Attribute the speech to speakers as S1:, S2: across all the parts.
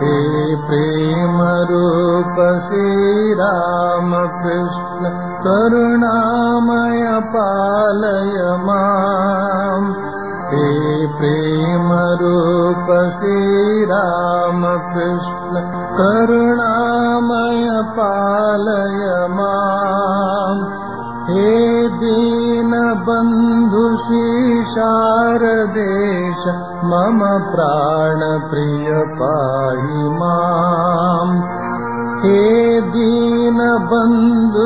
S1: हे प्रेमरूप श्रीरामकृष्ण करुणामय पालय माम् हे प्रेमरूप श्रीरामकृष्ण करुणामय पालय माम् हे दीनबन्धु शारदेश मम प्राणप्रिय पाहि माम् हे दीनबन्धु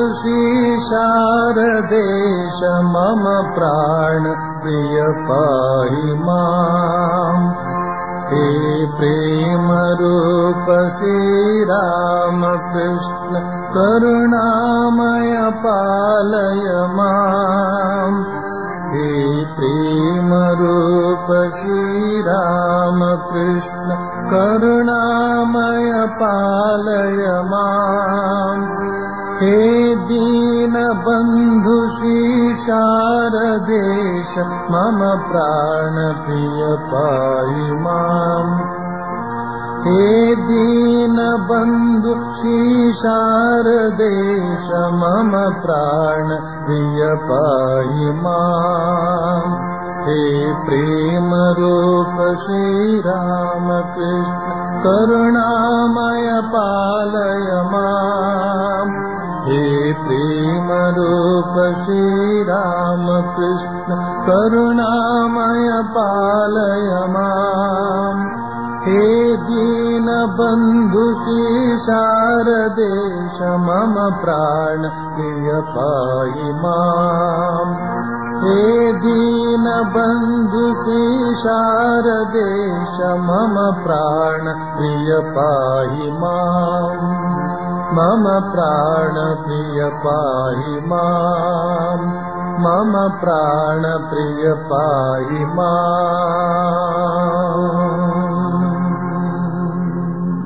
S1: शारदेश मम प्राणप्रिय पाहि माम् हे प्रेमरूप श्रीरामकृष्ण करुणामय पालय माम् हे प्रेमरूप श्रीरामकृष्ण करुणामय पालय माम् हे दीनबन्धु शारदेश मम प्राणप्रिय पाहि माम् हे दीनबन्धु शारदेश मम प्राणप्रिय पाहि माम् हे प्रेमरूप श्रीरामकृष्ण करुणामय पालय माम् हे प्रेमरूप श्रीरामकृष्ण करुणामय पालय माम् हे दीनबन्धु शारदेश मम प्राण प्रिय पाहि माम् हे दीनबन्धु शारदेश मम प्राण प्रिय पाहि माम् मम प्राणप्रिय पाहि माम् मम प्राणप्रिय पाहि माम्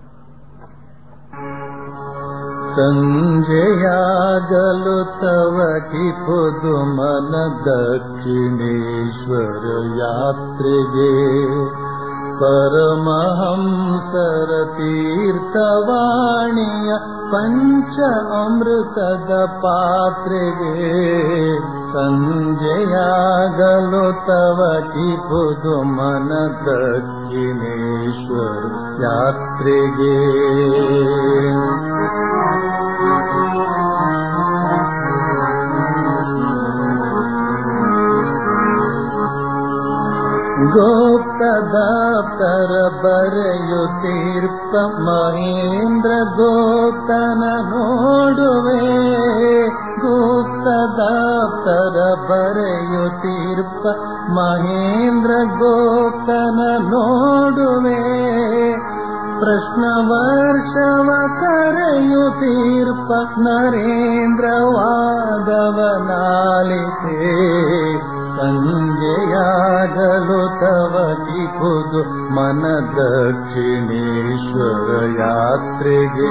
S1: सञ्जयागलु तव कि पुदुमन दक्षिणेश्वर यात्रिगे परमहंसर तीर्थवाणीय पञ्च अमृतद पात्रिगे सञ्जयागलो तव कि पुदुमन दक्षिणेश्वर यात्रिगे गोप्तदाप्तर बರೆಯುತ್ತೀರ್ಪ ಮಹೇಂದ್ರ ಗೋಪ್ತನ ನೋಡುವೆ ಗುಪ್ತದಾಪ್ತರ ಬರೆಯುತ್ತೀರ್ಪ ಮಹೇಂದ್ರ ಗೋಪ್ತನ ನೋಡುವೆ ಪ್ರಶ್ನ ವರ್ಷವ ಕರೆಯುತ್ತೀರ್ಪ ನರೇಂದ್ರ ವಾದವನಾಲಿತೆ ಸಂಜೆಯಾಗಲು ತವ ಕಿಪುದು ಮನ ದಕ್ಷಿಣೇಶ್ವರ ಯಾತ್ರೆಗೆ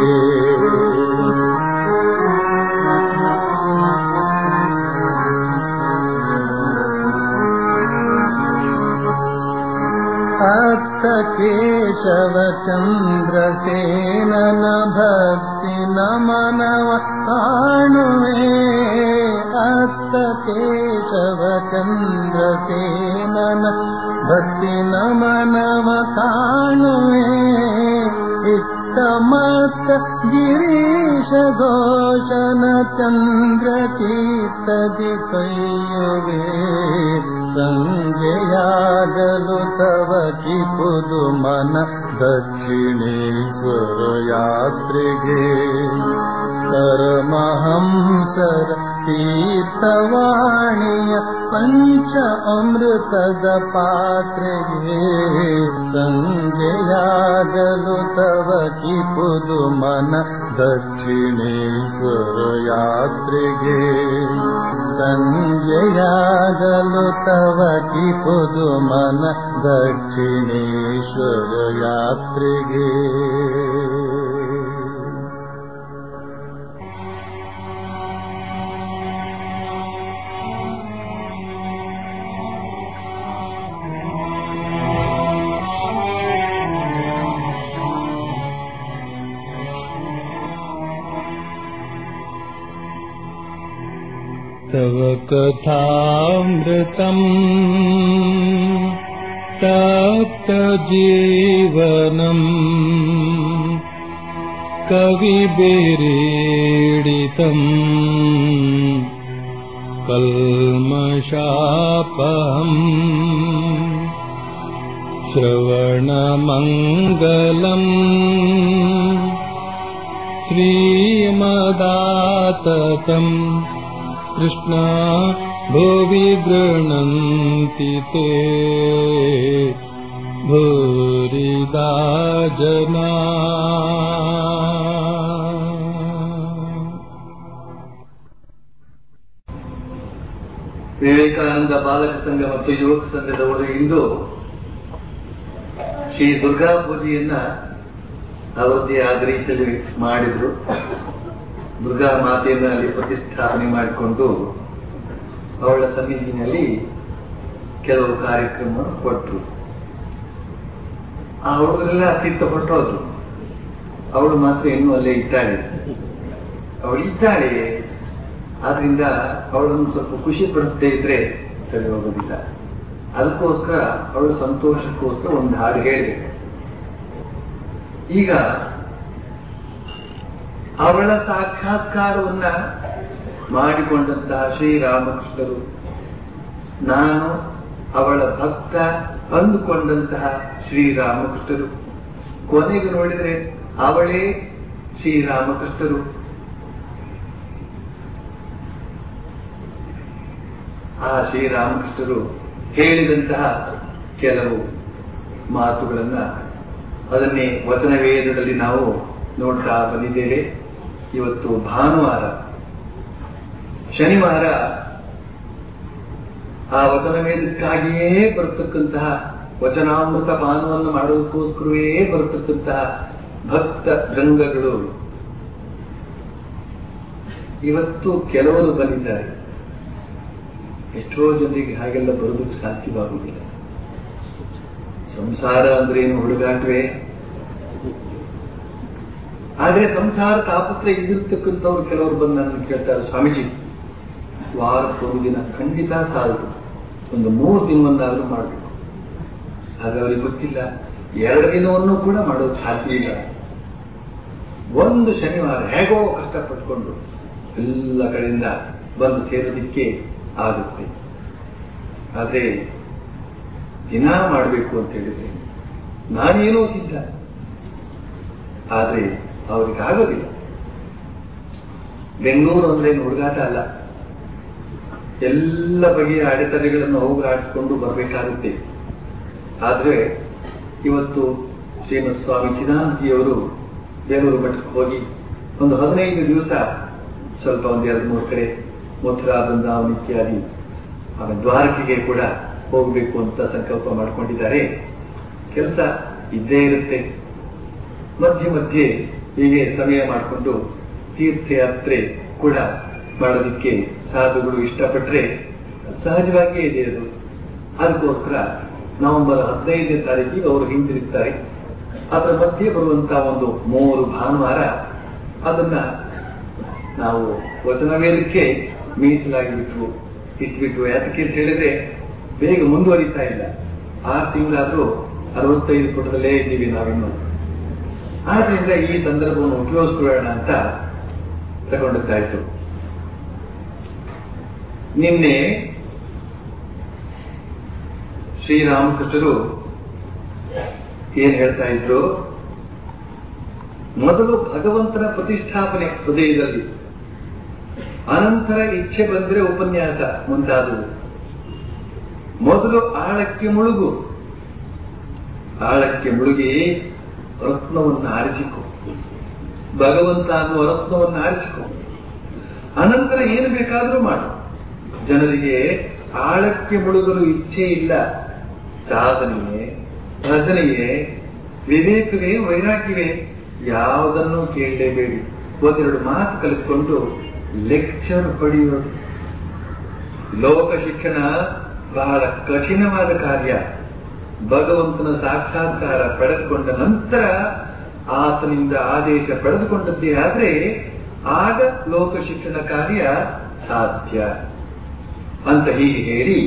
S1: ಅತ್ತ ಕೇಶವ ಚಂದ್ರಸೇನನ ಭಕ್ತಿ ನಮನವ ಕಾಣುವೆ ಅತ್ತ ಕೇಶವ ಚಂದ್ರಸೇನನ ಭಕ್ತಿ ನಮನವ ಕಾಣುವೆ ಇತ್ತ ಮತ್ತ ಗಿರೀಶ ಘೋಷನ ಚಂದ್ರ ಚೀತದಿ ಕೈಯುವೆ ಸಂಜೆಯಾಗಲು ತವ ಕಿಪುದು ಮನ ದಕ್ಷಿಣೇಶ್ವರ ಯಾತ್ರೆಗೆ ಪರಮಹಂಸರ ತೀರ್ಥವಾಣಿಯ ಪಂಚ ಅಮೃತದ ಪಾತ್ರೆಗೆ ಸಂಜೆಯಾಗಲು ತವ ಕಿಪುದು ಮನ ದಕ್ಷಿಣೇಶ್ವರ ಯಾತ್ರೆಗೆ ಸಂಜೆಯಾಗಲು ತವ ಕಿಪುದು ಮನ ದಕ್ಷಿಣೇಶ್ವರ ಯಾತ್ರೆಗೆ तव कथामृतम् तप्तजीवनम् कविभिरीडितम् कल्मषापहम् श्रवणमङ्गलम् श्रीमदाततम् कृष्णा भुवि गृह्णन्ति ते भूरिदा जना
S2: ವಿವೇಕಾನಂದ ಬಾಲಕ ಸಂಘ ಮತ್ತು ಯುವಕ ಸಂಘದವರು ಇಂದು ಶ್ರೀ ದುರ್ಗಾ ಪೂಜೆಯನ್ನ ಅವರದ್ದೇ ಆದ ರೀತಿಯಲ್ಲಿ ಮಾಡಿದ್ರು ದುರ್ಗಾ ಮಾತೆಯನ್ನ ಅಲ್ಲಿ ಪ್ರತಿಷ್ಠಾಪನೆ ಮಾಡಿಕೊಂಡು ಅವಳ ಸನ್ನಿಧಿನಲ್ಲಿ ಕೆಲವು ಕಾರ್ಯಕ್ರಮ ಕೊಟ್ಟರು ಆ ಹುಡುಗರೆಲ್ಲ ಅತ್ತಿತ್ತ ಹೊರಟೋದ್ರು ಅವಳು ಮಾತ್ರ ಇನ್ನೂ ಅಲ್ಲೇ ಇದ್ದಾಳೆ ಅವಳು ಇದ್ದಾಳೆ ಆದ್ರಿಂದ ಅವಳನ್ನು ಸ್ವಲ್ಪ ಖುಷಿ ಪಡಿಸದೇ ಇದ್ರೆ ಸರಿ ಹೋಗೋದಿಲ್ಲ ಅದಕ್ಕೋಸ್ಕರ ಅವಳ ಸಂತೋಷಕ್ಕೋಸ್ಕರ ಒಂದು ಹಾಡು ಹೇಳಿದೆ ಈಗ ಅವಳ ಸಾಕ್ಷಾತ್ಕಾರವನ್ನ ಮಾಡಿಕೊಂಡಂತಹ ಶ್ರೀರಾಮಕೃಷ್ಣರು ನಾನು ಅವಳ ಭಕ್ತ ಅಂದುಕೊಂಡಂತಹ ಶ್ರೀರಾಮಕೃಷ್ಣರು ಕೊನೆಗೆ ನೋಡಿದ್ರೆ ಅವಳೇ ಶ್ರೀರಾಮಕೃಷ್ಣರು ಆ ಶ್ರೀರಾಮಕೃಷ್ಣರು ಹೇಳಿದಂತಹ ಕೆಲವು ಮಾತುಗಳನ್ನ ಅದನ್ನೇ ವಚನ ವೇದದಲ್ಲಿ ನಾವು ನೋಡ್ತಾ ಬಂದಿದ್ದೇವೆ ಇವತ್ತು ಭಾನುವಾರ ಶನಿವಾರ ಆ ವಚನ ವೇದಕ್ಕಾಗಿಯೇ ಬರತಕ್ಕಂತಹ ವಚನಾಮೃತ ಪಾನವನ್ನು ಮಾಡೋದಕ್ಕೋಸ್ಕರವೇ ಬರತಕ್ಕಂತಹ ಭಕ್ತ ಗಂಗಗಳು ಇವತ್ತು ಕೆಲವರು ಬಂದಿದ್ದಾರೆ ಎಷ್ಟೋ ಜನರಿಗೆ ಹಾಗೆಲ್ಲ ಬರೋದಕ್ಕೆ ಸಾಧ್ಯವಾಗುವುದಿಲ್ಲ ಸಂಸಾರ ಅಂದ್ರೆ ಏನು ಹುಡುಗಾಟವೇ ಆದ್ರೆ ಸಂಸಾರ ತಾಪತ್ರ ಇದಿರ್ತಕ್ಕಂಥವ್ರು ಕೆಲವರು ಬಂದು ನನ್ನ ಕೇಳ್ತಾರೆ ಸ್ವಾಮೀಜಿ ವಾರಕ್ಕೊಂದು ದಿನ ಖಂಡಿತ ಸಾಲದು ಒಂದು ಮೂರು ದಿನವನ್ನಾದ್ರೂ ಮಾಡಬೇಕು ಆದ್ರೆ ಅವ್ರಿಗೆ ಗೊತ್ತಿಲ್ಲ ಎರಡು ದಿನವನ್ನು ಕೂಡ ಮಾಡೋದು ಸಾಧ್ಯ ಇಲ್ಲ ಒಂದು ಶನಿವಾರ ಹೇಗೋ ಕಷ್ಟಪಟ್ಕೊಂಡು ಎಲ್ಲ ಕಡೆಯಿಂದ ಬಂದು ಸೇರೋದಿಕ್ಕೆ ಆಗುತ್ತೆ ಆದ್ರೆ ದಿನ ಮಾಡಬೇಕು ಅಂತ ಹೇಳಿದ್ರೆ ನಾನೇನೋ ಸಿದ್ಧ ಆದ್ರೆ ಅವ್ರಿಗೆ ಆಗೋದಿಲ್ಲ ಬೆಂಗಳೂರು ಅಂದ್ರೆ ಏನು ಹುಡುಗಾಟ ಅಲ್ಲ ಎಲ್ಲ ಬಗೆಯ ಅಡೆತಡೆಗಳನ್ನು ಹೋಗಲಾಡಿಸಿಕೊಂಡು ಬರಬೇಕಾಗುತ್ತೆ ಆದ್ರೆ ಇವತ್ತು ಶ್ರೀಮತ್ ಸ್ವಾಮಿ ಚಿದಾನಂದಿಯವರು ಬೇಲೂರು ಮಠಕ್ಕೆ ಹೋಗಿ ಒಂದು ಹದಿನೈದು ದಿವಸ ಸ್ವಲ್ಪ ಒಂದು ಎರಡು ಮೂರು ಕಡೆ ಮಥುರಾ ಬೃಂದಾವನ ಇತ್ಯಾದಿ ಆಮೇಲೆ ದ್ವಾರಕೆಗೆ ಕೂಡ ಹೋಗಬೇಕು ಅಂತ ಸಂಕಲ್ಪ ಮಾಡಿಕೊಂಡಿದ್ದಾರೆ ಕೆಲಸ ಇದ್ದೇ ಇರುತ್ತೆ ಮಧ್ಯೆ ಮಧ್ಯೆ ಹೀಗೆ ಸಮಯ ಮಾಡಿಕೊಂಡು ತೀರ್ಥಯಾತ್ರೆ ಕೂಡ ಮಾಡೋದಕ್ಕೆ ಸಾಧುಗಳು ಇಷ್ಟಪಟ್ರೆ ಸಹಜವಾಗಿಯೇ ಇದೆ ಅದು ಅದಕ್ಕೋಸ್ಕರ ನವೆಂಬರ್ ಹದಿನೈದನೇ ತಾರೀಕಿಗೆ ಅವರು ಹಿಂದಿರುತ್ತಾರೆ ಅದರ ಮಧ್ಯೆ ಬರುವಂತಹ ಒಂದು ಮೂರು ಭಾನುವಾರ ಅದನ್ನ ನಾವು ವಚನ ವೇದಕ್ಕೆ ಮೀಸಲಾಗಿ ಬಿಟ್ಟು ಇಟ್ಬಿಟ್ಟು ಯಾತಕ್ಕೆ ಅಂತ ಹೇಳಿದ್ರೆ ಬೇಗ ಮುಂದುವರಿತಾ ಇಲ್ಲ ಆರು ತಿಂಗಳಾದ್ರೂ ಅರವತ್ತೈದು ಪುಟದಲ್ಲೇ ಇದ್ದೀವಿ ನಾವಿನ್ನು ಆದ್ರಿಂದ ಈ ಸಂದರ್ಭವನ್ನು ಉಪಯೋಗಿಸ್ಕೊಳ್ಳೋಣ ಅಂತ ತಗೊಂಡದ್ದಾಯ್ತು ನಿನ್ನೆ ಶ್ರೀರಾಮಕೃಷ್ಣರು ಏನ್ ಹೇಳ್ತಾ ಇದ್ರು ಮೊದಲು ಭಗವಂತನ ಪ್ರತಿಷ್ಠಾಪನೆ ಹೃದಯದಲ್ಲಿ ಅನಂತರ ಇಚ್ಛೆ ಬಂದ್ರೆ ಉಪನ್ಯಾಸ ಮುಂತಾದವು ಮೊದಲು ಆಳಕ್ಕೆ ಮುಳುಗು ಆಳಕ್ಕೆ ಮುಳುಗಿ ರತ್ನವನ್ನು ಆರಿಸಿಕೊ ಭಗವಂತ ಅನ್ನುವ ರತ್ನವನ್ನು ಆರಿಸಿಕೊ ಅನಂತರ ಏನು ಬೇಕಾದರೂ ಮಾಡು ಜನರಿಗೆ ಆಳಕ್ಕೆ ಮುಳುಗಲು ಇಚ್ಛೆ ಇಲ್ಲ ಸಾಧನೆಯೇ ಭಜನೆಯೇ ವಿವೇಕವೇ ವೈರಾಗ್ಯವೇ ಯಾವುದನ್ನು ಕೇಳಲೇಬೇಡಿ ಒಂದೆರಡು ಮಾತು ಕಲಿತುಕೊಂಡು ಲೆಕ್ಚರ್ ಪಡೆಯೋದು ಲೋಕ ಶಿಕ್ಷಣ ಬಹಳ ಕಠಿಣವಾದ ಕಾರ್ಯ ಭಗವಂತನ ಸಾಕ್ಷಾತ್ಕಾರ ಪಡೆದುಕೊಂಡ ನಂತರ ಆತನಿಂದ ಆದೇಶ ಪಡೆದುಕೊಂಡದ್ದೇ ಆದ್ರೆ ಆಗ ಲೋಕ ಶಿಕ್ಷಣ ಕಾರ್ಯ ಸಾಧ್ಯ ಅಂತ ಹೀಗೆ ಹೇಳಿ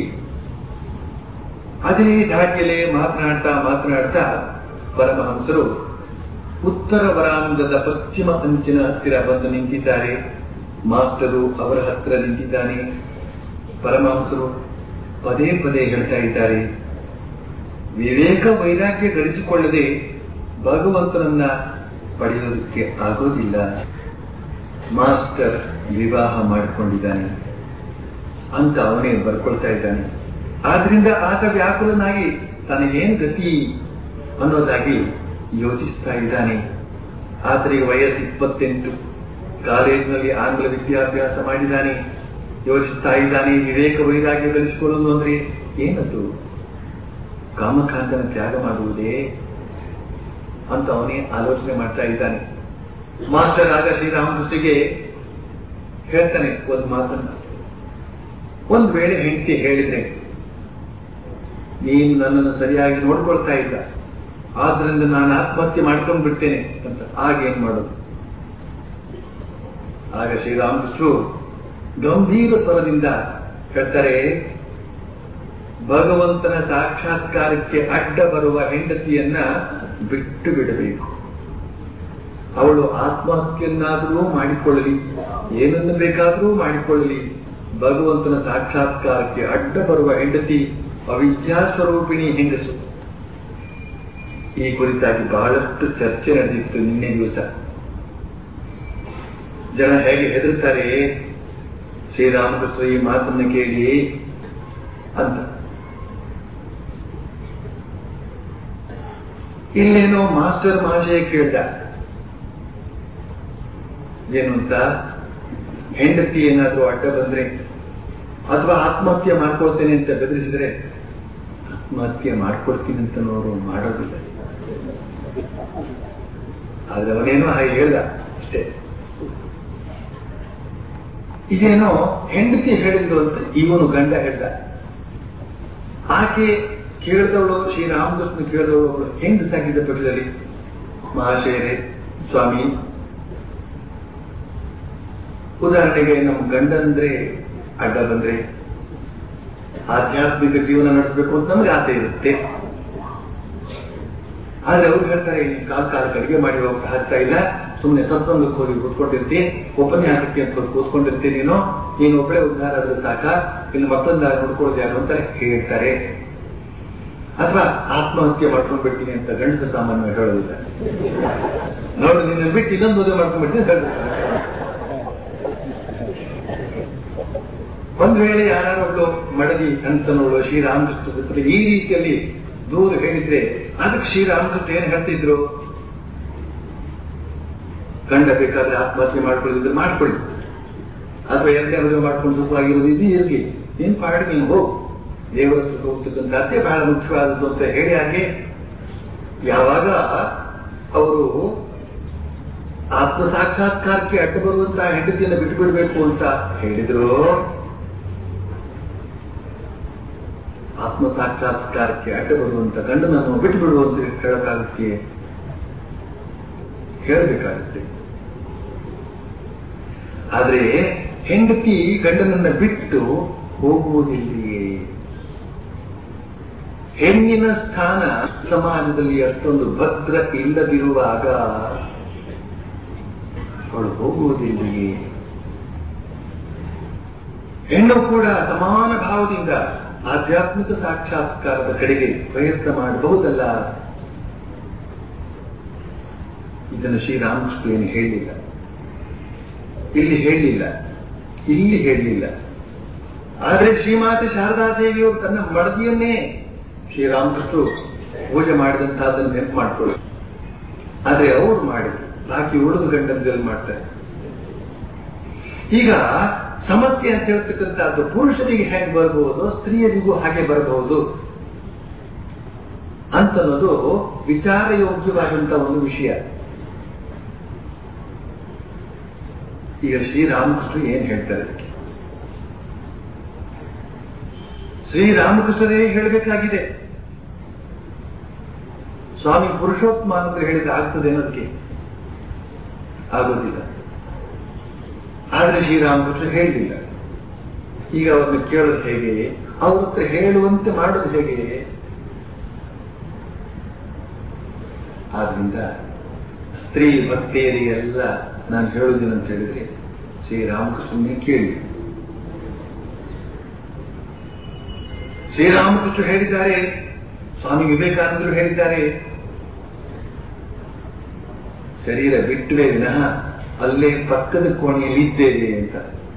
S2: ಅದೇ ಧಾಟಿಯಲ್ಲೇ ಮಾತನಾಡ್ತಾ ಮಾತನಾಡ್ತಾ ಪರಮಹಂಸರು ಉತ್ತರ ವರಾಂಗದ ಪಶ್ಚಿಮ ಅಂಚಿನ ಹತ್ತಿರ ಬಂದು ನಿಂತಿದ್ದಾರೆ ಮಾಸ್ಟರು ಅವರ ಹತ್ತಿರ ನಿಂತಿದ್ದಾನೆ ಪರಮಹಂಸರು ಪದೇ ಪದೇ ಹೇಳ್ತಾ ಇದ್ದಾರೆ ವಿವೇಕ ವೈರಾಗ್ಯ ಗಳಿಸಿಕೊಳ್ಳದೆ ಭಗವಂತನನ್ನ ಪಡೆಯೋದಕ್ಕೆ ಆಗೋದಿಲ್ಲ ಮಾಸ್ಟರ್ ವಿವಾಹ ಮಾಡಿಕೊಂಡಿದ್ದಾನೆ ಅಂತ ಅವನೇ ಬರ್ಕೊಳ್ತಾ ಇದ್ದಾನೆ ಆದ್ರಿಂದ ಆತ ವ್ಯಾಕುಲನಾಗಿ ತನಗೇನು ಗತಿ ಅನ್ನೋದಾಗಿ ಯೋಚಿಸ್ತಾ ಇದ್ದಾನೆ ಆತನಿಗೆ ವಯಸ್ಸು ಇಪ್ಪತ್ತೆಂಟು ಕಾಲೇಜಿನಲ್ಲಿ ಆಂಗ್ಲ ವಿದ್ಯಾಭ್ಯಾಸ ಮಾಡಿದ್ದಾನೆ ಯೋಚಿಸ್ತಾ ಇದ್ದಾನೆ ವಿವೇಕ ವೈರಾಗ್ಯ ಗಳಿಸಿಕೊಳ್ಳುವುದು ಅಂದ್ರೆ ಏನದು ಕಾಮಕಾಂತನ ತ್ಯಾಗ ಮಾಡುವುದೇ ಅಂತ ಅವನೇ ಆಲೋಚನೆ ಮಾಡ್ತಾ ಇದ್ದಾನೆ ಮಾಸ್ಟರ್ ಆಗ ಶ್ರೀರಾಮಕೃಷ್ಣಿಗೆ ಹೇಳ್ತಾನೆ ಒಂದು ಮಾತನ್ನ ಒಂದ್ ವೇಳೆ ಹೆಂಡತಿ ಹೇಳಿದ್ರೆ ನೀನು ನನ್ನನ್ನು ಸರಿಯಾಗಿ ನೋಡ್ಕೊಳ್ತಾ ಇಲ್ಲ ಆದ್ರಿಂದ ನಾನು ಆತ್ಮಹತ್ಯೆ ಮಾಡ್ಕೊಂಡು ಬಿಡ್ತೇನೆ ಅಂತ ಆಗೇನ್ ಮಾಡೋದು ಆಗ ಶ್ರೀರಾಮಕೃಷ್ಣರು ಗಂಭೀರ ಸ್ವರದಿಂದ ಹೇಳ್ತಾರೆ ಭಗವಂತನ ಸಾಕ್ಷಾತ್ಕಾರಕ್ಕೆ ಅಡ್ಡ ಬರುವ ಹೆಂಡತಿಯನ್ನ ಬಿಟ್ಟು ಬಿಡಬೇಕು ಅವಳು ಆತ್ಮಹತ್ಯೆಯನ್ನಾದರೂ ಮಾಡಿಕೊಳ್ಳಲಿ ಏನನ್ನು ಬೇಕಾದರೂ ಮಾಡಿಕೊಳ್ಳಲಿ ಭಗವಂತನ ಸಾಕ್ಷಾತ್ಕಾರಕ್ಕೆ ಅಡ್ಡ ಬರುವ ಹೆಂಡತಿ ಅವಿದ್ಯಾ ಸ್ವರೂಪಿಣಿ ಹೆಂಗಸು ಈ ಕುರಿತಾಗಿ ಬಹಳಷ್ಟು ಚರ್ಚೆ ನಡೆದಿತ್ತು ನಿನ್ನೆ ದಿವಸ ಜನ ಹೇಗೆ ಹೆದರ್ತಾರೆ ಶ್ರೀರಾಮಕೃಷ್ಣ ಈ ಮಾತನ್ನು ಕೇಳಿ ಅಂತ ಇಲ್ಲೇನೋ ಮಾಸ್ಟರ್ ಮಹಾಶಯ ಕೇಳ್ದ ಏನು ಅಂತ ಹೆಂಡತಿ ಏನಾದ್ರೂ ಅಡ್ಡ ಬಂದ್ರೆ ಅಥವಾ ಆತ್ಮಹತ್ಯೆ ಮಾಡ್ಕೊಳ್ತೇನೆ ಅಂತ ಬೆದರಿಸಿದ್ರೆ ಆತ್ಮಹತ್ಯೆ ಮಾಡ್ಕೊಡ್ತೀನಿ ಅಂತ ನೋಡು ಮಾಡೋದಿಲ್ಲ ಆದ್ರೆ ಅವನೇನೋ ಹಾಗೆ ಹೇಳ್ದ ಅಷ್ಟೇ ಇದೇನೋ ಹೆಂಡತಿ ಹೇಳಿದ್ರು ಅಂತ ಇವನು ಗಂಡ ಹೇಳ್ದ ಆಕೆ ಕೇಳಿದವಳು ಶ್ರೀರಾಮಕೃಷ್ಣ ಕೇಳಿದವಳು ಅವಳು ಹೆಂಗ್ ಸಾಗಿದ್ದ ಪಕ್ಷದಲ್ಲಿ ಮಹಾಶಯರೇ ಸ್ವಾಮಿ ಉದಾಹರಣೆಗೆ ನಮ್ಮ ಗಂಡಂದ್ರೆ ಅಡ್ಡ ಬಂದ್ರೆ ಆಧ್ಯಾತ್ಮಿಕ ಜೀವನ ನಡೆಸಬೇಕು ಅಂತ ನಮ್ಗೆ ಆಸೆ ಇರುತ್ತೆ ಆದ್ರೆ ಅವ್ರು ಹೇಳ್ತಾರೆ ಈ ಕಾಲ ಕಾಲಕ್ಕೆ ಅಡಿಗೆ ಮಾಡಿ ಹೋಗಕ್ಕೆ ಆಗ್ತಾ ಇಲ್ಲ ಸುಮ್ಮನೆ ಸತ್ಸಂಗಕ್ಕೆ ಹೋಗಿ ಕೂತ್ಕೊಂಡಿರ್ತಿ ಉಪನ್ಯಾಸಕ್ಕೆ ಅಂತ ಹೋಗಿ ಕೂತ್ಕೊಂಡಿರ್ತಿ ನೀನು ನೀನು ಒಬ್ಬಳೆ ಉದ್ಧಾರ ಆದ್ರೆ ಸಾಕ ಇನ್ನು ಮತ್ತೊಂದು ದಾರಿ ನೋಡ್ಕೊಳ್ಳೋದು ಯಾರು ಅಂತ ಹೇಳ್ತಾರೆ ಅಥವಾ ಆತ್ಮಹತ್ಯೆ ಮಾಡ್ಕೊಂಡ್ ಬಿಡ್ತೀನಿ ಅಂತ ಗಂಡಸ ಸಾಮಾನ್ಯ ಹೇಳೋದಿಲ್ಲ ನೋಡು ನಿನ್ನ ಬಿಟ್ಟು ಇನ್ನೊಂದು ಮದುವೆ ಮಾಡ್ಕೊಂಡ್ ಬಿಡ್ತೀನಿ ಅಂತ ಹೇಳ್ತಾರೆ. ಒಂದ್ ವೇಳೆ ಯಾರೊಬ್ಳು ಮಡದಿ ಅಂತನೋಳು ಶ್ರೀರಾಮಕೃಷ್ಣ ಜೊತೆ ಈ ರೀತಿಯಲ್ಲಿ ದೂರ ಹೇಳಿದ್ರೆ ಅದಕ್ಕೆ ಶ್ರೀರಾಮಕೃಷ್ಣ ಏನ್ ಹೇಳ್ತಿದ್ರು ಗಂಡ ಬೇಕಾದ್ರೆ ಆತ್ಮಹತ್ಯೆ ಮಾಡ್ಕೊಳ್ಳಿದ್ರೆ ಮಾಡ್ಕೊಳ್ಳಿ ಅಥವಾ ಎರಡನೇ ಮದುವೆ ಮಾಡ್ಕೊಂಡು ಸುಖವಾಗಿರೋದು ಇದು ಇರ್ಲಿ ಏನ್ ಪಾಡಿ ನೀನು ಹೋಗು ದೇವರ ಸುಖ ಹೋಗ್ತಕ್ಕಂಥ ಅದೇ ಬಹಳ ಮುಖ್ಯವಾದದ್ದು ಅಂತ ಹೇಳಿ ಹಾಗೆ ಯಾವಾಗ ಅವರು ಆತ್ಮ ಸಾಕ್ಷಾತ್ಕಾರಕ್ಕೆ ಅಡ್ಡ ಬರುವಂತಹ ಹೆಂಡತಿಯನ್ನು ಬಿಟ್ಟು ಬಿಡಬೇಕು ಅಂತ ಹೇಳಿದ್ರು ಆತ್ಮ ಸಾಕ್ಷಾತ್ಕಾರಕ್ಕೆ ಅಡ್ಡ ಬರುವಂತ ಗಂಡನನ್ನು ಬಿಟ್ಟು ಬಿಡುವಂತ ಹೇಳಕ್ಕಾಗುತ್ತೆ ಹೇಳಬೇಕಾಗುತ್ತೆ ಆದ್ರೆ ಹೆಂಡತಿ ಗಂಡನನ್ನ ಬಿಟ್ಟು ಹೋಗುವುದಿಲ್ಲಿಯೇ ಹೆಣ್ಣಿನ ಸ್ಥಾನ ಸಮಾಜದಲ್ಲಿ ಅಷ್ಟೊಂದು ಭದ್ರ ಇಲ್ಲದಿರುವಾಗ ಅವಳು ಹೋಗುವುದಿಲ್ಲಿಯೇ ಹೆಣ್ಣು ಕೂಡ ಸಮಾನ ಭಾವದಿಂದ ಆಧ್ಯಾತ್ಮಿಕ ಸಾಕ್ಷಾತ್ಕಾರದ ಕಡೆಗೆ ಪ್ರಯತ್ನ ಮಾಡಬಹುದಲ್ಲ ಇದನ್ನು ಶ್ರೀರಾಮಕೃಷ್ಣ ಏನು ಹೇಳಲಿಲ್ಲ ಇಲ್ಲಿ ಹೇಳಲಿಲ್ಲ ಇಲ್ಲಿ ಹೇಳಲಿಲ್ಲ ಆದರೆ ಶ್ರೀಮಾತೆ ಶಾರದಾದೇವಿಯವರು ತನ್ನ ಮಡದಿಯನ್ನೇ ಶ್ರೀರಾಮಕೃಷ್ಣರು ಪೂಜೆ ಮಾಡಿದಂತಹದ್ದನ್ನು ನೆನಪು ಮಾಡ್ಕೊಳ್ಳಿ ಆದ್ರೆ ಅವರು ಮಾಡಿದ್ರು ಬಾಕಿ ಉಳಿದು ಗಂಡಂದಲ್ಲಿ ಮಾಡ್ತಾರೆ ಈಗ ಸಮಸ್ಯೆ ಅಂತ ಹೇಳ್ತಕ್ಕಂಥದ್ದು ಪುರುಷನಿಗೆ ಹೇಗೆ ಬರಬಹುದು ಸ್ತ್ರೀಯರಿಗೂ ಹಾಗೆ ಬರಬಹುದು ಅಂತನ್ನೋದು ವಿಚಾರ ಯೋಗ್ಯವಾದಂತಹ ಒಂದು ವಿಷಯ ಈಗ ಶ್ರೀರಾಮಕೃಷ್ಣ ಏನ್ ಹೇಳ್ತಾರೆ ಶ್ರೀರಾಮಕೃಷ್ಣರೇ ಹೇಳಬೇಕಾಗಿದೆ ಸ್ವಾಮಿ ಪುರುಷೋತ್ತಮ ಅಂತ ಹೇಳಿದ್ರೆ ಆಗ್ತದೆ ಅನ್ನೋದಕ್ಕೆ ಆಗೋದಿಲ್ಲ ಆದ್ರೆ ಶ್ರೀರಾಮಕೃಷ್ಣ ಹೇಳಲಿಲ್ಲ ಈಗ ಅವ್ರನ್ನ ಕೇಳೋದು ಹೇಗೆ ಅವ್ರ ಹತ್ರ ಹೇಳುವಂತೆ ಮಾಡೋದು ಹೇಗೆ ಆದ್ರಿಂದ ಸ್ತ್ರೀ ಭಕ್ತಿಯರಿಗೆಲ್ಲ ನಾನು ಹೇಳುವುದೇನು ಅಂತ ಹೇಳಿದ್ರೆ ಶ್ರೀರಾಮಕೃಷ್ಣನೇ ಕೇಳಿ ಶ್ರೀರಾಮಕೃಷ್ಣ ಹೇಳಿದ್ದಾರೆ ಸ್ವಾಮಿ ವಿವೇಕಾನಂದರು ಹೇಳಿದ್ದಾರೆ ಶರೀರ ಬಿಟ್ಟರೆ ವಿನಃ ಅಲ್ಲೇ ಪಕ್ಕದ ಕೋಣೆಯಲ್ಲಿ ಇದ್ದೇವೆ ಅಂತ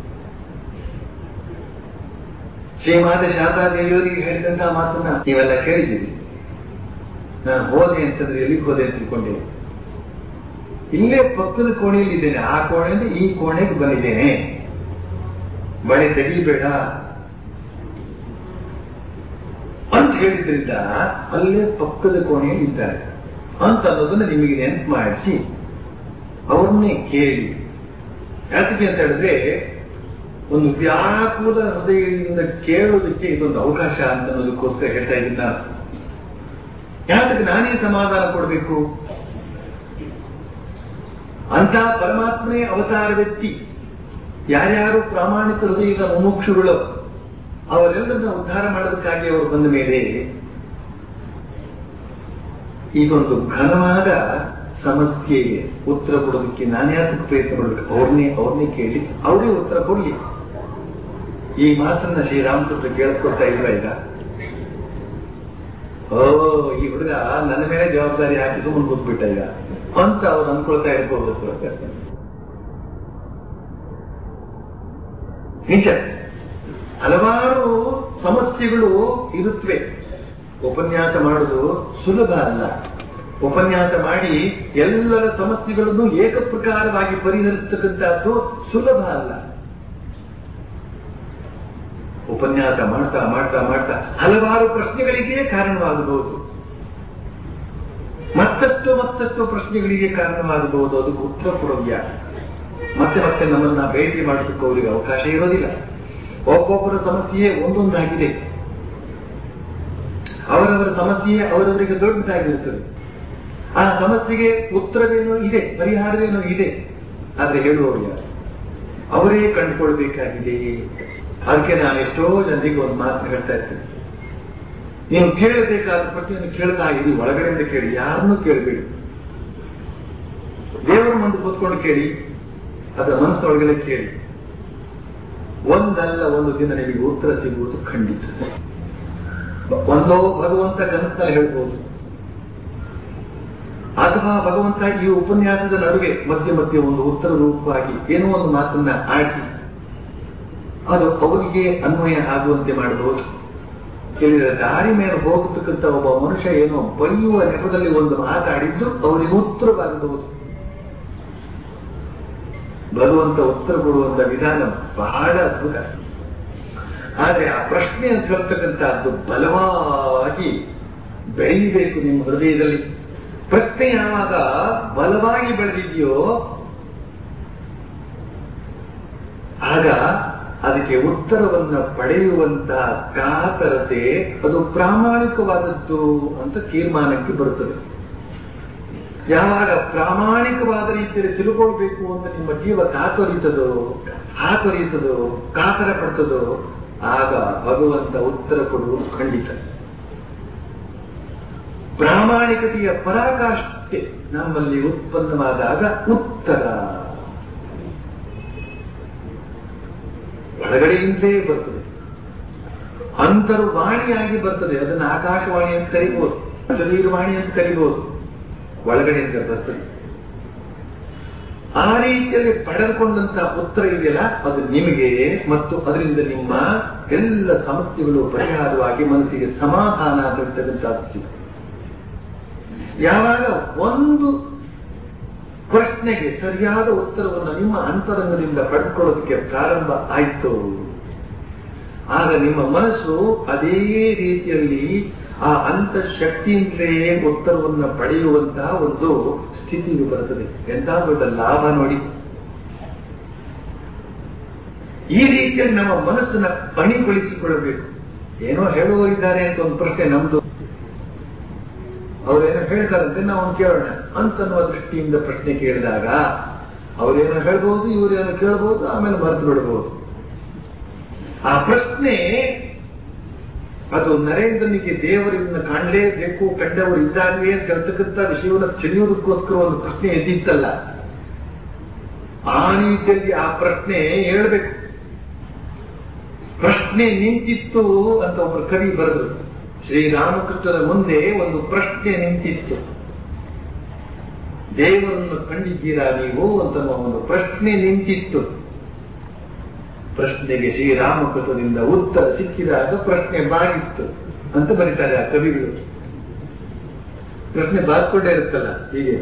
S2: ಶ್ರೀಮಾದ ಶಾರದಾದೇವಿಯವರಿಗೆ ಹೇಳಿದಂತಹ ಮಾತನ್ನ ನೀವೆಲ್ಲ ಕೇಳಿದ್ದೀರಿ ನಾನು ಹೋದೆ ಅಂತಂದ್ರೆ ಎಲ್ಲಿಗೆ ಹೋದೆ ಅಂತ ತಿಳ್ಕೊಂಡೆ ಇಲ್ಲೇ ಪಕ್ಕದ ಕೋಣೆಯಲ್ಲಿ ಇದ್ದೇನೆ ಆ ಕೋಣೆಯಿಂದ ಈ ಕೋಣೆಗೆ ಬಂದಿದ್ದೇನೆ ಬಳೆ ತೆಗಿಬೇಡ ಅಂತ ಹೇಳಿದ್ರಿಂದ ಅಲ್ಲೇ ಪಕ್ಕದ ಕೋಣೆಯಲ್ಲಿ ಇದ್ದಾರೆ ಅಂತ ಅನ್ನೋದನ್ನ ನಿಮಗೆ ನೆನಪು ಮಾಡಿಸಿ ಅವ್ರನ್ನೇ ಕೇಳಿ ಯಾತಕ್ಕೆ ಅಂತ ಹೇಳಿದ್ರೆ ಒಂದು ವ್ಯಾಕುಲ ಹೃದಯದಿಂದ ಕೇಳೋದಕ್ಕೆ ಇದೊಂದು ಅವಕಾಶ ಅಂತ ಅನ್ನೋದಕ್ಕೋಸ್ಕರ ಹೇಳ್ತಾ ಇದ್ದೀನಿ ನಾನು ಯಾತಕ್ಕೆ ನಾನೇ ಸಮಾಧಾನ ಕೊಡಬೇಕು ಅಂತ ಪರಮಾತ್ಮನೇ ಅವತಾರ ವ್ಯಕ್ತಿ ಯಾರ್ಯಾರು ಪ್ರಾಮಾಣಿಕ ಹೃದಯದ ಮುಮುಕ್ಷುಗಳು ಅವರೆಲ್ಲರನ್ನ ಉದ್ಧಾರ ಮಾಡೋದಕ್ಕಾಗಿ ಅವರು ಬಂದ ಮೇಲೆ ಇದೊಂದು ಘನವಾದ ಸಮಸ್ಯೆಗೆ ಉತ್ತರ ಕೊಡೋದಕ್ಕೆ ನಾನೇ ಅದಕ್ಕೆ ಪ್ರಯತ್ನ ಪಡಬೇಕು ಅವ್ರನ್ನೇ ಅವ್ರನ್ನೇ ಕೇಳಿ ಅವರೇ ಉತ್ತರ ಕೊಡ್ಲಿ ಈ ಮಾತನ್ನ ಶ್ರೀರಾಮಕೃಷ್ಣ ಕೇಳಿಸ್ಕೊಳ್ತಾ ಇಲ್ವ ಈಗ ಓ ಈ ಹುಡುಗ ನನ್ನ ಮೇಲೆ ಜವಾಬ್ದಾರಿ ಹಾಕಿ ಸುಮ್ಮನೆ ಕೂತ್ಬಿಟ್ಟ ಈಗ ಅಂತ ಅವ್ರು ಅನ್ಕೊಳ್ತಾ ಇರ್ಬೋದು ನಿಜ ಹಲವಾರು ಸಮಸ್ಯೆಗಳು ಇರುತ್ತವೆ ಉಪನ್ಯಾಸ ಮಾಡುವುದು ಸುಲಭ ಅಲ್ಲ ಉಪನ್ಯಾಸ ಮಾಡಿ ಎಲ್ಲರ ಸಮಸ್ಯೆಗಳನ್ನು ಏಕಪ್ರಕಾರವಾಗಿ ಪರಿಹರಿಸತಕ್ಕಂಥದ್ದು ಸುಲಭ ಅಲ್ಲ ಉಪನ್ಯಾಸ ಮಾಡ್ತಾ ಮಾಡ್ತಾ ಮಾಡ್ತಾ ಹಲವಾರು ಪ್ರಶ್ನೆಗಳಿಗೆ ಕಾರಣವಾಗಬಹುದು ಮತ್ತಷ್ಟು ಮತ್ತಷ್ಟು ಪ್ರಶ್ನೆಗಳಿಗೆ ಕಾರಣವಾಗಬಹುದು ಅದಕ್ಕೆ ಉತ್ತರ ಕೊಡೋದು ಮತ್ತೆ ಮತ್ತೆ ನಮ್ಮನ್ನ ಭೇಟಿ ಮಾಡೋದಕ್ಕೆ ಅವರಿಗೆ ಅವಕಾಶ ಇರೋದಿಲ್ಲ ಒಬ್ಬೊಬ್ಬರ ಸಮಸ್ಯೆ ಒಂದೊಂದಾಗಿದೆ ಅವರವರ ಸಮಸ್ಯೆ ಅವರವರಿಗೆ ದೊಡ್ಡದಾಗಿರುತ್ತದೆ ಆ ಸಮಸ್ಯೆಗೆ ಉತ್ತರವೇನೋ ಇದೆ ಪರಿಹಾರವೇನೋ ಇದೆ ಆದ್ರೆ ಹೇಳುವವರು ಯಾರು ಅವರೇ ಕಂಡುಕೊಳ್ಬೇಕಾಗಿದೆ ಅದಕ್ಕೆ ನಾನು ಎಷ್ಟೋ ಜನರಿಗೆ ಒಂದು ಮಾತು ಹೇಳ್ತಾ ಇರ್ತೇನೆ ನೀವು ಕೇಳಬೇಕಾದ ಪ್ರಶ್ನೆಯನ್ನು ಕೇಳ್ತಾ ಇರಿ ಒಳಗಡೆಯಿಂದ ಕೇಳಿ ಯಾರನ್ನೂ ಕೇಳಬೇಡಿ ದೇವರ ಮುಂದೆ ಕೂತ್ಕೊಂಡು ಕೇಳಿ ಅದರ ಮನಸ್ಸೊಳಗಡೆ ಕೇಳಿ ಒಂದಲ್ಲ ಒಂದು ದಿನ ನಿಮಗೆ ಉತ್ತರ ಸಿಗುವುದು ಖಂಡಿತ ಒಂದೋ ಭಗವಂತ ಕನಸಲ್ಲಿ ಹೇಳ್ಬೋದು ಅಥವಾ ಭಗವಂತ ಈ ಉಪನ್ಯಾಸದ ನಡುವೆ ಮಧ್ಯೆ ಮಧ್ಯೆ ಒಂದು ಉತ್ತರ ರೂಪವಾಗಿ ಏನೋ ಒಂದು ಮಾತನ್ನ ಆಡಿಸಿ ಅದು ಅವರಿಗೆ ಅನ್ವಯ ಆಗುವಂತೆ ಮಾಡಬಹುದು ಕೇಳಿದ ದಾರಿ ಮೇಲೆ ಹೋಗತಕ್ಕಂಥ ಒಬ್ಬ ಮನುಷ್ಯ ಏನೋ ಬೈಯುವ ನೆಪದಲ್ಲಿ ಒಂದು ಮಾತಾಡಿದ್ದು ಅವರಿಗೆ ಉತ್ತರವಾಗಬಹುದು ಭಗವಂತ ಉತ್ತರ ಕೊಡುವಂತ ವಿಧಾನ ಬಹಳ ಅದ್ಭುತ ಆದ್ರೆ ಆ ಪ್ರಶ್ನೆ ಅಂತ ಹೇಳ್ತಕ್ಕಂಥದ್ದು ಬಲವಾಗಿ ಬೆಳೆಯಬೇಕು ನಿಮ್ಮ ಹೃದಯದಲ್ಲಿ ಪ್ರಶ್ನೆ ಯಾವಾಗ ಬಲವಾಗಿ ಬೆಳೆದಿದೆಯೋ ಆಗ ಅದಕ್ಕೆ ಉತ್ತರವನ್ನ ಪಡೆಯುವಂತ ಕಾತರತೆ ಅದು ಪ್ರಾಮಾಣಿಕವಾದದ್ದು ಅಂತ ತೀರ್ಮಾನಕ್ಕೆ ಬರುತ್ತದೆ ಯಾವಾಗ ಪ್ರಾಮಾಣಿಕವಾದ ರೀತಿಯಲ್ಲಿ ತಿಳ್ಕೊಳ್ಬೇಕು ಅಂತ ನಿಮ್ಮ ಜೀವ ಕಾತೊರಿತದೋ ಹಾತೊರಿತದೋ ಕಾತರ ಪಡ್ತದೋ ಆಗ ಭಗವಂತ ಉತ್ತರ ಕೊಡುವುದು ಖಂಡಿತ ಪ್ರಾಮಾಣಿಕತೆಯ ಪರಾಕಾಷ್ಠೆ ನಮ್ಮಲ್ಲಿ ಉತ್ಪನ್ನವಾದಾಗ ಉತ್ತರ ಒಳಗಡೆಯಿಂದಲೇ ಬರ್ತದೆ ಅಂತರ್ವಾಣಿಯಾಗಿ ಬರ್ತದೆ ಅದನ್ನು ಆಕಾಶವಾಣಿ ಅಂತ ಕರಿಬಹುದು ಶರೀರವಾಣಿ ಅಂತ ಕರಿಬಹುದು ಒಳಗಡೆಯಿಂದ ಬರ್ತದೆ ಆ ರೀತಿಯಲ್ಲಿ ಪಡೆದುಕೊಂಡಂತ ಉತ್ತರ ಇದೆಯಲ್ಲ ಅದು ನಿಮಗೆ ಮತ್ತು ಅದರಿಂದ ನಿಮ್ಮ ಎಲ್ಲ ಸಮಸ್ಯೆಗಳು ಪರಿಹಾರವಾಗಿ ಮನಸ್ಸಿಗೆ ಸಮಾಧಾನ ಆಗಿರ್ತಕ್ಕಂಥದ್ದು ಸಿಗುತ್ತೆ ಯಾವಾಗ ಒಂದು ಪ್ರಶ್ನೆಗೆ ಸರಿಯಾದ ಉತ್ತರವನ್ನು ನಿಮ್ಮ ಅಂತರಂಗದಿಂದ ಪಡೆದುಕೊಳ್ಳೋದಕ್ಕೆ ಪ್ರಾರಂಭ ಆಯಿತು ಆಗ ನಿಮ್ಮ ಮನಸ್ಸು ಅದೇ ರೀತಿಯಲ್ಲಿ ಆ ಅಂತಃಶಕ್ತಿಯಿಂದಲೇ ಉತ್ತರವನ್ನು ಪಡೆಯುವಂತಹ ಒಂದು ಸ್ಥಿತಿಗೆ ಬರುತ್ತದೆ ಎಂತ ದೊಡ್ಡ ಲಾಭ ನೋಡಿ ಈ ರೀತಿಯಲ್ಲಿ ನಮ್ಮ ಮನಸ್ಸನ್ನ ಪಣಿಗೊಳಿಸಿಕೊಳ್ಳಬೇಕು ಏನೋ ಹೇಳುವರಿದ್ದಾರೆ ಅಂತ ಒಂದು ಪ್ರಶ್ನೆ ನಮ್ದು ಅವರೇನೋ ಹೇಳ್ತಾರಂತೆ ನಾವು ಕೇಳೋಣ ಅಂತನ್ನುವ ದೃಷ್ಟಿಯಿಂದ ಪ್ರಶ್ನೆ ಕೇಳಿದಾಗ ಅವರೇನೋ ಹೇಳ್ಬಹುದು ಇವರೇನೋ ಕೇಳಬಹುದು ಆಮೇಲೆ ಮರೆತು ಬಿಡಬಹುದು ಆ ಪ್ರಶ್ನೆ ಅದು ನರೇಂದ್ರನಿಗೆ ದೇವರನ್ನ ಕಾಣಲೇಬೇಕು ಕಂಡವರು ಇದ್ದಾಗಲೇ ಅಂತ ಹೇಳ್ತಕ್ಕಂಥ ವಿಷಯವನ್ನು ತಿಳಿಯೋದಕ್ಕೋಸ್ಕರ ಒಂದು ಪ್ರಶ್ನೆ ಎದ್ದಿತ್ತಲ್ಲ ಆ ರೀತಿಯಲ್ಲಿ ಆ ಪ್ರಶ್ನೆ ಹೇಳ್ಬೇಕು ಪ್ರಶ್ನೆ ನಿಂತಿತ್ತು ಅಂತ ಒಬ್ಬರು ಕವಿ ಬರೆದ್ರು ಶ್ರೀರಾಮಕೃಷ್ಣರ ಮುಂದೆ ಒಂದು ಪ್ರಶ್ನೆ ನಿಂತಿತ್ತು ದೇವರನ್ನು ಕಂಡಿದ್ದೀರಾ ನೀವು ಅಂತ ಒಂದು ಪ್ರಶ್ನೆ ನಿಂತಿತ್ತು ಪ್ರಶ್ನೆಗೆ ಶ್ರೀರಾಮಕೃಷ್ಣದಿಂದ ಉತ್ತರ ಸಿಕ್ಕಿದಾಗ ಪ್ರಶ್ನೆ ಬಾಗಿತ್ತು ಅಂತ ಬರೀತಾರೆ ಆ ಕವಿಗಳು ಪ್ರಶ್ನೆ ಬಾದ್ಕೊಂಡೇ ಇರುತ್ತಲ್ಲ ಹೀಗೆ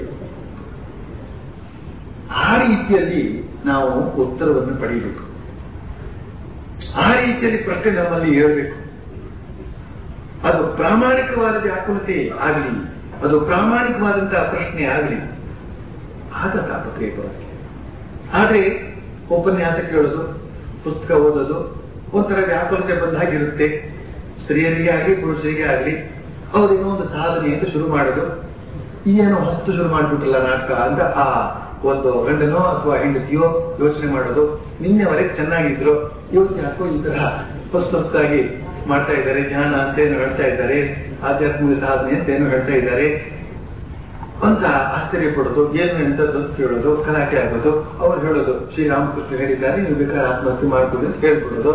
S2: ಆ ರೀತಿಯಲ್ಲಿ ನಾವು ಉತ್ತರವನ್ನು ಪಡೆಯಬೇಕು ಆ ರೀತಿಯಲ್ಲಿ ಪ್ರಶ್ನೆ ನಮ್ಮಲ್ಲಿ ಹೇಳಬೇಕು ಅದು ಪ್ರಾಮಾಣಿಕವಾದ ವ್ಯಾಕುಲತೆ ಆಗಲಿ ಅದು ಪ್ರಾಮಾಣಿಕವಾದಂತಹ ಪ್ರಶ್ನೆ ಆಗಲಿ ಆಗ ತಾಪತ್ರೆಯ ಬರುತ್ತೆ ಆದ್ರೆ ಉಪನ್ಯಾಸ ಕೇಳೋದು ಪುಸ್ತಕ ಓದೋದು ಒಂಥರ ವ್ಯಾಕುಲತೆ ಬಂದಾಗಿರುತ್ತೆ ಸ್ತ್ರೀಯರಿಗೆ ಆಗಲಿ ಪುರುಷರಿಗೆ ಆಗಲಿ ಅವ್ರೇನೋ ಒಂದು ಸಾಧನೆ ಅಂತ ಶುರು ಮಾಡೋದು ಏನೋ ಹೊಸ್ತು ಶುರು ಮಾಡಿಬಿಟ್ರಲ್ಲ ನಾಟಕ ಅಂತ ಆ ಒಂದು ಗಂಡನೋ ಅಥವಾ ಹೆಂಡತಿಯೋ ಯೋಚನೆ ಮಾಡೋದು ನಿನ್ನೆವರೆಗೆ ಚೆನ್ನಾಗಿದ್ರು ಇವತ್ತು ಯಾಕೋ ಈ ತರ ಹೊಸ ಹೊಸದಾಗಿ ಮಾಡ್ತಾ ಇದ್ದಾರೆ ಜ್ಞಾನ ಅಂತ ಏನು ಹೇಳ್ತಾ ಇದ್ದಾರೆ ಆಧ್ಯಾತ್ಮಿಕ ಸಾಧನೆ ಅಂತ ಏನು ಹೇಳ್ತಾ ಇದ್ದಾರೆ ಅಂತ ಆಶ್ಚರ್ಯ ಪಡೋದು ಏನು ಅಂತ ಅಂತ ಹೇಳೋದು ಕಲಾಟೆ ಆಗೋದು ಅವ್ರು ಹೇಳೋದು ಶ್ರೀರಾಮಕೃಷ್ಣ ಹೇಳಿದ್ದಾರೆ ನೀವು ಬೇಕಾದ್ರೆ ಆತ್ಮಹತ್ಯೆ ಮಾಡ್ಕೊಳ್ಳಿ ಅಂತ ಹೇಳ್ಬಿಡೋದು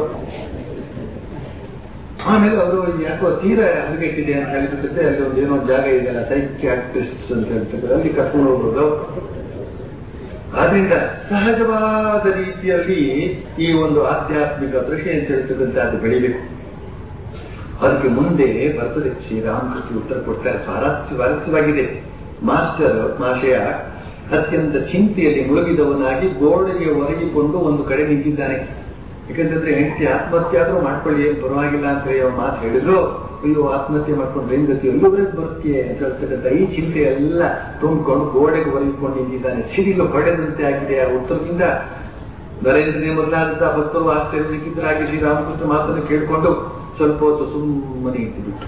S2: ಆಮೇಲೆ ಅವರು ಯಾಕೋ ತೀರಾ ಹದಗೆಟ್ಟಿದೆ ಅಂತ ಹೇಳ್ತಿದ್ರೆ ಅಲ್ಲಿ ಒಂದು ಏನೋ ಜಾಗ ಇದೆಯಲ್ಲ ಸೈಕ್ಯಾಟ್ರಿಸ್ಟ್ ಅಂತ ಹೇಳ್ತಿದ್ದಾರೆ ಅಲ್ಲಿ ಕರ್ಕೊಂಡು ಹೋಗೋದು ಆದ್ರಿಂದ ಸಹಜವಾದ ರೀತಿಯಲ್ಲಿ ಈ ಒಂದು ಆಧ್ಯಾತ್ಮಿಕ ಕೃಷಿ ಅಂತ ಹೇಳ್ತಕ್ಕಂಥ ಅದು ಬೆಳಿಬೇಕು ಅದಕ್ಕೆ ಮುಂದೆ ಬರ್ತದೆ ಶ್ರೀರಾಮಕೃಷ್ಣ ಉತ್ತರ ಕೊಡ್ತಾರೆ ಸ್ವಾರಸ್ಯ ಸ್ವಾರಸ್ಯವಾಗಿದೆ ಮಾಸ್ಟರ್ ಮಾಶಯ ಅತ್ಯಂತ ಚಿಂತೆಯಲ್ಲಿ ಮುಳುಗಿದವನಾಗಿ ಗೋಡೆಗೆ ಒರಗಿಕೊಂಡು ಒಂದು ಕಡೆ ನಿಂತಿದ್ದಾನೆ ಯಾಕಂತಂದ್ರೆ ಹೆಂಡತಿ ಆತ್ಮಹತ್ಯೆ ಆದ್ರೂ ಮಾಡ್ಕೊಳ್ಳಿ ಏನು ಪರವಾಗಿಲ್ಲ ಅಂತ ಹೇಳಿ ಅವ್ರು ಮಾತು ಹೇಳಿದ್ರು ಅಯ್ಯೋ ಆತ್ಮಹತ್ಯೆ ಮಾಡ್ಕೊಂಡ್ರೆ ಏನ್ ಗತಿ ಎಲ್ಲವರೆಗೆ ಬರ್ತೀಯ ಅಂತ ಹೇಳ್ತಕ್ಕಂಥ ಈ ಚಿಂತೆ ಎಲ್ಲ ತುಂಬಿಕೊಂಡು ಗೋಡೆಗೆ ಒರಗಿಕೊಂಡು ನಿಂತಿದ್ದಾನೆ ಸಿಡಿಲು ಹೊಡೆದಂತೆ ಆಗಿದೆ ಆ ಉತ್ತರದಿಂದ ನರೇಂದ್ರನೇ ಮೊದಲಾದಂತಹ ಭಕ್ತರು ಆಶ್ಚರ್ಯ ಸಿಕ್ಕಿದ್ದರಾಗಿ ಶ್ರೀರಾಮಕೃಷ್ಣ ಮಾತನ್ನು ಕೇಳಿಕೊಂಡು ಸ್ವಲ್ಪ ಹೊತ್ತು ಸುಮ್ಮನೆ ಇದ್ದುಬಿಟ್ಟು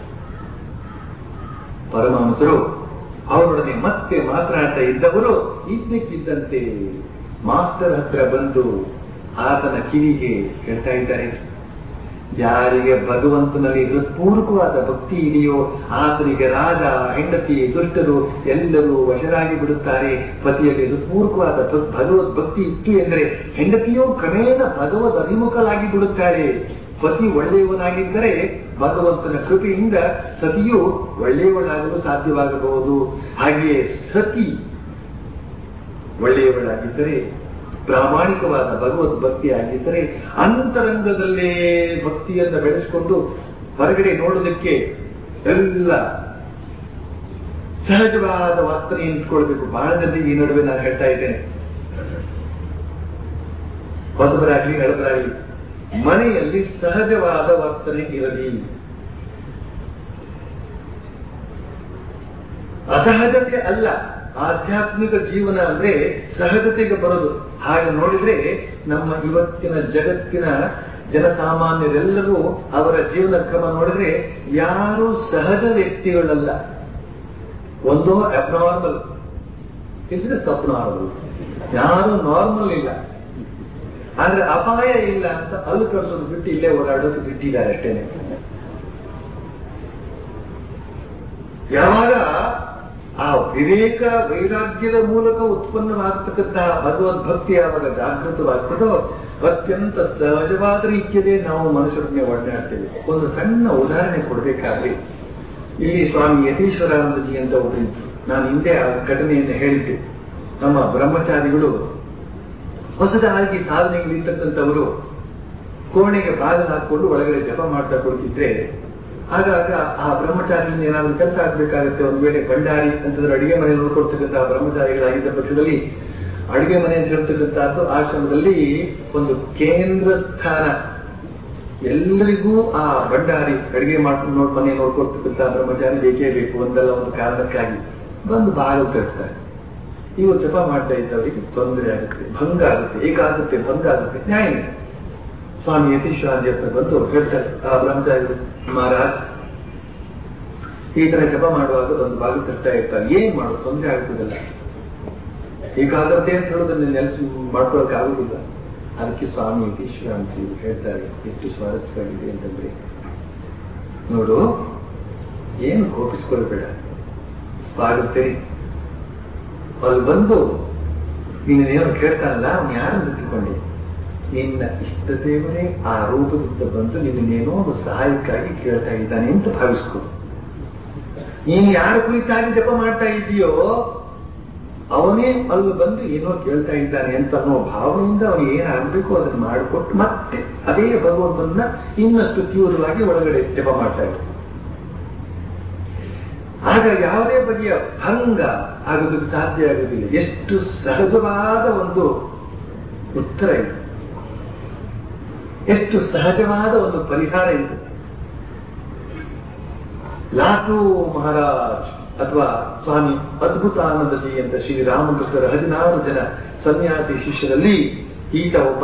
S2: ಪರಮಹಂಸರು ಅವರೊಡನೆ ಮತ್ತೆ ಮಾತನಾಡ್ತಾ ಇದ್ದವರು ಇದ್ದಕ್ಕಿದ್ದಂತೆ ಮಾಸ್ಟರ್ ಹತ್ರ ಬಂದು ಆತನ ಕಿವಿಗೆ ಹೇಳ್ತಾ ಇದ್ದಾರೆ ಯಾರಿಗೆ ಭಗವಂತನಲ್ಲಿ ಹೃತ್ಪೂರ್ವಕವಾದ ಭಕ್ತಿ ಇದೆಯೋ ಆತನಿಗೆ ರಾಜ ಹೆಂಡತಿ ದುಷ್ಟರು ಎಲ್ಲರೂ ವಶರಾಗಿ ಬಿಡುತ್ತಾರೆ ಪತಿಯಲ್ಲಿ ಹೃತ್ಪೂರ್ವಕವಾದ ಭಕ್- ಭಗವದ್ ಭಕ್ತಿ ಇತ್ತು ಎಂದರೆ ಹೆಂಡತಿಯು ಕ್ರಮೇಣ ಭಗವದ್ ಅಭಿಮುಖಲಾಗಿ ಬಿಡುತ್ತಾರೆ ಪತಿ ಒಳ್ಳೆಯವನಾಗಿದ್ದರೆ ಭಗವಂತನ ಕೃಪೆಯಿಂದ ಸತಿಯು ಒಳ್ಳೆಯವಳಾಗಲು ಸಾಧ್ಯವಾಗಬಹುದು ಹಾಗೆಯೇ ಸತಿ ಒಳ್ಳೆಯವಳಾಗಿದ್ದರೆ ಪ್ರಾಮಾಣಿಕವಾದ ಭಗವದ್ ಭಕ್ತಿ ಆಗಿದ್ದರೆ ಅಂತರಂಗದಲ್ಲೇ ಭಕ್ತಿಯನ್ನು ಬೆಳೆಸಿಕೊಂಡು ಹೊರಗಡೆ ನೋಡೋದಕ್ಕೆ ಎಲ್ಲ ಸಹಜವಾದ ವರ್ತನೆ ಇಟ್ಕೊಳ್ಬೇಕು ಬಹಳ ಜನರಿಗೆ ಈ ನಡುವೆ ನಾನು ಹೇಳ್ತಾ ಇದ್ದೇನೆ ಹೊಸಬರಾಗ್ಲಿ ಹಳಬರಾಗ್ಲಿ ಮನೆಯಲ್ಲಿ ಸಹಜವಾದ ವರ್ತನೆ ಇರಲಿ ಅಸಹಜತೆ ಅಲ್ಲ ಆಧ್ಯಾತ್ಮಿಕ ಜೀವನ ಅಂದ್ರೆ ಸಹಜತೆಗೆ ಬರೋದು ಹಾಗೆ ನೋಡಿದ್ರೆ ನಮ್ಮ ಇವತ್ತಿನ ಜಗತ್ತಿನ ಜನಸಾಮಾನ್ಯರೆಲ್ಲರೂ ಅವರ ಜೀವನ ಕ್ರಮ ನೋಡಿದ್ರೆ ಯಾರು ಸಹಜ ವ್ಯಕ್ತಿಗಳಲ್ಲ ಒಂದೋ ಅಬ್ನಾರ್ಮಲ್ ಇದ್ರೆ ಸಬ್ನಾರ್ಮಲ್ ಯಾರು ನಾರ್ಮಲ್ ಇಲ್ಲ ಆದ್ರೆ ಅಪಾಯ ಇಲ್ಲ ಅಂತ ಅಲ್ಲಿ ಕಳಿಸೋದು ಬಿಟ್ಟು ಇಲ್ಲೇ ಓಡಾಡೋದು ಬಿಟ್ಟಿದ್ದಾರೆ ಅಷ್ಟೇನೆ ಯಾವಾಗ ಆ ವಿವೇಕ ವೈರಾಗ್ಯದ ಮೂಲಕ ಉತ್ಪನ್ನವಾಗತಕ್ಕಂತಹ ಭಗವದ್ಭಕ್ತಿ ಯಾವಾಗ ಜಾಗೃತವಾಗ್ತದೋ ಅತ್ಯಂತ ಸಹಜವಾದ ರೀತಿಯಲ್ಲೇ ನಾವು ಮನುಷ್ಯರನ್ನೇ ಒಡನಾಡ್ತೇವೆ ಒಂದು ಸಣ್ಣ ಉದಾಹರಣೆ ಕೊಡಬೇಕಾದ್ರೆ ಇಲ್ಲಿ ಸ್ವಾಮಿ ಯತೀಶ್ವರಾನಂದಜಿ ಅಂತ ಒಬ್ಬರು ಇದ್ರು ನಾನು ಹಿಂದೆ ಆ ಘಟನೆಯನ್ನು ಹೇಳಿದ್ದೆ ನಮ್ಮ ಬ್ರಹ್ಮಚಾರಿಗಳು ಹೊಸದಾಗಿ ಸಾಧನೆಗಳಿರ್ತಕ್ಕಂಥವರು ಕೋಣೆಗೆ ಬಾಗಿಲು ಹಾಕೊಂಡು ಒಳಗಡೆ ಜಪ ಮಾಡ್ತಾ ಕುಳಿತಿದ್ರೆ ಆಗಾಗ ಆ ಬ್ರಹ್ಮಚಾರಿಯಿಂದ ಏನಾದರೂ ಕೆಲಸ ಆಗ್ಬೇಕಾಗುತ್ತೆ ಒಂದು ವೇಳೆ ಭಂಡಾರಿ ಅಂತಂದ್ರೆ ಅಡಿಗೆ ಮನೆ ನೋಡ್ಕೊಳ್ತಕ್ಕಂತಹ ಬ್ರಹ್ಮಚಾರಿಗಳಾಗಿದ್ದ ಪಕ್ಷದಲ್ಲಿ ಅಡಿಗೆ ಮನೆ ಅಂತ ಹೇಳ್ತಕ್ಕಂಥದ್ದು ಆಶ್ರಮದಲ್ಲಿ ಒಂದು ಕೇಂದ್ರ ಸ್ಥಾನ ಎಲ್ಲರಿಗೂ ಆ ಭಂಡಾರಿ ಅಡಿಗೆ ಮಾಡ್ಕೊಂಡು ನೋಡ್ ಮನೆ ನೋಡ್ಕೊಳ್ತಕ್ಕಂಥ ಬ್ರಹ್ಮಚಾರಿ ಬೇಕೇ ಬೇಕು ಒಂದಲ್ಲ ಒಂದು ಕಾರಣಕ್ಕಾಗಿ ಬಂದು ಬಾಗಿಲು ತರ್ತಾರೆ ಇವು ಜಪ ಮಾಡ್ತಾ ಇದ್ದವರಿಗೆ ತೊಂದರೆ ಆಗುತ್ತೆ ಭಂಗ ಆಗುತ್ತೆ ಏಕಾಗುತ್ತೆ ಭಂಗ ಆಗುತ್ತೆ ನ್ಯಾಯ ಇದೆ. ಸ್ವಾಮಿ ಯತೀಶ್ವರಾಜಿ ಹತ್ರ ಬಂದು ಹೇಳ್ತಾರೆ ಆ ಬ್ರಹ್ಮಚಾರಿಗಳು ಮಹಾರಾಜ್ ಈ ತರ ಜಪ ಮಾಡುವಾಗ ಒಂದು ಬಾಗಿಲು ತರ್ತಾ ಇರ್ತಾರೆ ಏನ್ ಮಾಡೋದು ತೊಂದರೆ ಆಗ್ತದಲ್ಲ ಏಕಾಗ್ರತೆ ಅಂತ ಹೇಳೋದನ್ನ ನೆಲೆಸಿ ಮಾಡ್ಕೊಳಕ್ ಆಗುದಿಲ್ಲ ಅದಕ್ಕೆ ಸ್ವಾಮಿ ವಿಶ್ರಾಂತಿಯವರು ಹೇಳ್ತಾರೆ ಎಷ್ಟು ಸ್ವಾರಸ್ಯವಾಗಿದೆ ಅಂತಂದ್ರೆ ನೋಡು ಏನು ಕೋಪಿಸ್ಕೊಳ್ಬೇಡ ಪಾರ್ವತಿ ಅಲ್ಲಿ ಬಂದು ನೀನೇನು ಕೇಳ್ತಾನಲ್ಲ ಅವನು ಯಾರನ್ನು ತಿಳ್ಕೊಂಡೆ ನಿನ್ನ ಇಷ್ಟ ದೇವರೇ ಆ ರೂಪದಿಂದ ಬಂದು ನಿನ್ನೇನೋ ಒಂದು ಸಹಾಯಕ್ಕಾಗಿ ಕೇಳ್ತಾ ಇದ್ದಾನೆ ಅಂತ ಭಾವಿಸ್ಕೊ ನೀನು ಯಾರ ಕುರಿತಾಗಿ ಜಪ ಮಾಡ್ತಾ ಇದೆಯೋ ಅವನೇ ಅಲ್ಲಿ ಬಂದು ಏನೋ ಕೇಳ್ತಾ ಇದ್ದಾನೆ ಅಂತ ಅನ್ನೋ ಭಾವನೆಯಿಂದ ಅವನು ಏನು ಆಗ್ಬೇಕು ಅದನ್ನು ಮಾಡಿಕೊಟ್ಟು ಮತ್ತೆ ಅದೇ ಭಗವಂತನ ಇನ್ನಷ್ಟು ತೀವ್ರವಾಗಿ ಒಳಗಡೆ ಜಪ ಮಾಡ್ತಾ ಇದ್ದ ಆಗ ಯಾವುದೇ ಬಗೆಯ ಭಂಗ ಆಗೋದಕ್ಕೆ ಸಾಧ್ಯ ಆಗುವುದಿಲ್ಲ ಎಷ್ಟು ಸಹಜವಾದ ಒಂದು ಉತ್ತರ ಇದೆ ಎಷ್ಟು ಸಹಜವಾದ ಒಂದು ಪರಿಹಾರ ಇದೆ ಲಾಟು ಮಹಾರಾಜ್ ಅಥವಾ ಸ್ವಾಮಿ ಅದ್ಭುತಾನಂದಜಿ ಅಂತ ಶ್ರೀರಾಮಕೃಷ್ಣರ ಹದಿನಾರು ಜನ ಸನ್ಯಾಸಿ ಶಿಷ್ಯರಲ್ಲಿ ಈತ ಒಬ್ಬ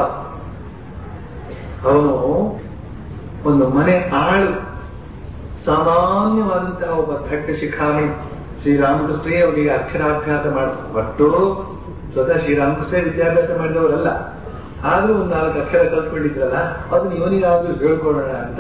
S2: ಅವನು ಒಂದು ಮನೆ ಆಳು ಸಾಮಾನ್ಯವಾದಂತಹ ಒಬ್ಬ ದಟ್ಟ ಶಿಖಾಮಣಿ ಶ್ರೀರಾಮಕೃಷ್ಣೇ ಅವರಿಗೆ ಅಕ್ಷರಾಭ್ಯಾಸ ಮಾಡ ಒಟ್ಟು ಸ್ವತಃ ಶ್ರೀರಾಮಕೃಷ್ಣ ವಿದ್ಯಾಭ್ಯಾಸ ಮಾಡಿದವರಲ್ಲ ಆದ್ರೂ ಒಂದು ನಾಲ್ಕು ಅಕ್ಷರ ಕಲ್ತ್ಕೊಂಡಿದ್ರಲ್ಲ ಅದನ್ನ ಇವನಿಗಾದ್ರೂ ಹೇಳ್ಕೊಡೋಣ ಅಂತ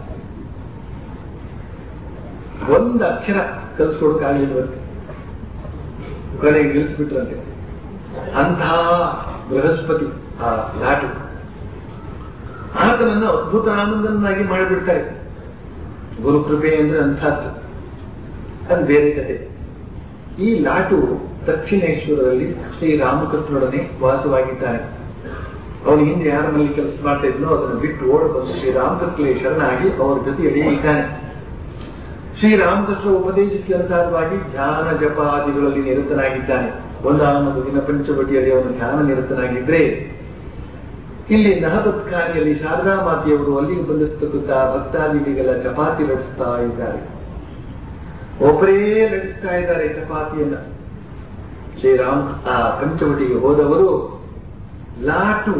S2: ಒಂದು ಅಕ್ಷರ ಕಲಿಸ್ಕೊಡಕ್ಕಾಗಲಿಲ್ವಂತೆ ಕೊನೆಗೆ ನಿಲ್ಲಿಸ್ಬಿಟ್ರಂತೆ ಅಂತಹ ಬೃಹಸ್ಪತಿ ಆ ಲಾಟು ಆತನನ್ನು ಅದ್ಭುತ ಆನಂದನಾಗಿ ಮಾಡಿಬಿಡ್ತಾರೆ ಗುರುಕೃಪೆ ಅಂದ್ರೆ ಅಂಥದ್ದು ಅದು ಬೇರೆ ಕತೆ ಈ ಲಾಟು ದಕ್ಷಿಣೇಶ್ವರದಲ್ಲಿ ಶ್ರೀರಾಮಕೃಷ್ಣರೊಡನೆ ವಾಸವಾಗಿದ್ದಾನೆ ಅವನು ಹಿಂದೆ ಯಾರ ಮನೇಲಿ ಕೆಲಸ ಮಾಡ್ತಾ ಇದ್ನೋ ಅದನ್ನು ಬಿಟ್ಟು ಓಡ ಬಂದು ಶ್ರೀರಾಮಕೃಷ್ಣೇ ಶರಣಾಗಿ ಅವರ ಜೊತೆಯಲ್ಲಿ ಇದ್ದಾನೆ ಶ್ರೀರಾಮಕೃಷ್ಣ ಉಪದೇಶಕ್ಕೆ ಅನುಸಾರವಾಗಿ ಧ್ಯಾನ ಜಪಾದಿಗಳಲ್ಲಿ ನಿರತನಾಗಿದ್ದಾನೆ ಒಂದಾನೊಂದು ದಿನ ಪಂಚವಟಿಯಲ್ಲಿ ಅವನು ಧ್ಯಾನ ನಿರತನಾಗಿದ್ರೆ ಇಲ್ಲಿ ನಹಬತ್ಖಾನಿಯಲ್ಲಿ ಶಾರದಾ ಮಾತೆಯವರು ಅಲ್ಲಿಗೆ ಬಂದಿರ್ತಕ್ಕಂಥ ಭಕ್ತಾದಿಗಳಿಗೆಲ್ಲ ಚಪಾತಿ ಲಡಿಸ್ತಾ ಇದ್ದಾರೆ ಒಬ್ಬರೇ ಲಡಿಸ್ತಾ ಇದ್ದಾರೆ ಚಪಾತಿಯನ್ನ ಶ್ರೀರಾಮ್ ಆ ಪಂಚವಟಿಗೆ ಹೋದವರು ಲಾಟು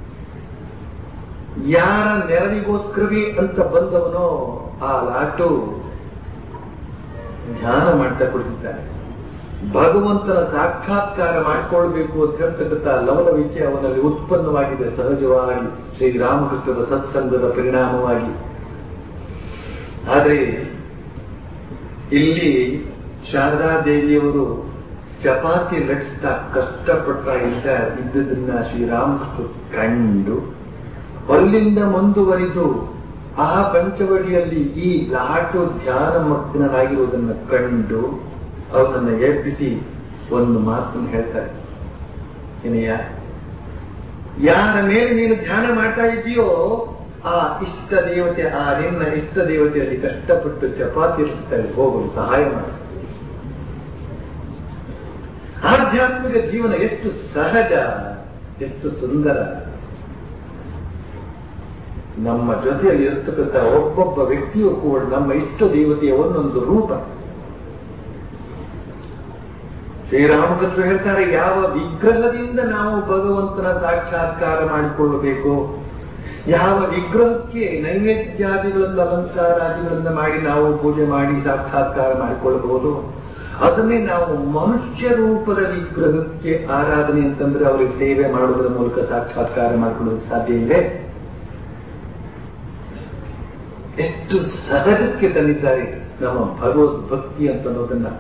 S2: ಯಾರ ನೆರವಿಗೋಸ್ಕರವೇ ಅಂತ ಬಂದವನೋ ಆ ಲಾಟು ಧ್ಯಾನ ಮಾಡ್ತಾ ಕುಳಿತಿದ್ದಾನೆ ಭಗವಂತನ ಸಾಕ್ಷಾತ್ಕಾರ ಮಾಡಿಕೊಳ್ಬೇಕು ಅಂತ ಹೇಳ್ತಕ್ಕಂಥ ಲವಲ ವಿದ್ಯೆ ಅವನಲ್ಲಿ ಉತ್ಪನ್ನವಾಗಿದೆ ಸಹಜವಾಗಿ ಶ್ರೀರಾಮಕೃಷ್ಣರ ಸತ್ಸಂಗದ ಪರಿಣಾಮವಾಗಿ ಆದರೆ ಇಲ್ಲಿ ಶಾರದಾ ದೇವಿಯವರು ಚಪಾತಿ ಲಟ್ಸ್ತಾ ಕಷ್ಟಪಡ್ತಾ ಇದ್ದ ಇದ್ದದನ್ನ ಶ್ರೀರಾಮಕೃಷ್ಣ ಕಂಡು ಅಲ್ಲಿಂದ ಮುಂದುವರಿದು ಆ ಪಂಚವಡಿಯಲ್ಲಿ ಈ ಲಾಟು ಧ್ಯಾನ ಮಗ್ನನಾಗಿರುವುದನ್ನು ಕಂಡು ಅವನನ್ನು ಎಬ್ಬಿಸಿ ಒಂದು ಮಾತನ್ನು ಹೇಳ್ತಾರೆ ಏನಯ್ಯ ಯಾರ ಮೇಲೆ ನೀನು ಧ್ಯಾನ ಮಾಡ್ತಾ ಇದೆಯೋ ಆ ಇಷ್ಟ ದೇವತೆ ಆ ನಿನ್ನ ಇಷ್ಟ ದೇವತೆಯಲ್ಲಿ ಕಷ್ಟಪಟ್ಟು ಚಪಾತಿ ಇರ್ತಾರೆ ಹೋಗಲು ಸಹಾಯ ಮಾಡಿ ಆಧ್ಯಾತ್ಮಿಕ ಜೀವನ ಎಷ್ಟು ಸಹಜ ಎಷ್ಟು ಸುಂದರ ನಮ್ಮ ಜೊತೆಯಲ್ಲಿ ಇರ್ತಕ್ಕಂಥ ಒಬ್ಬೊಬ್ಬ ವ್ಯಕ್ತಿಯು ಕೂಡ ನಮ್ಮ ಇಷ್ಟ ದೇವತೆಯ ಒಂದೊಂದು ರೂಪ ಶ್ರೀರಾಮಕೃಷ್ಣ ಹೇಳ್ತಾರೆ ಯಾವ ವಿಗ್ರಹದಿಂದ ನಾವು ಭಗವಂತನ ಸಾಕ್ಷಾತ್ಕಾರ ಮಾಡಿಕೊಳ್ಳಬೇಕು ಯಾವ ವಿಗ್ರಹಕ್ಕೆ ನೈವೇದ್ಯಾದಿಗಳನ್ನು ಅಲಂಕಾರಾದಿಗಳನ್ನು ಮಾಡಿ ನಾವು ಪೂಜೆ ಮಾಡಿ ಸಾಕ್ಷಾತ್ಕಾರ ಮಾಡಿಕೊಳ್ಳಬಹುದು ಅದನ್ನೇ ನಾವು ಮನುಷ್ಯ ರೂಪದ ವಿಗ್ರಹಕ್ಕೆ ಆರಾಧನೆ ಅಂತಂದ್ರೆ ಅವರಿಗೆ ಸೇವೆ ಮಾಡುವುದರ ಮೂಲಕ ಸಾಕ್ಷಾತ್ಕಾರ ಮಾಡಿಕೊಳ್ಳೋದಕ್ಕೆ ಸಾಧ್ಯ ಇದೆ ಎಷ್ಟು ಸಹಜಕ್ಕೆ ತಂದಿದ್ದಾರೆ ನಮ್ಮ ಭಗವದ್ ಭಕ್ತಿ ಅಂತ ಅನ್ನೋದನ್ನ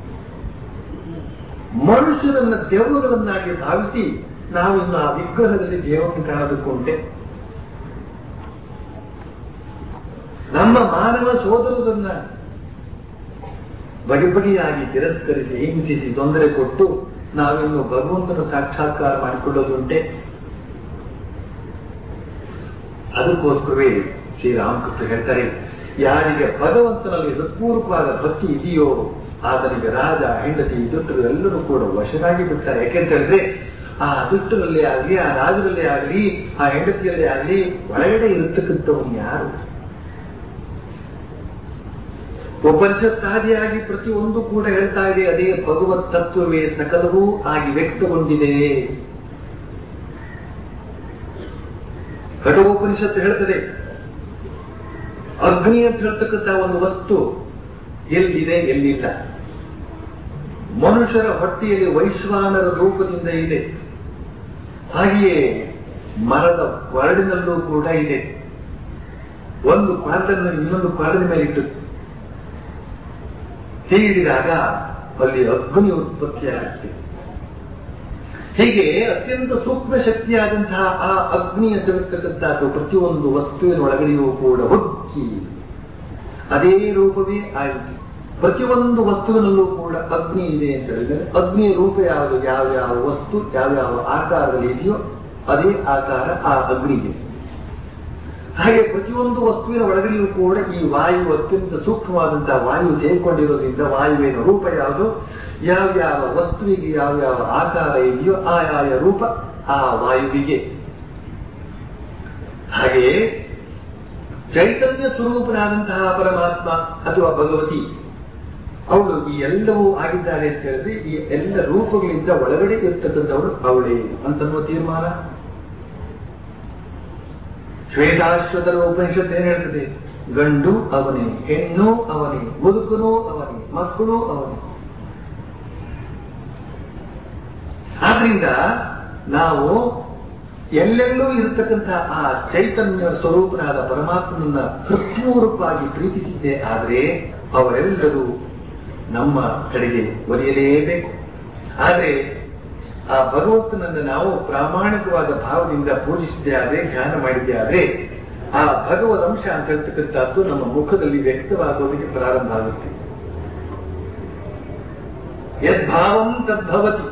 S2: ಮನುಷ್ಯರನ್ನ ದೇವರುಗಳನ್ನಾಗಿ ಭಾವಿಸಿ ನಾವು ಇನ್ನು ಆ ವಿಗ್ರಹದಲ್ಲಿ ದೇವರನ್ನು ಕಾಣೋದಕ್ಕೆ ಉಂಟೆ ನಮ್ಮ ಮಾನವ ಸೋದರರನ್ನ ಬಗೆ ಬಗೆಯಾಗಿ ತಿರಸ್ಕರಿಸಿ ಹಿಂಸಿಸಿ ತೊಂದರೆ ಕೊಟ್ಟು ನಾವಿನ್ನು ಭಗವಂತನ ಸಾಕ್ಷಾತ್ಕಾರ ಮಾಡಿಕೊಳ್ಳೋದುಂಟೆ ಅದಕ್ಕೋಸ್ಕರವೇ ಶ್ರೀರಾಮಕೃಷ್ಣ ಹೇಳ್ತಾರೆ ಯಾರಿಗೆ ಭಗವಂತನಲ್ಲಿ ಹೃತ್ಪೂರ್ವಕವಾದ ಭಕ್ತಿ ಇದೆಯೋ ಆತನಿಗೆ ರಾಜ ಹೆಂಡತಿ ದುಷ್ಟರು ಎಲ್ಲರೂ ಕೂಡ ವಶರಾಗಿ ಬಿಡ್ತಾರೆ ಯಾಕೆಂತ ಹೇಳಿದ್ರೆ ಆ ದುಷ್ಟರಲ್ಲೇ ಆಗಲಿ ಆ ರಾಜರಲ್ಲೇ ಆಗಲಿ ಆ ಹೆಂಡತಿಯಲ್ಲೇ ಆಗಲಿ ಒಳಗಡೆ ಇರತಕ್ಕಂಥವನು ಯಾರು ಉಪನಿಷತ್ತಾದಿಯಾಗಿ ಪ್ರತಿಯೊಂದು ಕೂಡ ಹೇಳ್ತಾ ಇದೆ ಅದೇ ಭಗವತ್ ತತ್ವವೇ ಸಕಲವೂ ಆಗಿ ವ್ಯಕ್ತಗೊಂಡಿದೆ ಕಠೋಪನಿಷತ್ತು ಹೇಳ್ತದೆ ಅಗ್ನಿ ಅಂತ ಹೇಳ್ತಕ್ಕಂಥ ಒಂದು ವಸ್ತು ಎಲ್ಲಿದೆ ಎಲ್ಲಿಲ್ಲ ಮನುಷ್ಯರ ಹೊಟ್ಟೆಯಲ್ಲಿ ವೈಶ್ವಾನರ ರೂಪದಿಂದ ಇದೆ ಹಾಗೆಯೇ ಮರದ ಕೊರಡಿನಲ್ಲೂ ಕೂಡ ಇದೆ ಒಂದು ಕೊರಡನ್ನು ಇನ್ನೊಂದು ಕೊರಡಿನ ಮೇಲೆ ಇಟ್ಟು ಹೀರಿದಾಗ ಅಲ್ಲಿ ಅಗ್ನಿ ಉತ್ಪತ್ತಿಯಾಗುತ್ತೆ ಹೀಗೆ ಅತ್ಯಂತ ಸೂಕ್ಷ್ಮ ಶಕ್ತಿಯಾದಂತಹ ಆ ಅಗ್ನಿಯ ತಿರುಗತಕ್ಕಂತಹ ಪ್ರತಿಯೊಂದು ವಸ್ತುವಿನ ಒಳಗಡೆಯೂ ಕೂಡ ಹುಚ್ಚಿ ಅದೇ ರೂಪವೇ ಆಯಿತು ಪ್ರತಿಯೊಂದು ವಸ್ತುವಿನಲ್ಲೂ ಕೂಡ ಅಗ್ನಿ ಇದೆ ಅಂತ ಹೇಳಿದರೆ ಅಗ್ನಿಯ ರೂಪ ಯಾವುದು ಯಾವ ಯಾವ ವಸ್ತು ಯಾವ ಯಾವ ಆಕಾರದಲ್ಲಿ ಇದೆಯೋ ಅದೇ ಆಕಾರ ಆ ಅಗ್ನಿಗೆ ಹಾಗೆ ಪ್ರತಿಯೊಂದು ವಸ್ತುವಿನ ಒಳಗಡೆಯೂ ಕೂಡ ಈ ವಾಯು ಅತ್ಯಂತ ಸೂಕ್ಷ್ಮವಾದಂತಹ ವಾಯು ಸೇರಿಕೊಂಡಿರೋದ್ರಿಂದ ವಾಯುವಿನ ರೂಪ ಯಾವುದು ಯಾವ ಯಾವ ವಸ್ತುವಿಗೆ ಯಾವ ಯಾವ ಆಕಾರ ಇದೆಯೋ ಆ ಯಾವ ರೂಪ ಆ ವಾಯುವಿಗೆ ಹಾಗೆಯೇ ಚೈತನ್ಯ ಸ್ವರೂಪನಾದಂತಹ ಪರಮಾತ್ಮ ಅಥವಾ ಭಗವತಿ ಅವಳು ಈ ಎಲ್ಲವೂ ಆಗಿದ್ದಾರೆ ಅಂತ ಹೇಳಿದ್ರೆ ಈ ಎಲ್ಲ ರೂಪಗಳಿಂದ ಒಳಗಡೆ ಇರ್ತಕ್ಕಂಥವಳು ಅವಳೇ ಅಂತನ್ನುವ ತೀರ್ಮಾನ ಶ್ವೇತಾಶ್ವತರ ಉಪನಿಷತ್ ಏನ್ ಹೇಳ್ತದೆ ಗಂಡು ಅವನೇ ಹೆಣ್ಣು ಅವನೇ ಮುದುಕನು ಅವನೇ ಮಕ್ಕಳು ಅವನೇ ಆದ್ರಿಂದ ನಾವು ಎಲ್ಲೆಲ್ಲೂ ಇರತಕ್ಕಂತಹ ಆ ಚೈತನ್ಯ ಸ್ವರೂಪನಾದ ಪರಮಾತ್ಮನನ್ನ ಹೃತ್ಪೂರ್ವಕವಾಗಿ ಪ್ರೀತಿಸಿದ್ದೆ ಆದರೆ ಅವರೆಲ್ಲರೂ ನಮ್ಮ ಕಡೆಗೆ ಒಲಿಯಲೇಬೇಕು ಆದರೆ ಆ ಭಗವಂತನನ್ನು ನಾವು ಪ್ರಾಮಾಣಿಕವಾದ ಭಾವದಿಂದ ಪೂಜಿಸಿದ್ದೆ ಆದ್ರೆ ಧ್ಯಾನ ಮಾಡಿದ್ದೆ ಆದ್ರೆ ಆ ಭಗವದ್ ಅಂಶ ಅಂತ ಹೇಳ್ತಕ್ಕಂಥದ್ದು ನಮ್ಮ ಮುಖದಲ್ಲಿ ವ್ಯಕ್ತವಾಗೋದಕ್ಕೆ ಪ್ರಾರಂಭ ಆಗುತ್ತೆ ಯದ್ಭಾವಂ ತದ್ಭವತಿ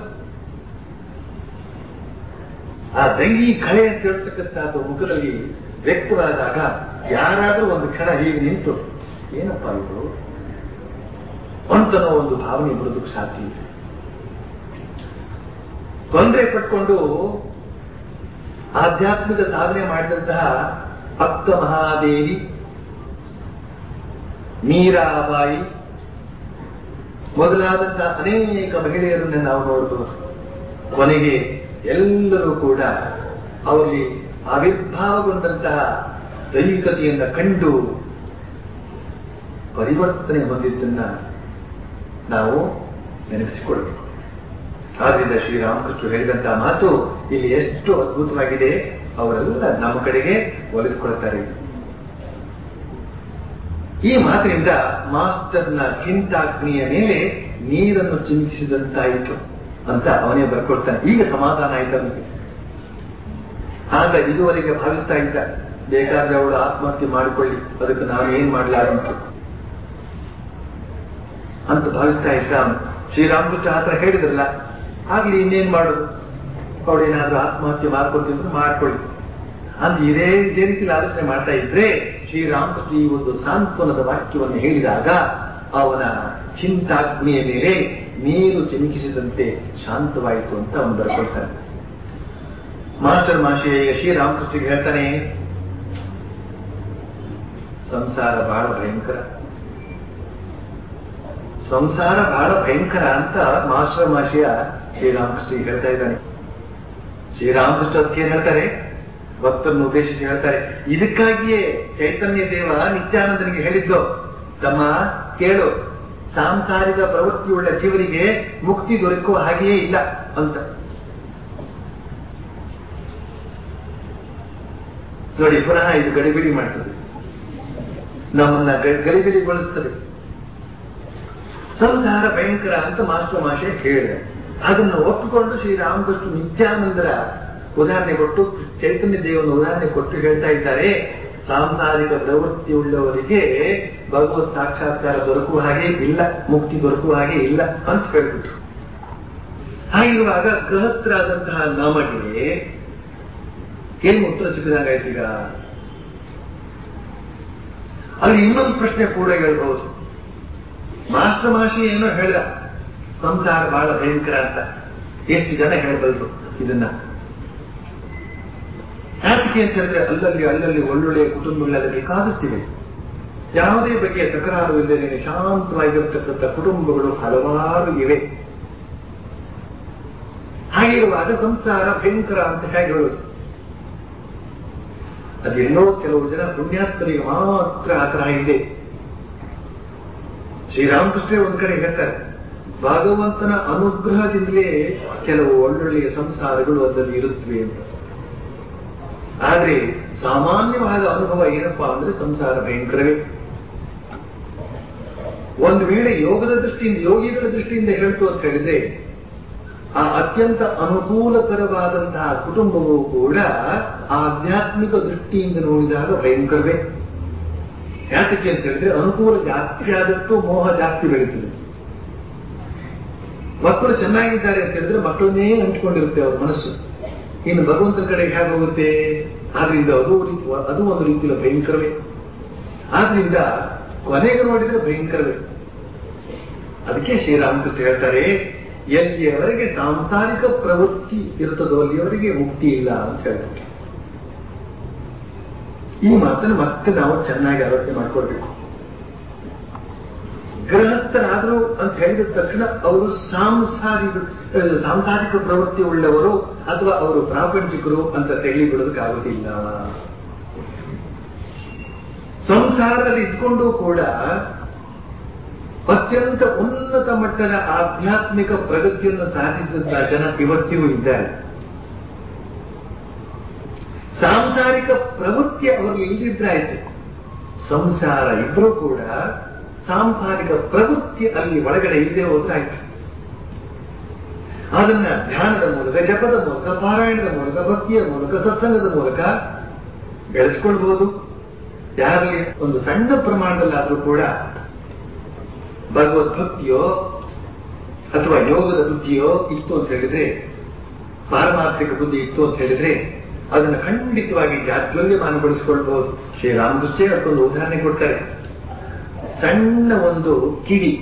S2: ಆ ದಂಗಿ ಕಳೆ ಅಂತ ಹೇಳ್ತಕ್ಕಂಥದ್ದು ಮುಖದಲ್ಲಿ ವ್ಯಕ್ತವಾದಾಗ ಯಾರಾದರೂ ಒಂದು ಕ್ಷಣ ಹೀಗೆ ನಿಂತು ಏನಪ್ಪಾ ಇದು ಅಂತನೋ ಒಂದು ಭಾವನೆ ಬರೋದಕ್ಕೆ ಸಾಧ್ಯ ಇದೆ ತೊಂದರೆ ಪಟ್ಕೊಂಡು ಆಧ್ಯಾತ್ಮಿಕ ಸಾಧನೆ ಮಾಡಿದಂತಹ ಭಕ್ತ ಮಹಾದೇವಿ ಮೀರಾಬಾಯಿ ಮೊದಲಾದಂತಹ ಅನೇಕ ಮಹಿಳೆಯರನ್ನ ನಾವು ನೋಡಬಹುದು ಕೊನೆಗೆ ಎಲ್ಲರೂ ಕೂಡ ಅವರಲ್ಲಿ ಆವಿರ್ಭಾವಗೊಂಡಂತಹ ದೈವಿಕತೆಯನ್ನ ಕಂಡು ಪರಿವರ್ತನೆ ಹೊಂದಿದ್ದನ್ನ ನಾವು ನೆನಪಿಸಿಕೊಳ್ಬೇಕು ಆದ್ರಿಂದ ಶ್ರೀರಾಮಕೃಷ್ಣ ಹೇಳಿದಂತಹ ಮಾತು ಇಲ್ಲಿ ಎಷ್ಟು ಅದ್ಭುತವಾಗಿದೆ ಅವರೆಲ್ಲ ನಮ್ಮ ಕಡೆಗೆ ಒಲಿದುಕೊಳ್ತಾರೆ ಈ ಮಾತಿನಿಂದ ಮಾಸ್ಟರ್ನ ಚಿಂತಾಗ್ನಿಯ ಮೇಲೆ ನೀರನ್ನು ಚಿಂತಿಸಿದಂತಾಯಿತು ಅಂತ ಅವನೇ ಬರ್ಕೊಳ್ತಾನೆ ಈಗ ಸಮಾಧಾನ ಆಯ್ತು ಅವನಿಗೆ ಆಗ ಇದುವರೆಗೆ ಭಾವಿಸ್ತಾ ಇದ್ದ ಬೇಕಾದ್ರೆ ಅವಳು ಆತ್ಮಹತ್ಯೆ ಮಾಡಿಕೊಳ್ಳಿ ಅದಕ್ಕೆ ನಾನು ಏನ್ ಮಾಡಲಾರಂತು ಅಂತ ಭಾವಿಸ್ತಾ ಇದ್ದ ಅವನು ಶ್ರೀರಾಮಕೃಷ್ಣ ಹತ್ರ ಹೇಳಿದ್ರಲ್ಲ ಆಗ್ಲಿ ಇನ್ನೇನ್ ಮಾಡೋದು ಅವಳೇನಾದ್ರೂ ಆತ್ಮಹತ್ಯೆ ಮಾಡ್ಕೊಳ್ತಿದ್ರು ಮಾಡ್ಕೊಳ್ಳಿ ಅಂತ ಇದೇ ಇದೇ ರೀತಿ ಆಲೋಚನೆ ಮಾಡ್ತಾ ಇದ್ರೆ ಶ್ರೀರಾಮಕೃಷ್ಣ ಈ ಒಂದು ಸಾಂತ್ವನದ ವಾಕ್ಯವನ್ನು ಹೇಳಿದಾಗ ಅವನ ಚಿಂತಾಗ್ನಿಯ ಮೇಲೆ ನೀರು ಚಿಮುಕಿಸಿದಂತೆ ಶಾಂತವಾಯಿತು ಅಂತ ಅವನು ಬರ್ಕೊಳ್ತಾನೆ ಮಾಸ್ಟರ್ ಮಾಷಿ ಈಗ ಶ್ರೀರಾಮಕೃಷ್ಣಿಗೆ ಹೇಳ್ತಾನೆ ಸಂಸಾರ ಬಹಳ ಭಯಂಕರ ಸಂಸಾರ ಬಹಳ ಭಯಂಕರ ಅಂತ ಮಾಸ್ಟರ್ ಮಾಷಿಯ ಶ್ರೀರಾಮಕೃಷ್ಣಿಗೆ ಹೇಳ್ತಾ ಇದ್ದಾನೆ ಶ್ರೀರಾಮಕೃಷ್ಣ ಅದಕ್ಕೆ ಹೇಳ್ತಾರೆ ಭಕ್ತರನ್ನು ಉದ್ದೇಶಿಸಿ ಹೇಳ್ತಾರೆ ಇದಕ್ಕಾಗಿಯೇ ಚೈತನ್ಯ ದೇವ ನಿತ್ಯಾನಂದನಿಗೆ ಹೇಳಿದ್ದು ತಮ್ಮ ಕೇಳು ಸಾಂಸಾರಿಕ ಪ್ರವೃತ್ತಿಯುಳ್ಳ ಜೀವನಿಗೆ ಮುಕ್ತಿ ದೊರಕುವ ಹಾಗೆಯೇ ಇಲ್ಲ ಅಂತ ನೋಡಿ ಪುನಃ ಇದು ಗಡಿಬಿಡಿ ಮಾಡ್ತದೆ ನಮ್ಮನ್ನ ಗ- ಗಡಿಬಿಡಿಗೊಳಿಸ್ತದೆ ಸಂಸಾರ ಭಯಂಕರ ಅಂತ ಮಾಸ್ಟರ್ ಮಾಷೆ ಹೇಳಿದೆ ಅದನ್ನು ಒಪ್ಪಿಕೊಂಡು ಶ್ರೀರಾಮಕೃಷ್ಣ ನಿತ್ಯಾನಂದರ ಉದಾಹರಣೆ ಕೊಟ್ಟು ಚೈತನ್ಯ ದೇವನ ಉದಾಹರಣೆ ಕೊಟ್ಟು ಹೇಳ್ತಾ ಇದ್ದಾರೆ ಸಾಂಸಾರಿಕ ಪ್ರವೃತ್ತಿ ಉಳ್ಳವರಿಗೆ ಭಗವತ್ ಸಾಕ್ಷಾತ್ಕಾರ ದೊರಕುವ ಹಾಗೆ ಇಲ್ಲ ಮುಕ್ತಿ ದೊರಕುವ ಹಾಗೆ ಇಲ್ಲ ಅಂತ ಹೇಳ್ಬಿಟ್ರು ಹಾಗಿರುವಾಗ ಗೃಹಸ್ಥರಾದಂತಹ ನಮಗೆ ಏನು ಉತ್ತರ ಸಿಕ್ಕಿದಾಗಾಯ್ತು ಈಗ ಅಲ್ಲಿ ಇನ್ನೊಂದು ಪ್ರಶ್ನೆ ಕೂಡ ಹೇಳ್ಬಹುದು ಮಾಸ್ಟರ್ ಮಾಷಿ ಏನೋ ಹೇಳಿದ ಸಂಸಾರ ಬಹಳ ಭಯಂಕರ ಅಂತ ಎಷ್ಟು ಜನ ಹೇಳಬಲ್ರು ಇದನ್ನ ಯಾಕೆ ಅಂತ ಹೇಳಿದ್ರೆ ಅಲ್ಲಲ್ಲಿ ಅಲ್ಲಲ್ಲಿ ಒಳ್ಳೊಳ್ಳೆಯ ಕುಟುಂಬಗಳೆಲ್ಲ ಬೇಕಾದಷ್ಟಿವೆ ಯಾವುದೇ ಬಗೆಯ ತಕರಾರು ಇಲ್ಲದೆ ಶಾಂತವಾಗಿರ್ತಕ್ಕಂಥ ಕುಟುಂಬಗಳು ಹಲವಾರು ಇವೆ ಹಾಗಿರುವಾಗ ಸಂಸಾರ ಭಯಂಕರ ಅಂತ ಹೇಗೆ ಹೇಳೋದು ಅದೆಲ್ಲೋ ಕೆಲವು ಜನ ಪುಣ್ಯಾತ್ಮರಿಗೆ ಮಾತ್ರ ಆ ತರಹ ಇದೆ ಶ್ರೀರಾಮಕೃಷ್ಣ ಒಂದ್ ಕಡೆ ಹೇಳ್ತಾರೆ ಭಗವಂತನ ಅನುಗ್ರಹದಿಂದಲೇ ಕೆಲವು ಒಳ್ಳೊಳ್ಳೆಯ ಸಂಸಾರಗಳು ಅದರಲ್ಲಿ ಇರುತ್ತವೆ ಅಂತ ಆದ್ರೆ ಸಾಮಾನ್ಯವಾದ ಅನುಭವ ಏನಪ್ಪಾ ಅಂದ್ರೆ ಸಂಸಾರ ಭಯಂಕರವೇ ಒಂದು ವೇಳೆ ಯೋಗದ ದೃಷ್ಟಿಯಿಂದ ಯೋಗಿಗಳ ದೃಷ್ಟಿಯಿಂದ ಹೇಳ್ತು ಅಂತ ಹೇಳಿದ್ರೆ ಆ ಅತ್ಯಂತ ಅನುಕೂಲಕರವಾದಂತಹ ಕುಟುಂಬವೂ ಕೂಡ ಆ ಆಧ್ಯಾತ್ಮಿಕ ದೃಷ್ಟಿಯಿಂದ ನೋಡಿದಾಗ ಭಯಂಕರವೇ ಯಾತಕ್ಕೆ ಅಂತ ಹೇಳಿದ್ರೆ ಅನುಕೂಲ ಜಾಸ್ತಿ ಆದಷ್ಟು ಮೋಹ ಜಾಸ್ತಿ ಬೆಳೀತದೆ ಮಕ್ಕಳು ಚೆನ್ನಾಗಿದ್ದಾರೆ ಅಂತ ಹೇಳಿದ್ರೆ ಮಕ್ಕಳನ್ನೇ ಅಂಟ್ಕೊಂಡಿರುತ್ತೆ ಅವ್ರ ಮನಸ್ಸು ಇನ್ನು ಭಗವಂತನ ಕಡೆಗೆ ಹೇಗೆ ಹೋಗುತ್ತೆ ಆದ್ರಿಂದ ಅದು ರೀತಿ ಅದು ಒಂದು ರೀತಿಯ ಭಯಂಕರವೇ ಆದ್ರಿಂದ ಕೊನೆಗೆ ನೋಡಿದ್ರೆ ಭಯಂಕರವೇ ಅದಕ್ಕೆ ಶ್ರೀರಾಮಕೃಷ್ಣ ಹೇಳ್ತಾರೆ ಎಲ್ಲಿಯವರೆಗೆ ಸಾಂಸಾರಿಕ ಪ್ರವೃತ್ತಿ ಇರುತ್ತದೋ ಅಲ್ಲಿಯವರೆಗೆ ಮುಕ್ತಿ ಇಲ್ಲ ಅಂತ ಹೇಳ್ತಾರೆ ಈ ಮಾತನ್ನು ಮತ್ತೆ ನಾವು ಚೆನ್ನಾಗಿ ಆಲೋಚನೆ ಮಾಡ್ಕೊಳ್ಬೇಕು ಗೃಹಸ್ಥರಾದ್ರು ಅಂತ ಹೇಳಿದ ತಕ್ಷಣ ಅವರು ಸಾಂಸಾರಿಕ ಸಾಂಸಾರಿಕ ಪ್ರವೃತ್ತಿ ಉಳ್ಳವರು ಅಥವಾ ಅವರು ಪ್ರಾಪಂಚಿಕರು ಅಂತ ತಿಳಿಬಿಡೋದಕ್ಕಾಗೋದಿಲ್ಲ ಸಂಸಾರದಲ್ಲಿ ಇದ್ಕೊಂಡು ಕೂಡ ಅತ್ಯಂತ ಉನ್ನತ ಮಟ್ಟದ ಆಧ್ಯಾತ್ಮಿಕ ಪ್ರಗತಿಯನ್ನು ಸಾಧಿಸಿದಂತಹ ಜನ ಇವತ್ತಿಗೂ ಇದ್ದಾರೆ ಸಾಂಸಾರಿಕ ಪ್ರವೃತ್ತಿ ಅವರಿಗೆ ಇಲ್ಲದಿದ್ರಾಯ್ತು ಸಂಸಾರ ಇದ್ರೂ ಕೂಡ ಸಾಂಸಾರಿಕ ಪ್ರವೃತ್ತಿ ಅಲ್ಲಿ ಒಳಗಡೆ ಇಲ್ಲದೆ ಹೋದ್ರಾಯ್ತು ಅದನ್ನ ಧ್ಯಾನದ ಮೂಲಕ ಜಪದ ಮೂಲಕ ಪಾರಾಯಣದ ಮೂಲಕ ಭಕ್ತಿಯ ಮೂಲಕ ಸತ್ಸಂಗದ ಮೂಲಕ ಬೆಳೆಸ್ಕೊಳ್ಬಹುದು ಯಾರಲ್ಲಿ ಒಂದು ಸಣ್ಣ ಪ್ರಮಾಣದಲ್ಲಾದ್ರೂ ಕೂಡ ಭಗವದ್ಭಕ್ತಿಯೋ ಅಥವಾ ಯೋಗದ ಬುದ್ಧಿಯೋ ಇತ್ತು ಅಂತ ಹೇಳಿದ್ರೆ ಪಾರಮಾರ್ಥಿಕ ಬುದ್ಧಿ ಇತ್ತು ಅಂತ ಹೇಳಿದ್ರೆ ಅದನ್ನು ಖಂಡಿತವಾಗಿ ಜಾತ್ಯಲ್ಯಮಾನಗೊಳಿಸಿಕೊಳ್ಬಹುದು ಶ್ರೀರಾಮಕೃಷ್ಣ ಅದಕ್ಕೊಂದು ಉದಾಹರಣೆ ಕೊಡ್ತಾರೆ ಸಣ್ಣ ಒಂದು ಕಿಡಿ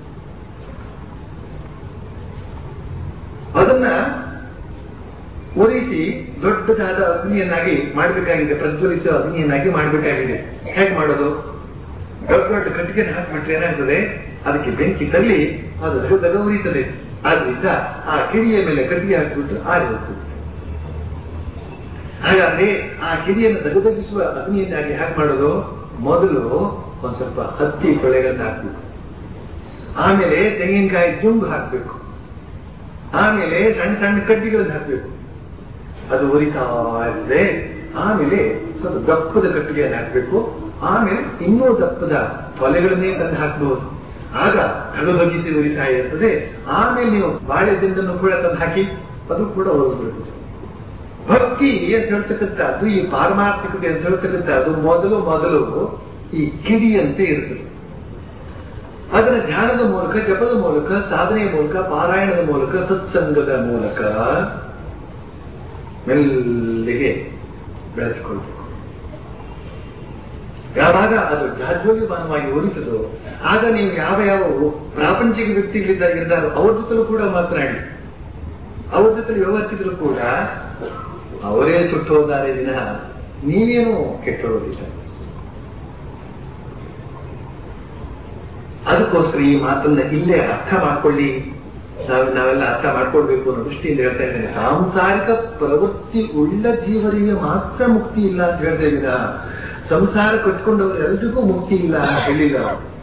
S2: ಅದನ್ನ ಉರಿಸಿ ದೊಡ್ಡದಾದ ಅಗ್ನಿಯನ್ನಾಗಿ ಮಾಡಬೇಕಾಗಿದೆ ಪ್ರಜ್ವಲಿಸುವ ಅಗ್ನಿಯನ್ನಾಗಿ ಮಾಡಬೇಕಾಗಿದೆ ಹೇಗೆ ಮಾಡೋದು ದೊಡ್ಡ ದೊಡ್ಡ ಕಟ್ಟಿಗೆ ಹಾಕ್ಬಿಟ್ರೆ ಏನಾಗ್ತದೆ ಅದಕ್ಕೆ ಬೆಂಕಿ ತಲ್ಲಿ ಅದು ದೊಡ್ಡ ಉರಿತದೆ ಆದ್ರಿಂದ ಆ ಕಿಡಿಯ ಮೇಲೆ ಕಟ್ಟಿಗೆ ಹಾಕಿಬಿಟ್ಟು ಆರಿ ಹೋಗ್ತದೆ ಹಾಗಾದ್ರೆ ಆ ಕಿಡಿಯನ್ನು ದಗದಗಿಸುವ ಅಗ್ನಿಯನ್ನಾಗಿ ಹೇಗೆ ಮಾಡೋದು ಮೊದಲು ಒಂದ್ ಸ್ವಲ್ಪ ಹತ್ತಿ ತೊಳೆಗಳನ್ನ ಹಾಕ್ಬೇಕು ಆಮೇಲೆ ತೆಂಗಿನಕಾಯಿ ಜುಂಬು ಹಾಕ್ಬೇಕು ಆಮೇಲೆ ಸಣ್ಣ ಸಣ್ಣ ಕಡ್ಡಿಗಳನ್ನ ಹಾಕ್ಬೇಕು ಅದು ಉರಿತಾ ಇರ್ತದೆ ಆಮೇಲೆ ಸ್ವಲ್ಪ ದಪ್ಪದ ಕಟ್ಟಿಗೆಯನ್ನು ಹಾಕ್ಬೇಕು ಆಮೇಲೆ ಇನ್ನೂ ದಪ್ಪದ ತೊಲೆಗಳನ್ನೇ ತಂದು ಹಾಕಬಹುದು ಆಗ ಕಗದೊಗಿಸಿ ಉರಿತಾ ಇರ್ತದೆ ಆಮೇಲೆ ನೀವು ಬಾಳೆ ದಿಂಡನ್ನು ಕೂಡ ತಂದು ಹಾಕಿ ಅದು ಕೂಡ ಹೋಗ್ಬಿಡ್ತದೆ ಭಕ್ತಿ ಅಂತ ಹೇಳ್ತಕ್ಕಂಥದ್ದು ಈ ಪಾರಮಾರ್ಥಿಕತೆ ಅಂತ ಹೇಳ್ತಕ್ಕಂಥದ್ದು ಮೊದಲು ಮೊದಲು ಈ ಕಿಡಿಯಂತೆ ಇರ್ತದೆ ಅದರ ಧ್ಯಾನದ ಮೂಲಕ ಜಪದ ಮೂಲಕ ಸಾಧನೆಯ ಮೂಲಕ ಪಾರಾಯಣದ ಮೂಲಕ ಸತ್ಸಂಗದ ಮೂಲಕ ಮೆಲ್ಲಿಗೆ ಬೆಳೆಸಿಕೊಳ್ಬೇಕು ಯಾವಾಗ ಅದು ಜಾಜ್ವಲ್ಯಮಾನವಾಗಿ ಉರಿತದೋ ಆಗ ನೀವು ಯಾವ ಯಾವ ಪ್ರಾಪಂಚಿಕ ವ್ಯಕ್ತಿಗಳಿಂದ ಇರ್ತಾರೋ ಅವ್ರ ಜೊತೆಲೂ ಕೂಡ ಮಾತನಾಡಿ ಅವ್ರ ಜೊತೆ ವ್ಯವಹರಿಸಿದ್ರು ಕೂಡ ಅವರೇ ಸುಟ್ಟು ಹೋದಾರೆ ದಿನ ನೀವೇನು ಕೆಟ್ಟೋದಿಲ್ಲ ಅದಕ್ಕೋಸ್ಕರ ಈ ಮಾತನ್ನ ಇಲ್ಲೇ ಅರ್ಥ ಮಾಡ್ಕೊಳ್ಳಿ ನಾವು ನಾವೆಲ್ಲ ಅರ್ಥ ಮಾಡ್ಕೊಳ್ಬೇಕು ಅನ್ನೋ ದೃಷ್ಟಿಯಿಂದ ಹೇಳ್ತಾ ಇದ್ದೇನೆ ಸಾಂಸಾರಿಕ ಪ್ರವೃತ್ತಿ ಉಳ್ಳ ಜೀವರಿಗೆ ಮಾತ್ರ ಮುಕ್ತಿ ಇಲ್ಲ ಅಂತ ಹೇಳ್ತಾ ಇದ್ದೀರ ಸಂಸಾರ ಕಟ್ಕೊಂಡವರು ಎಲ್ರಿಗೂ ಮುಕ್ತಿ ಇಲ್ಲ ಅಂತ ಹೇಳಿಲ್ಲ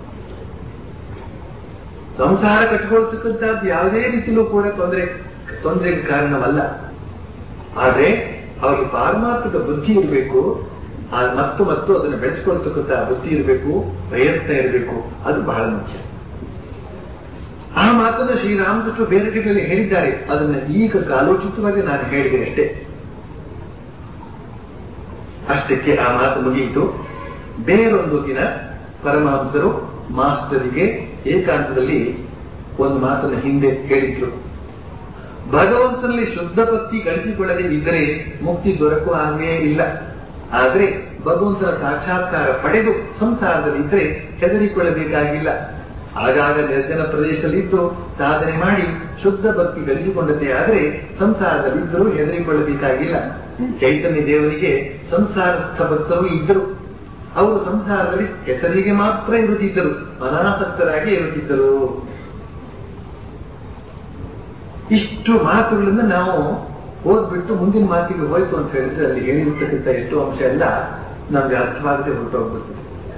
S2: ಸಂಸಾರ ಕಟ್ಕೊಳ್ತಕ್ಕಂಥದ್ದು ಯಾವುದೇ ರೀತಿಲೂ ಕೂಡ ತೊಂದರೆ ತೊಂದರೆಗೆ ಕಾರಣವಲ್ಲ ಆದ್ರೆ ಅವ್ರಿಗೆ ಪಾರಮಾರ್ಥದ ಬುದ್ಧಿ ಇರಬೇಕು ಮತ್ತು ಮತ್ತು ಅದನ್ನು ಬೆಳೆಸ್ಕೊಳ್ತಕ್ಕಂಥ ಬುದ್ಧಿ ಇರಬೇಕು ಪ್ರಯತ್ನ ಇರಬೇಕು ಅದು ಬಹಳ ಮುಖ್ಯ ಆ ಮಾತನ್ನು ಶ್ರೀರಾಮಕೃಷ್ಣ ಬೇರೆ ಕಡೆಯಲ್ಲಿ ಹೇಳಿದ್ದಾರೆ ಅದನ್ನ ಈಗ ಕಾಲೋಚಿತವಾಗಿ ನಾನು ಹೇಳಿದೆ ಅಷ್ಟೇ ಅಷ್ಟಕ್ಕೆ ಆ ಮಾತು ಮುಗಿಯಿತು ಬೇರೊಂದು ದಿನ ಪರಮಹಂಸರು ಮಾಸ್ಟರಿಗೆ ಏಕಾಂತದಲ್ಲಿ ಒಂದು ಮಾತನ್ನು ಹಿಂದೆ ಹೇಳಿದ್ರು ಭಗವಂತನಲ್ಲಿ ಶುದ್ಧ ಭಕ್ತಿ ಗಳಿಸಿಕೊಳ್ಳದೆ ಇದ್ದರೆ ಮುಕ್ತಿ ದೊರಕುವ ಹಾಗೇ ಇಲ್ಲ ಆದ್ರೆ ಭಗವಂತನ ಸಾಕ್ಷಾತ್ಕಾರ ಪಡೆದು ಸಂಸಾರದಲ್ಲಿ ಇದ್ರೆ ಹೆದರಿಕೊಳ್ಳಬೇಕಾಗಿಲ್ಲ ಆಗಾಗ ನಿರ್ಜನ ಪ್ರದೇಶದಲ್ಲಿ ಇದ್ದು ಸಾಧನೆ ಮಾಡಿ ಶುದ್ಧ ಭಕ್ತಿ ಗಳಿಸಿಕೊಂಡತೆ ಆದ್ರೆ ಸಂಸಾರದಲ್ಲಿ ಇದ್ದರೂ ಹೆದರಿಕೊಳ್ಳಬೇಕಾಗಿಲ್ಲ ಚೈತನ್ಯ ದೇವರಿಗೆ ಸಂಸಾರಸ್ಥ ಭಕ್ತರು ಇದ್ದರು ಅವರು ಸಂಸಾರದಲ್ಲಿ ಹೆಸರಿಗೆ ಮಾತ್ರ ಇರುತ್ತಿದ್ದರು ಅನಾಸಕ್ತರಾಗಿ ಇರುತ್ತಿದ್ದರು ಇಷ್ಟು ಮಾತುಗಳನ್ನ ನಾವು ಓದ್ಬಿಟ್ಟು ಮುಂದಿನ ಮಾತಿಗೆ ಹೋಯ್ತು ಅಂತ ಹೇಳಿದ್ರೆ ಅಲ್ಲಿ ಹೇಳಿರ್ತಕ್ಕಂಥ ಎಷ್ಟು ಅಂಶ ಎಲ್ಲ ನಮ್ಗೆ ಅರ್ಥವಾಗದೆ ಹೊರಟೋಗ್ಬಿಡ್ತದೆ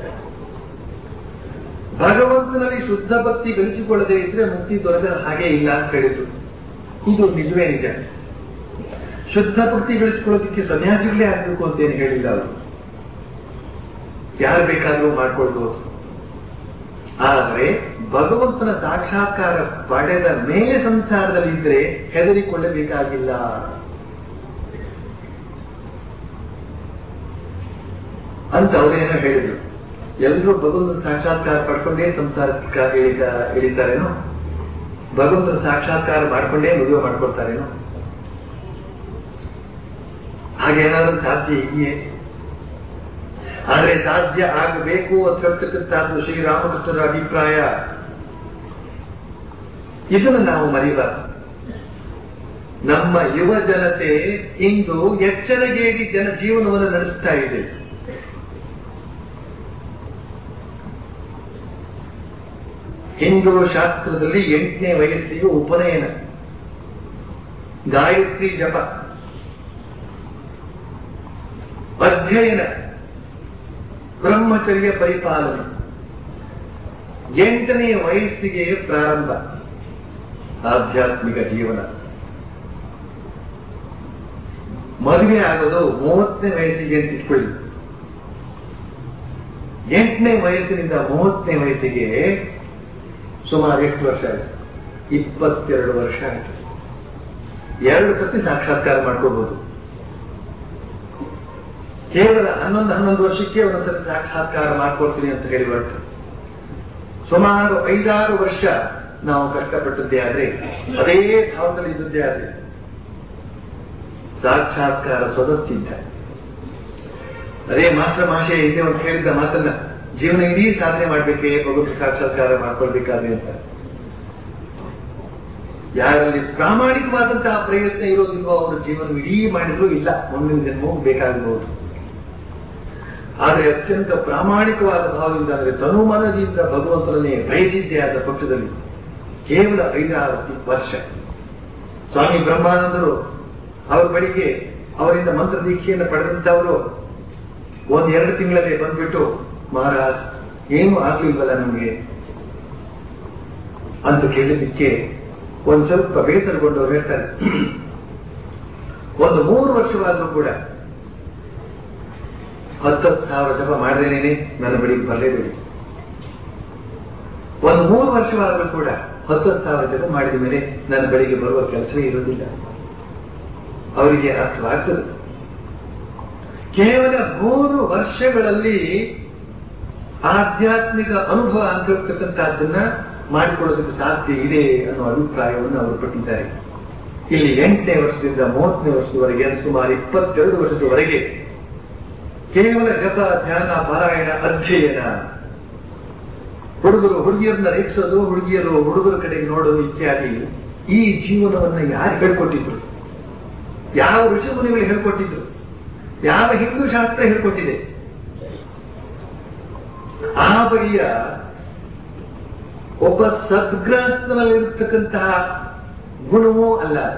S2: ಭಗವಂತನಲ್ಲಿ ಶುದ್ಧ ಭಕ್ತಿ ಗಳಿಸಿಕೊಳ್ಳದೆ ಇದ್ರೆ ಮುಕ್ತಿ ದೊರೆತ ಹಾಗೆ ಇಲ್ಲ ಅಂತ ಹೇಳಿದ್ರು ಇದು ನಿಜವೇ ನಿಜ ಶುದ್ಧ ಭಕ್ತಿ ಗಳಿಸ್ಕೊಳ್ಳೋದಕ್ಕೆ ಸನ್ಯಾಸಿಗಳೇ ಆಗ್ಬೇಕು ಅಂತೇನು ಹೇಳಿಲ್ಲ ಅವರು ಯಾರು ಬೇಕಾದ್ರೂ ಮಾಡ್ಕೊಳ್ಬಹುದು ಆದರೆ ಭಗವಂತನ ಸಾಕ್ಷಾತ್ಕಾರ ಪಡೆದ ಮೇಲೆ ಸಂಸಾರದಲ್ಲಿ ಇದ್ರೆ ಹೆದರಿಕೊಳ್ಳಬೇಕಾಗಿಲ್ಲ ಅಂತ ಅವರೇನೋ ಹೇಳಿದ್ರು ಎಲ್ಲರೂ ಭಗವಂತನ ಸಾಕ್ಷಾತ್ಕಾರ ಪಡ್ಕೊಂಡೇ ಸಂಸಾರಕ್ಕೆ ಇಳಿತ ಇಳಿತಾರೇನೋ ಭಗವಂತನ ಸಾಕ್ಷಾತ್ಕಾರ ಮಾಡ್ಕೊಂಡೇ ಮದುವೆ ಮಾಡ್ಕೊಳ್ತಾರೇನೋ ಹಾಗೇನಾದ್ರೂ ಸಾಧ್ಯ ಇದೆಯೇ ಆದರೆ ಸಾಧ್ಯ ಆಗಬೇಕು ಅಂತ ಹೇಳ್ತಕ್ಕಂಥದ್ದು ಶ್ರೀರಾಮಕೃಷ್ಣರ ಅಭಿಪ್ರಾಯ ಇದನ್ನು ನಾವು ಮರೆಯಬಾರದು ನಮ್ಮ ಯುವ ಜನತೆ ಇಂದು ಎಚ್ಚರಗೇಡಿ ಜನ ಜೀವನವನ್ನು ನಡೆಸ್ತಾ ಇದೆ ಹಿಂದೂ ಶಾಸ್ತ್ರದಲ್ಲಿ ಎಂಟನೇ ವಯಸ್ಸಿಗೆ ಉಪನಯನ ಗಾಯತ್ರಿ ಜಪ ಅಧ್ಯಯನ ಬ್ರಹ್ಮಚರ್ಯ ಪರಿಪಾಲನೆ ಎಂಟನೇ ವಯಸ್ಸಿಗೆ ಪ್ರಾರಂಭ ಆಧ್ಯಾತ್ಮಿಕ ಜೀವನ ಮದುವೆ ಆಗೋದು ಮೂವತ್ತನೇ ವಯಸ್ಸಿಗೆ ಅಂತ ಇಟ್ಕೊಳ್ಳಿ ಎಂಟನೇ ವಯಸ್ಸಿನಿಂದ ಮೂವತ್ತನೇ ವಯಸ್ಸಿಗೆ ಸುಮಾರು ಎಷ್ಟು ವರ್ಷ ಆಯ್ತು ಇಪ್ಪತ್ತೆರಡು ವರ್ಷ ಆಯ್ತು ಎರಡು ಸತಿ ಸಾಕ್ಷಾತ್ಕಾರ ಮಾಡ್ಕೋಬಹುದು ಕೇವಲ ಹನ್ನೊಂದು ಹನ್ನೊಂದು ವರ್ಷಕ್ಕೆ ಒಂದೊಂದ್ಸತಿ ಸಾಕ್ಷಾತ್ಕಾರ ಮಾಡ್ಕೊಳ್ತೀನಿ ಅಂತ ಹೇಳಿ ಹೊರಟು ಸುಮಾರು ಐದಾರು ವರ್ಷ ನಾವು ಕಷ್ಟಪಟ್ಟದ್ದೇ ಆದ್ರೆ ಅದೇ ಭಾವದಲ್ಲಿ ಇದ್ದದ್ದೇ ಆದ್ರೆ ಸಾಕ್ಷಾತ್ಕಾರ ಸ್ವದಸ್ಸಿದ್ದ ಅದೇ ಮಾಸ್ಟರ್ ಮಾಷೆ ಹಿಂದೆ ಒಂದು ಹೇಳಿದ್ದ ಮಾತನ್ನ ಜೀವನ ಇಡೀ ಸಾಧನೆ ಮಾಡ್ಬೇಕೇ ಭಗವಂತ ಸಾಕ್ಷಾತ್ಕಾರ ಮಾಡ್ಕೊಳ್ಬೇಕಾದ್ರೆ ಅಂತ ಯಾರಲ್ಲಿ ಪ್ರಾಮಾಣಿಕವಾದಂತಹ ಪ್ರಯತ್ನ ಇರೋದಿಲ್ವೋ ಅವರ ಜೀವನ ಇಡೀ ಮಾಡಿದ್ರು ಇಲ್ಲ ಮುಂದಿನ ಜನ್ಮವು ಬೇಕಾಗಬಹುದು ಆದರೆ ಅತ್ಯಂತ ಪ್ರಾಮಾಣಿಕವಾದ ಭಾವದಿಂದ ಅಂದರೆ ತನುಮನದಿಂದ ಭಗವಂತನನ್ನೇ ಬಯಸಿದ್ದೇ ಆದ ಪಕ್ಷದಲ್ಲಿ ಕೇವಲ ಐದಾರು ವರ್ಷ ಸ್ವಾಮಿ ಬ್ರಹ್ಮಾನಂದರು ಅವರ ಬಳಿಗೆ ಅವರಿಂದ ಮಂತ್ರ ದೀಕ್ಷೆಯನ್ನು ಪಡೆದಂತವರು ಒಂದ್ ಎರಡು ತಿಂಗಳಲ್ಲಿ ಬಂದ್ಬಿಟ್ಟು ಮಹಾರಾಜ್ ಏನು ಆಗ್ಲಿಲ್ವಲ್ಲ ನಮ್ಗೆ ಅಂತ ಕೇಳಿದ್ದಕ್ಕೆ ಒಂದ್ ಸ್ವಲ್ಪ ಬೇಸರಗೊಂಡವ್ರು ಹೇಳ್ತಾರೆ ಒಂದು ಮೂರು ವರ್ಷವಾದ್ರೂ ಕೂಡ ಹತ್ತತ್ತು ಸಾವಿರ ಜಪ ಮಾಡದೇನೇನೆ ನನ್ನ ಬಳಿಗೆ ಬರಲೇಬೇಡಿ ಒಂದು ಮೂರು ವರ್ಷವಾದ್ರೂ ಕೂಡ ಹತ್ತತ್ತು ಸಾವಿರ ಜಪ ಮಾಡಿದ ಮೇಲೆ ನನ್ನ ಬಳಿಗೆ ಬರುವ ಕೆಲಸವೇ ಇರುವುದಿಲ್ಲ ಅವರಿಗೆ ಅರ್ಥವಾಗ್ತದೆ ಕೇವಲ ಮೂರು ವರ್ಷಗಳಲ್ಲಿ ಆಧ್ಯಾತ್ಮಿಕ ಅನುಭವ ಅಂತ ಹೇಳ್ತಕ್ಕಂಥದ್ದನ್ನ ಮಾಡಿಕೊಳ್ಳೋದಕ್ಕೆ ಸಾಧ್ಯ ಇದೆ ಅನ್ನೋ ಅಭಿಪ್ರಾಯವನ್ನು ಅವರು ಪಟ್ಟಿದ್ದಾರೆ ಇಲ್ಲಿ ಎಂಟನೇ ವರ್ಷದಿಂದ ಮೂವತ್ತನೇ ವರ್ಷದವರೆಗೆ ಸುಮಾರು ಇಪ್ಪತ್ತೆರಡು ವರ್ಷದವರೆಗೆ ಕೇವಲ ಜಪ ಧ್ಯಾನ ಪಾರಾಯಣ ಅಧ್ಯಯನ ಹುಡುಗರು ಹುಡುಗಿಯರನ್ನ ರೇಗಿಸೋದು ಹುಡುಗಿಯರು ಹುಡುಗರ ಕಡೆಗೆ ನೋಡೋದು ಇತ್ಯಾದಿ ಈ ಜೀವನವನ್ನ ಯಾರು ಹೇಳ್ಕೊಟ್ಟಿದ್ರು ಯಾವ ಋಷಿಮುನಿಗಳು ಹೇಳ್ಕೊಟ್ಟಿದ್ರು ಯಾವ ಹಿಂದೂ ಶಾಸ್ತ್ರ ಹೇಳ್ಕೊಟ್ಟಿದೆ ಆ ಬಗೆಯ ಒಬ್ಬ ಸದ್ಗ್ರಹಸ್ಥನಲ್ಲಿರತಕ್ಕಂತಹ ಗುಣವೂ ಅಲ್ಲ ಅದು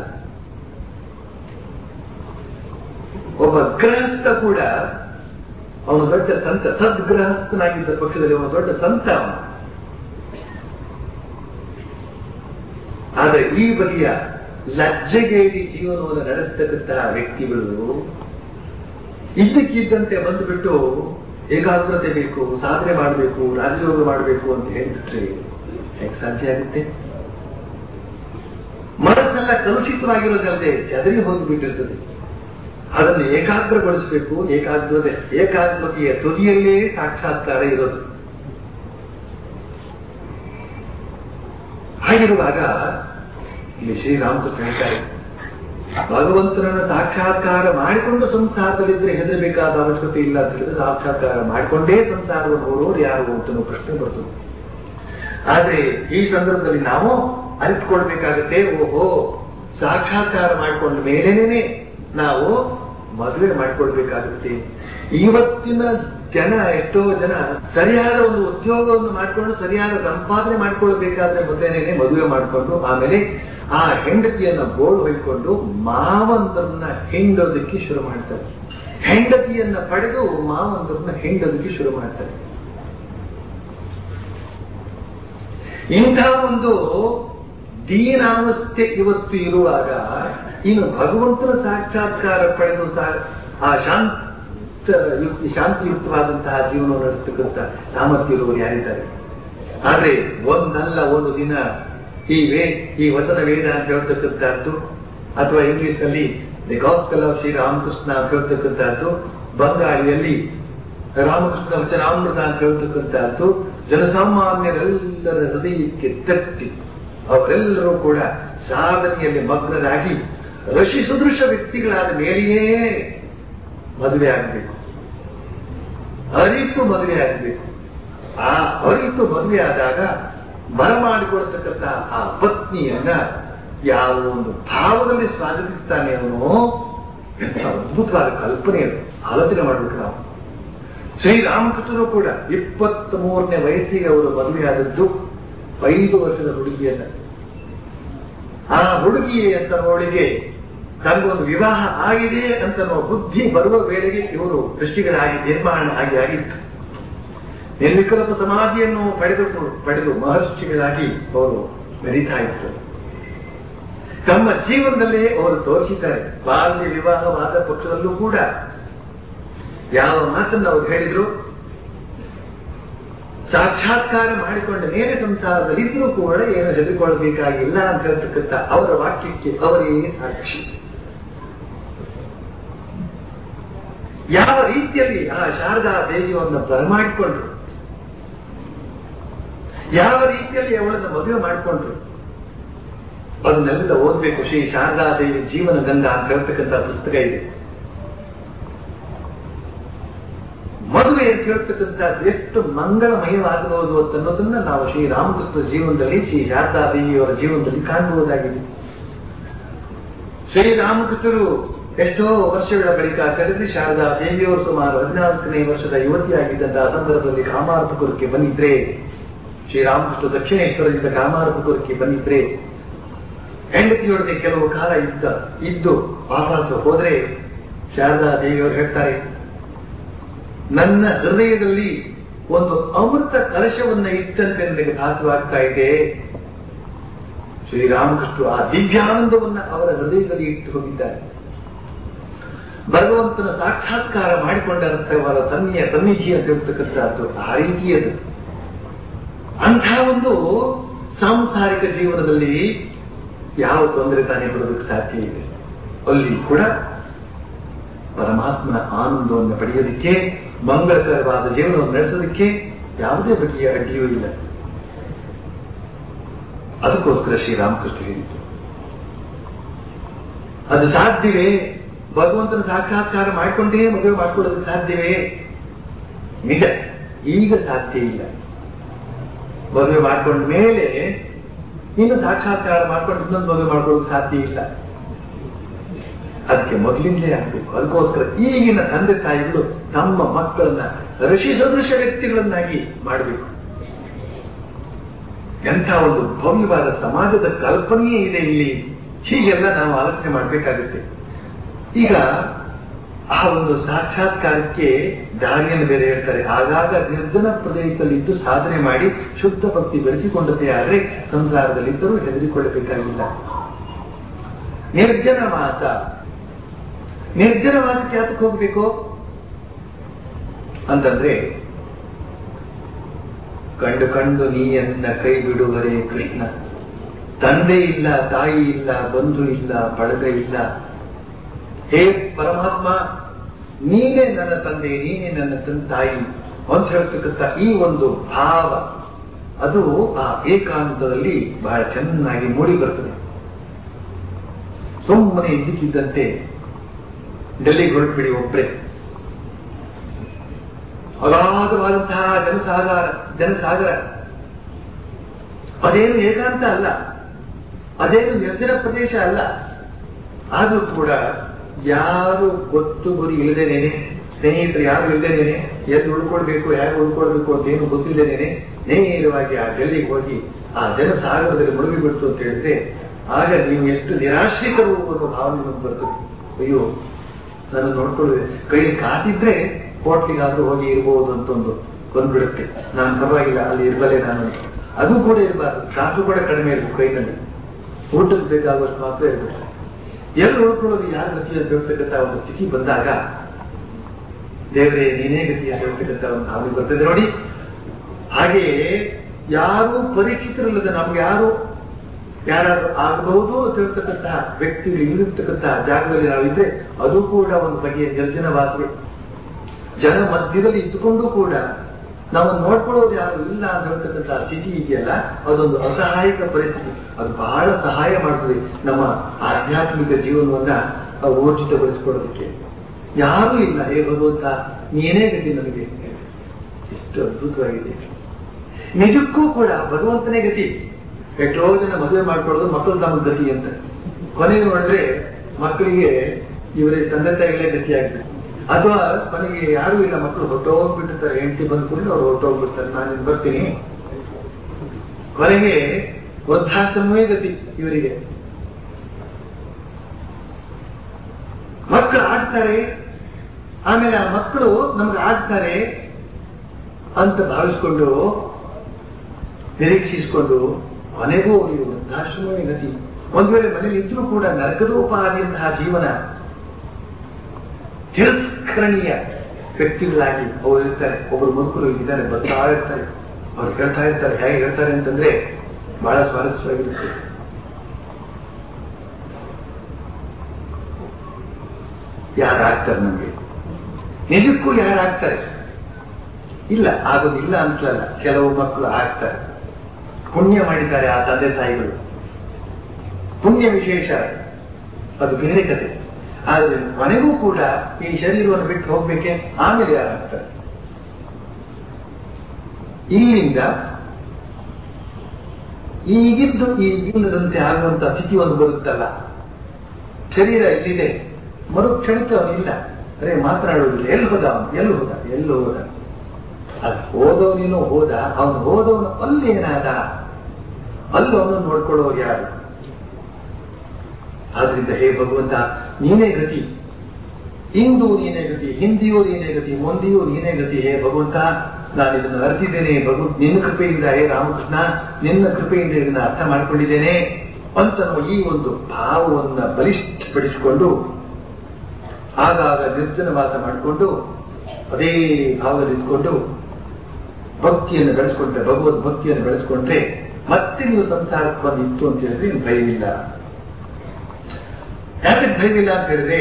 S2: ಒಬ್ಬ ಗೃಹಸ್ಥ ಕೂಡ ಅವನು ದೊಡ್ಡ ಸಂತ ಸದ್ಗೃಹಸ್ಥನಾಗಿದ್ದ ಪಕ್ಷದಲ್ಲಿ ಅವನು ದೊಡ್ಡ ಸಂತ ಅವನು ಆದರೆ ಈ ಬಗೆಯ ಲಜ್ಜೆಗೇಡಿ ಜೀವನವನ್ನು ನಡೆಸ್ತಕ್ಕಂತಹ ವ್ಯಕ್ತಿಗಳು ಇದ್ದಕ್ಕಿದ್ದಂತೆ ಬಂದುಬಿಟ್ಟು ಏಕಾಗ್ರತೆ ಬೇಕು ಸಾಧನೆ ಮಾಡಬೇಕು ರಾಜಯೋಗ ಮಾಡಬೇಕು ಅಂತ ಹೇಳಿಬಿಟ್ರೆ ಹೇಗೆ ಸಾಧ್ಯ ಆಗುತ್ತೆ ಮನಸ್ಸೆಲ್ಲ ಕಲುಷಿತವಾಗಿರೋದಲ್ಲದೆ ಚದರಿ ಹೋಗಿಬಿಟ್ಟಿರ್ತದೆ ಅದನ್ನು ಏಕಾಗ್ರಗೊಳಿಸಬೇಕು ಏಕಾಗ್ರತೆ ಏಕಾಗ್ರತೆಯ ತುದಿಯಲ್ಲೇ ಸಾಕ್ಷಾತ್ಕಾರ ಇರೋದು ಹಾಗಿರುವಾಗ ಇಲ್ಲಿ ಶ್ರೀರಾಮಕೃಷ್ಣ ಹೇಳ್ತಾರೆ ಭಗವಂತನನ್ನ ಸಾಕ್ಷಾತ್ಕಾರ ಮಾಡಿಕೊಂಡು ಸಂಸಾರದಲ್ಲಿದ್ರೆ ಹೆದರಬೇಕಾದ ಅವಶ್ಯಕತೆ ಇಲ್ಲ ಅಂತ ಹೇಳಿದ್ರೆ ಸಾಕ್ಷಾತ್ಕಾರ ಮಾಡಿಕೊಂಡೇ ಸಂಸಾರವನ್ನು ಹೋರೋರು ಯಾರು ಅಂತ ಪ್ರಶ್ನೆ ಬರ್ತದೆ ಆದ್ರೆ ಈ ಸಂದರ್ಭದಲ್ಲಿ ನಾವು ಅರಿತುಕೊಳ್ಬೇಕಾಗತ್ತೆ ಓಹೋ ಸಾಕ್ಷಾತ್ಕಾರ ಮಾಡಿಕೊಂಡ ಮೇಲೇನೆ ನಾವು ಮದುವೆ ಮಾಡ್ಕೊಳ್ಬೇಕಾಗುತ್ತೆ ಇವತ್ತಿನ ಜನ ಎಷ್ಟೋ ಜನ ಸರಿಯಾದ ಒಂದು ಉದ್ಯೋಗವನ್ನು ಮಾಡಿಕೊಂಡು ಸರಿಯಾದ ಸಂಪಾದನೆ ಮಾಡ್ಕೊಳ್ಬೇಕಾದ್ರೆ ಮೊದಲೇನೆ ಮದುವೆ ಮಾಡಿಕೊಂಡು ಆಮೇಲೆ ಆ ಹೆಂಡತಿಯನ್ನ ಗೋಳು ಹೊಯ್ಕೊಂಡು ಮಾವಂದರನ್ನ ಹೆಂಡೋದಕ್ಕೆ ಶುರು ಮಾಡ್ತಾರೆ ಹೆಂಡತಿಯನ್ನ ಪಡೆದು ಮಾವಂದರನ್ನ ಹೆಂಡೋದಕ್ಕೆ ಶುರು ಮಾಡ್ತಾರೆ ಇಂತಹ ಒಂದು ದೀನಾವಸ್ಥೆ ಇವತ್ತು ಇರುವಾಗ ಇನ್ನು ಭಗವಂತನ ಸಾಕ್ಷಾತ್ಕಾರ ಪಡೆದು ಸಾ- ಆ ಶಾಂತ ಯುಕ್ತಿ ಶಾಂತಿಯುಕ್ತವಾದಂತಹ ಜೀವನ ನಡೆಸ್ತಕ್ಕಂಥ ಸಾಮರ್ಥ್ಯ ಇರುವವರು ಯಾರಿದ್ದಾರೆ ಆದ್ರೆ ಒಂದಲ್ಲ ಒಂದು ದಿನ ಈ ವೇ ಈ ವಚನ ವೇದ ಅಂತ ಹೇಳ್ತಕ್ಕಂಥದ್ದು ಅಥವಾ ಇಂಗ್ಲಿಷ್ ನಲ್ಲಿ the gospel of Shri Ramakrishna ಅಂತ ಹೇಳ್ತಕ್ಕಂಥದ್ದು ಬಂಗಾಳಿಯಲ್ಲಿ ರಾಮಕೃಷ್ಣ ವಚನಾಮೃತ ಅಂತ ಹೇಳ್ತಕ್ಕಂಥದ್ದು ಜನಸಾಮಾನ್ಯರೆಲ್ಲರ ಹೃದಯಕ್ಕೆ ತಟ್ಟಿ ಅವರೆಲ್ಲರೂ ಕೂಡ ಸಾಧನೆಯಲ್ಲಿ ಮಗ್ನರಾಗಿ ಋಷಿ ಸದೃಶ ವ್ಯಕ್ತಿಗಳಾದ ಮೇಲೆಯೇ ಮದುವೆ ಆಗಬೇಕು ಅರಿತು ಮದುವೆ ಆಗಬೇಕು ಆ ಅರಿತು ಮದುವೆ ಆದಾಗ ಬರಮಾಡಿಕೊಳ್ತಕ್ಕಂಥ ಆ ಪತ್ನಿಯನ್ನ ಯಾವ ಒಂದು ಭಾವದಲ್ಲಿ ಸ್ವಾಗತಿಸ್ತಾನೆ ಅವನು ಎಂಥ ಅದ್ಭುತವಾದ ಕಲ್ಪನೆ ಅದು ಆಲೋಚನೆ ಮಾಡ್ಬೇಕು ನಾವು ಶ್ರೀರಾಮಕೃಷ್ಣರು ಕೂಡ ಇಪ್ಪತ್ತ್ ಮೂರನೇ ವಯಸ್ಸಿಗೆ ಅವರು ಮದುವೆಯಾದದ್ದು ಐದು ವರ್ಷದ ಹುಡುಗಿಯನ್ನ ಆ ಹುಡುಗಿ ಅಂತ ನೋಡಿಗೆ ತನಗೊಂದು ವಿವಾಹ ಆಗಿದೆ ಅಂತ ಅನ್ನೋ ಬುದ್ಧಿ ಬರುವ ವೇಳೆಗೆ ಇವರು ಋಷಿಗಳಾಗಿ ನಿರ್ಮಾಣ ಆಗಿ ಆಗಿತ್ತು ನಿರ್ವಿಕಲ್ಪ ಸಮಾಧಿಯನ್ನು ಪಡೆದು ಪಡೆದು ಮಹರ್ಷಿಗಳಾಗಿ ಅವರು ಮೆರೀತಾ ಇದ್ರು ತಮ್ಮ ಜೀವನದಲ್ಲೇ ಅವರು ತೋರಿಸಿದ್ದಾರೆ ಬಾಲ್ಯ ವಿವಾಹವಾದ ಪಕ್ಷದಲ್ಲೂ ಕೂಡ ಯಾವ ಮಾತನ್ನು ಅವರು ಹೇಳಿದ್ರು ಸಾಕ್ಷಾತ್ಕಾರ ಮಾಡಿಕೊಂಡ ಮೇಲೆ ಸಂಸಾರದಲ್ಲಿ ಇದ್ರೂ ಕೂಡ ಏನು ಹೆದರಿಕೊಳ್ಳಬೇಕಾಗಿಲ್ಲ ಅಂತ ಹೇಳ್ತಕ್ಕಂಥ ಅವರ ವಾಕ್ಯಕ್ಕೆ ಅವರೇ ಸಾಕ್ಷಿ ಯಾವ ರೀತಿಯಲ್ಲಿ ಆ ಶಾರದಾ ದೇವಿಯನ್ನು ಬರಮಾಡಿಕೊಂಡ್ರು ಯಾವ ರೀತಿಯಲ್ಲಿ ಅವಳನ್ನು ಮದುವೆ ಮಾಡಿಕೊಂಡ್ರು ಅದನ್ನೆಲ್ಲ ಓದ್ಬೇಕು ಶ್ರೀ ಶಾರದಾ ದೇವಿ ಜೀವನ ಗಂಧ ಅಂತ ಹೇಳ್ತಕ್ಕಂಥ ಪುಸ್ತಕ ಇದೆ ಮದುವೆ ಅಂತ ಹೇಳ್ತಕ್ಕಂಥದ್ದು ಎಷ್ಟು ಮಂಗಳಮಯವಾಗಬಹುದು ಅಂತ ಅನ್ನೋದನ್ನ ನಾವು ಶ್ರೀ ರಾಮಕೃಷ್ಣ ಜೀವನದಲ್ಲಿ ಶ್ರೀ ಶಾರದಾ ದೇವಿಯವರ ಜೀವನದಲ್ಲಿ ಕಾಣಬಹುದಾಗಿದೆ ಶ್ರೀರಾಮಕೃಷ್ಣರು ಎಷ್ಟೋ ವರ್ಷಗಳ ಬಳಿಕ ಕರೆದು ಶಾರದಾ ದೇವಿಯವರು ಸುಮಾರು ಹದಿನಾಲ್ಕನೇ ವರ್ಷದ ಯುವತಿಯಾಗಿದ್ದಂತಹ ಸಂದರ್ಭದಲ್ಲಿ ಕಾಮಾರಪುರಕ್ಕೆ ಬಂದಿದ್ರೆ ಶ್ರೀರಾಮಕೃಷ್ಣ ದಕ್ಷಿಣೇಶ್ವರದಿಂದ ಕಾಮಾರಪುರಕ್ಕೆ ಬಂದಿದ್ರೆ ಹೆಂಡತಿಯೊಡನೆ ಕೆಲವು ಕಾಲ ಇದ್ದ ಇದ್ದು ವಾಪಸ್ ಹೋದ್ರೆ ಶಾರದಾ ದೇವಿಯವರು ಹೇಳ್ತಾರೆ ನನ್ನ ಹೃದಯದಲ್ಲಿ ಒಂದು ಅಮೃತ ಕಲಶವನ್ನ ಇಟ್ಟಂತೆ ನನಗೆ ಭಾಸವಾಗ್ತಾ ಇದೆ ಶ್ರೀರಾಮಕೃಷ್ಣ ಆ ದಿವ್ಯಾನಂದವನ್ನ ಅವರ ಹೃದಯದಲ್ಲಿ ಇಟ್ಟು ಹೋಗಿದ್ದಾರೆ ಭಗವಂತನ ಸಾಕ್ಷಾತ್ಕಾರ ಮಾಡಿಕೊಂಡಂತವರ ತನ್ನಿಯ ಸನ್ನಿಧಿ ಅಂತ ಹೇಳ್ತಕ್ಕಂಥದ್ದು ಆ ರೀತಿಯದು ಅಂಥ ಒಂದು ಸಾಂಸಾರಿಕ ಜೀವನದಲ್ಲಿ ಯಾವ ತೊಂದರೆ ತಾನೇ ಬರೋದಕ್ಕೆ ಸಾಧ್ಯ ಇದೆ ಅಲ್ಲಿ ಕೂಡ ಪರಮಾತ್ಮನ ಆನಂದವನ್ನು ಪಡೆಯೋದಕ್ಕೆ ಮಂಗಳಕರವಾದ ಜೀವನವನ್ನು ನಡೆಸೋದಕ್ಕೆ ಯಾವುದೇ ಬಗೆಯ ಅಡ್ಡಿಯೂ ಇಲ್ಲ ಅದಕ್ಕೋಸ್ಕರ ಶ್ರೀರಾಮಕೃಷ್ಣ ಹೇಳಿದ್ದು ಅದು ಸಾಧ್ಯವೇ ಭಗವಂತನ ಸಾಕ್ಷಾತ್ಕಾರ ಮಾಡಿಕೊಂಡೇ ಮದುವೆ ಮಾಡ್ಕೊಳ್ಳೋದಕ್ಕೆ ಸಾಧ್ಯವೇ ನಿಜ ಈಗ ಸಾಧ್ಯ ಇಲ್ಲ ಮದುವೆ ಮಾಡ್ಕೊಂಡ ಮೇಲೆ ಇನ್ನು ಸಾಕ್ಷಾತ್ಕಾರ ಮಾಡ್ಕೊಂಡು ಇನ್ನೊಂದು ಮದುವೆ ಮಾಡ್ಕೊಳ್ಳೋಕೆ ಸಾಧ್ಯ ಇಲ್ಲ ಅದಕ್ಕೆ ಮೊದಲಿಂದಲೇ ಆಗಬೇಕು ಅದಕ್ಕೋಸ್ಕರ ಈಗಿನ ತಂದೆ ತಾಯಿಗಳು ತಮ್ಮ ಮಕ್ಕಳನ್ನ ಋಷಿ ಸದೃಶ ವ್ಯಕ್ತಿಗಳನ್ನಾಗಿ ಮಾಡಬೇಕು ಎಂಥ ಒಂದು ಭವ್ಯವಾದ ಸಮಾಜದ ಕಲ್ಪನೆಯೇ ಇದೆ ಇಲ್ಲಿ ಹೀಗೆಲ್ಲ ನಾವು ಆಲೋಚನೆ ಮಾಡಬೇಕಾಗುತ್ತೆ ಈಗ ಆ ಒಂದು ಸಾಕ್ಷಾತ್ಕಾರಕ್ಕೆ ದಾರಿಯನ್ನು ಬೇರೆ ಹೇಳ್ತಾರೆ ಆಗಾಗ ನಿರ್ಜನ ಪ್ರದೇಶದಲ್ಲಿ ಇದ್ದು ಸಾಧನೆ ಮಾಡಿ ಶುದ್ಧ ಭಕ್ತಿ ಬೆಳೆಸಿಕೊಂಡದ್ದೇ ಆದರೆ ಸಂಸಾರದಲ್ಲಿದ್ದರೂ ಹೆದರಿಕೊಳ್ಳಬೇಕಾಗಿಲ್ಲ ನಿರ್ಜನ ಮಾಸ ನಿರ್ಜನ ಮಾಸಕ್ಕೆ ಯಾತಕ್ಕೆ ಹೋಗ್ಬೇಕು ಅಂತಂದ್ರೆ ಕಂಡು ಕಂಡು ನೀಯನ್ನ ಕೈ ಬಿಡುವರೇ ಕೃಷ್ಣ ತಂದೆ ಇಲ್ಲ ತಾಯಿ ಇಲ್ಲ ಬಂಧು ಇಲ್ಲ ಬಳಗ ಇಲ್ಲ ಹೇ ಪರಮಾತ್ಮ ನೀನೇ ನನ್ನ ತಂದೆ ನೀನೇ ನನ್ನ ತನ್ ತಾಯಿ ಅಂತ ಹೇಳ್ತಕ್ಕಂಥ ಈ ಒಂದು ಭಾವ ಅದು ಆ ಏಕಾಂತದಲ್ಲಿ ಬಹಳ ಚೆನ್ನಾಗಿ ಮೂಡಿ ಬರ್ತದೆ ಸುಮ್ಮನೆ ಇದ್ದಕ್ಕಿದ್ದಂತೆ ಡೆಲ್ಲಿಗೆ ಹೊರಟ್ಬಿಡಿ ಒಬ್ಬರೇ ಅಗಾಧವಾದಂತಹ ಜನಸಾಗರ ಜನಸಾಗರ ಅದೇನು ಏಕಾಂತ ಅಲ್ಲ ಅದೇನು ನಿರ್ಜನ ಪ್ರದೇಶ ಅಲ್ಲ ಆದ್ರೂ ಕೂಡ ಯಾರು ಗೊತ್ತು ಗುರಿ ಇಲ್ಲದೇನೇನೆ ಸ್ನೇಹಿತರು ಯಾರು ಇಲ್ಲದೇನೇನೆ ಎಲ್ಲಿ ಉಳ್ಕೊಳ್ಬೇಕು ಯಾರು ಉಳ್ಕೊಳ್ಬೇಕು ಅಂತ ಏನು ಗೊತ್ತಿಲ್ಲದೇನೆ ನೇರವಾಗಿ ಆ ಡೆಲ್ಲಿಗೆ ಹೋಗಿ ಆ ಜನಸಾಗರದಲ್ಲಿ ಮುಳುಗಿ ಬಿಡ್ತು ಅಂತ ಹೇಳಿದ್ರೆ ಆಗ ನೀವು ಎಷ್ಟು ನಿರಾಶ್ರಿತರು ಅನ್ನೋ ಭಾವನೆ ನಿಮಗೆ ಬರ್ತದೆ ಅಯ್ಯೋ ನಾನು ನೋಡ್ಕೊಳ್ಳುವೆ ಕೈಲಿ ಕಾತಿದ್ರೆ ಹೋಟ್ಲಿಗಾದ್ರೂ ಹೋಗಿ ಇರಬಹುದು ಅಂತ ಒಂದು ಬಂದ್ಬಿಡುತ್ತೆ ನಾನು ಪರವಾಗಿಲ್ಲ ಅಲ್ಲಿ ಇರಬಲ್ಲೆ ನಾನು ಅದು ಕೂಡ ಇರಬಾರ್ದು ಕಾಸು ಕೂಡ ಕಡಿಮೆ ಇರಬೇಕು ಕೈನಲ್ಲಿ ಊಟಕ್ಕೆ ಬೇಕಾಗುವಷ್ಟು ಮಾತ್ರ ಇರಬೇಕು ಎಲ್ಲಿ ಉಳ್ಕೊಳ್ಳೋದು ಯಾರ ಗತಿ ಅಂತ ಹೇಳ್ತಕ್ಕಂಥ ಒಂದು ಸ್ಥಿತಿ ಬಂದಾಗ ದೇವರೇ ನೀನೇ ಗತಿ ಅಂತ ಹೇಳ್ತಕ್ಕಂಥ ಒಂದು ಭಾವನೆ ಬರ್ತದೆ ನೋಡಿ ಹಾಗೆಯೇ ಯಾರು ಪರಿಚಿತರಿಲ್ಲದ ನಮ್ಗೆ ಯಾರು ಯಾರಾದ್ರೂ ಆಗಬಹುದು ಅಂತ ಹೇಳ್ತಕ್ಕಂತಹ ವ್ಯಕ್ತಿಗಳು ಇಲ್ಲಿರ್ತಕ್ಕಂತಹ ಜಾಗದಲ್ಲಿ ನಾವಿದ್ರೆ ಅದು ಕೂಡ ಒಂದು ಬಗೆಯ ನಿರ್ಜನ ವಾಸವೇ ಜನ ಮಧ್ಯದಲ್ಲಿ ಇದ್ದುಕೊಂಡು ಕೂಡ ನಾವು ನೋಡ್ಕೊಳ್ಳೋದು ಯಾರು ಇಲ್ಲ ಅಂತ ಹೇಳ್ತಕ್ಕಂತಹ ಸ್ಥಿತಿ ಇದೆಯಲ್ಲ ಅದೊಂದು ಅಸಹಾಯಕ ಪರಿಸ್ಥಿತಿ ಅದು ಬಹಳ ಸಹಾಯ ಮಾಡ್ತದೆ ನಮ್ಮ ಆಧ್ಯಾತ್ಮಿಕ ಜೀವನವನ್ನ ಊರ್ಜಿತಗೊಳಿಸ್ಕೊಳ್ಳೋದಕ್ಕೆ ಯಾರೂ ಇಲ್ಲ ಹೇ ಭಗವಂತ ನೀನೇ ಗತಿ ನನಗೆ ಎಷ್ಟು ಅದ್ಭುತವಾಗಿದೆ ನಿಜಕ್ಕೂ ಕೂಡ ಭಗವಂತನೇ ಗತಿ ಎಷ್ಟೋ ಜನ ಮದುವೆ ಮಾಡ್ಕೊಳ್ಳೋದು ಮಕ್ಕಳು ತಮ್ಮ ಗತಿ ಅಂತ ಕೊನೆಗೆ ನೋಡಿದ್ರೆ ಮಕ್ಕಳಿಗೆ ಇವರೇ ತಂದೆ ತಾಯಿಗಳೇ ಗತಿ ಆಗ್ತದೆ ಅಥವಾ ಕೊನೆಗೆ ಯಾರು ಇಲ್ಲ ಮಕ್ಕಳು ಹೊಟ್ಟೋಗ್ಬಿಟ್ಟಿರ್ತಾರೆ ಹೆಂಡತಿ ಬಂದ ಕೂಡಲೇ ಅವ್ರು ಹೊಟ್ಟೋಗ್ಬಿಡ್ತಾರೆ ನಾನು ಇಲ್ಲಿ ಬರ್ತೀನಿ ಕೊನೆಗೆ ವೃದ್ಧಾಶ್ರಮವೇ ಗತಿ ಇವರಿಗೆ ಮಕ್ಕಳು ಆಡ್ತಾರೆ ಆಮೇಲೆ ಆ ಮಕ್ಕಳು ನಮ್ಗೆ ಆಡ್ತಾರೆ ಅಂತ ಭಾವಿಸ್ಕೊಂಡು ನಿರೀಕ್ಷಿಸಿಕೊಂಡು ಕೊನೆಗೂ ಈ ವೃದ್ಧಾಶ್ರಮವೇ ಗತಿ ಒಂದ್ ವೇಳೆ ಮನೇಲಿ ಇದ್ರೂ ಕೂಡ ನರಕದೋಪಾದಿಯಂತಹ ಜೀವನ ತಿರಸ್ಕರಣೀಯ ವ್ಯಕ್ತಿಗಳಾಗಿ ಅವರು ಇರ್ತಾರೆ ಒಬ್ಬರು ಮುರುಕರು ಇದ್ದಾರೆ ಬರ್ತಾ ಇರ್ತಾರೆ ಅವ್ರು ಹೇಳ್ತಾ ಇರ್ತಾರೆ ಹೇಗೆ ಹೇಳ್ತಾರೆ ಅಂತಂದ್ರೆ ಬಹಳ ಸ್ವಾರಸ್ಯವಾಗಿರುತ್ತೆ ಯಾರಾಗ್ತಾರೆ ನಮ್ಗೆ ನಿಜಕ್ಕೂ ಯಾರಾಗ್ತಾರೆ ಇಲ್ಲ ಆಗೋದಿಲ್ಲ ಅಂತಲಲ್ಲ ಕೆಲವು ಮಕ್ಕಳು ಆಗ್ತಾರೆ ಪುಣ್ಯ ಮಾಡಿದ್ದಾರೆ ಆ ತಂದೆ ತಾಯಿಗಳು ಪುಣ್ಯ ವಿಶೇಷ ಅದು ಬೇರೆ ಕತೆ ಆದರೆ ಕೊನೆಗೂ ಕೂಡ ಈ ಶರೀರವನ್ನು ಬಿಟ್ಟು ಹೋಗ್ಬೇಕೆ ಆಮೇಲೆ ಯಾರಾಗ್ತಾರೆ ಇಲ್ಲಿಂದ ಈಗಿದ್ದು ಈಗಿಲ್ಲದಂತೆ ಆಗುವಂತ ಸ್ಥಿತಿ ಒಂದು ಬರುತ್ತಲ್ಲ ಶರೀರ ಇಲ್ಲಿದೆ ಮರುಕ್ಷಣಿತ ಅವನಿಲ್ಲ ಅರೆ ಮಾತನಾಡುವುದಿಲ್ಲ ಎಲ್ಲಿ ಹೋದ ಅವನು ಎಲ್ಲಿ ಹೋದ ಎಲ್ಲಿ ಹೋದ ಅದು ಹೋದವನೇನೋ ಹೋದ ಅವನು ಹೋದವನು ಅಲ್ಲಿ ಏನಾದ ಅಲ್ಲಿ ಅವನು ನೋಡ್ಕೊಳ್ಳೋರು ಯಾರು ಆದ್ರಿಂದ ಹೇ ಭಗವಂತ ನೀನೇ ಗತಿ ಇಂದು ನೀನೇ ಗತಿ ಹಿಂದಿಯೂ ನೀನೇ ಗತಿ ಮುಂದೆಯೂ ನೀನೇ ಗತಿ ಹೇ ಭಗವಂತ ನಾನು ಇದನ್ನು ಅರ್ತಿದ್ದೇನೆ ಭಗವ ನಿನ್ನ ಕೃಪೆಯಿಂದ ಹೇ ರಾಮಕೃಷ್ಣ ನಿನ್ನ ಕೃಪೆಯಿಂದ ಇದನ್ನು ಅರ್ಥ ಮಾಡಿಕೊಂಡಿದ್ದೇನೆ ಅಂತ ಈ ಒಂದು ಭಾವವನ್ನ ಬಲಿಷ್ಠಪಡಿಸಿಕೊಂಡು ಆಗಾಗ ನಿರ್ಜನ ವಾಸ ಮಾಡಿಕೊಂಡು ಅದೇ ಭಾವದಲ್ಲಿ ಇದ್ಕೊಂಡು ಭಕ್ತಿಯನ್ನು ಬೆಳೆಸ್ಕೊಂಡ್ರೆ ಭಗವದ್ ಭಕ್ತಿಯನ್ನು ಬೆಳೆಸ್ಕೊಂಡ್ರೆ ಮತ್ತೆ ನೀವು ಸಂಸಾರಕ್ಕೆ ಬಂದು ಇತ್ತು ಅಂತ ಹೇಳಿದ್ರೆ ನೀವು ಭಯವಿಲ್ಲ ಯಾಕೆ ಭಯವಿಲ್ಲ ಅಂತ ಹೇಳಿದ್ರೆ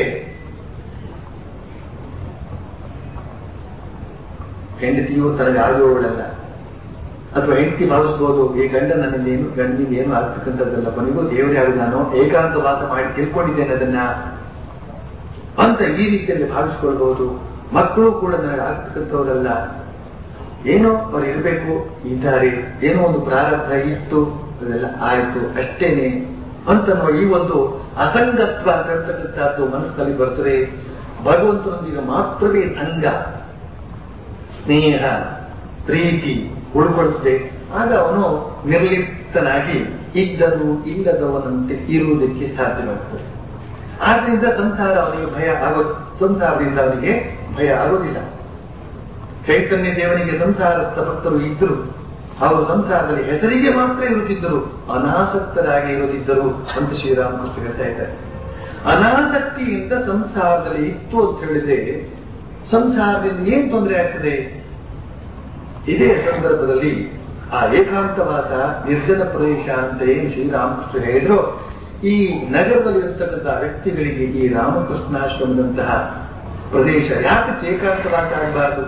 S2: ಹೆಂಡತಿಯು ತನಗೆ ಆಗುವವಳಲ್ಲ ಅಥವಾ ಹೆಂಡತಿ ಭಾವಿಸ್ಬೋದು ಈ ಗಂಡ ನನ್ನಿಂದ ಏನು ಗಂಡನಿಂದ ಏನು ಆಗ್ತಕ್ಕಂಥದ್ದಲ್ಲ ಕೊನೆಗೂ ದೇವರೇ ಆಗಿ ನಾನು ಏಕಾಂತ ವಾಸ ಮಾಡಿ ತಿಳ್ಕೊಂಡಿದ್ದೇನೆ ಅದನ್ನ ಅಂತ ಈ ರೀತಿಯಲ್ಲಿ ಭಾವಿಸ್ಕೊಳ್ಬಹುದು ಮಕ್ಕಳು ಕೂಡ ನನಗೆ ಆಗ್ತಕ್ಕಂಥವರಲ್ಲ ಏನೋ ಅವ್ರು ಇರಬೇಕು ಇದ್ದಾರೆ ಏನೋ ಒಂದು ಪ್ರಾರಂಭ ಇತ್ತು ಅದೆಲ್ಲ ಆಯ್ತು ಅಷ್ಟೇನೆ ಅಂತ ಈ ಒಂದು ಅಸಂಗತ್ವ ಅಂತ ಹೇಳ್ತಕ್ಕಂಥದ್ದು ಮನಸ್ಸಲ್ಲಿ ಬರ್ತದೆ ಭಗವಂತನೊಂದಿಗೆ ಮಾತ್ರವೇ ಸಂಘ ಸ್ನೇಹ ಪ್ರೀತಿ ಉಳ್ಕೊಳ್ತದೆ ಆಗ ಅವನು ನಿರ್ಲಿಪ್ತನಾಗಿ ಇದ್ದರು ಇಲ್ಲದವನಂತೆ ಇರುವುದಕ್ಕೆ ಸಾಧ್ಯವಾಗ್ತದೆ ಆದ್ರಿಂದ ಸಂಸಾರ ಅವನಿಗೆ ಭಯ ಆಗೋ ಸಂಸಾರದಿಂದ ಅವನಿಗೆ ಭಯ ಆಗೋದಿಲ್ಲ ಚೈತನ್ಯ ದೇವನಿಗೆ ಸಂಸಾರಸ್ಥ ಭಕ್ತರು ಇದ್ದರು ಅವರು ಸಂಸಾರದಲ್ಲಿ ಹೆಸರಿಗೆ ಮಾತ್ರ ಇರುತ್ತಿದ್ದರು ಅನಾಸಕ್ತರಾಗಿ ಇರುತ್ತಿದ್ದರು ಅಂತ ಶ್ರೀರಾಮಕೃಷ್ಣ ಹೇಳ್ತಾ ಇದ್ದಾರೆ ಅನಾಸಕ್ತಿಯಿಂದ ಸಂಸಾರದಲ್ಲಿ ಇತ್ತು ಅಂತ ಹೇಳಿದ್ರೆ ಸಂಸಾರದಿಂದ ಏನ್ ತೊಂದರೆ ಆಗ್ತದೆ ಇದೇ ಸಂದರ್ಭದಲ್ಲಿ ಆ ಏಕಾಂತವಾಸ ನಿರ್ಜನ ಪ್ರದೇಶ ಅಂತ ಏನು ಶ್ರೀರಾಮಕೃಷ್ಣ ಹೇಳಿದ್ರು ಈ ನಗರದಲ್ಲಿರತಕ್ಕಂತಹ ವ್ಯಕ್ತಿಗಳಿಗೆ ಈ ರಾಮಕೃಷ್ಣಾಶ್ರಮದಂತಹ ಪ್ರದೇಶ ಯಾಕೆ ಏಕಾಂತವಾಸ ಆಗಬಾರದು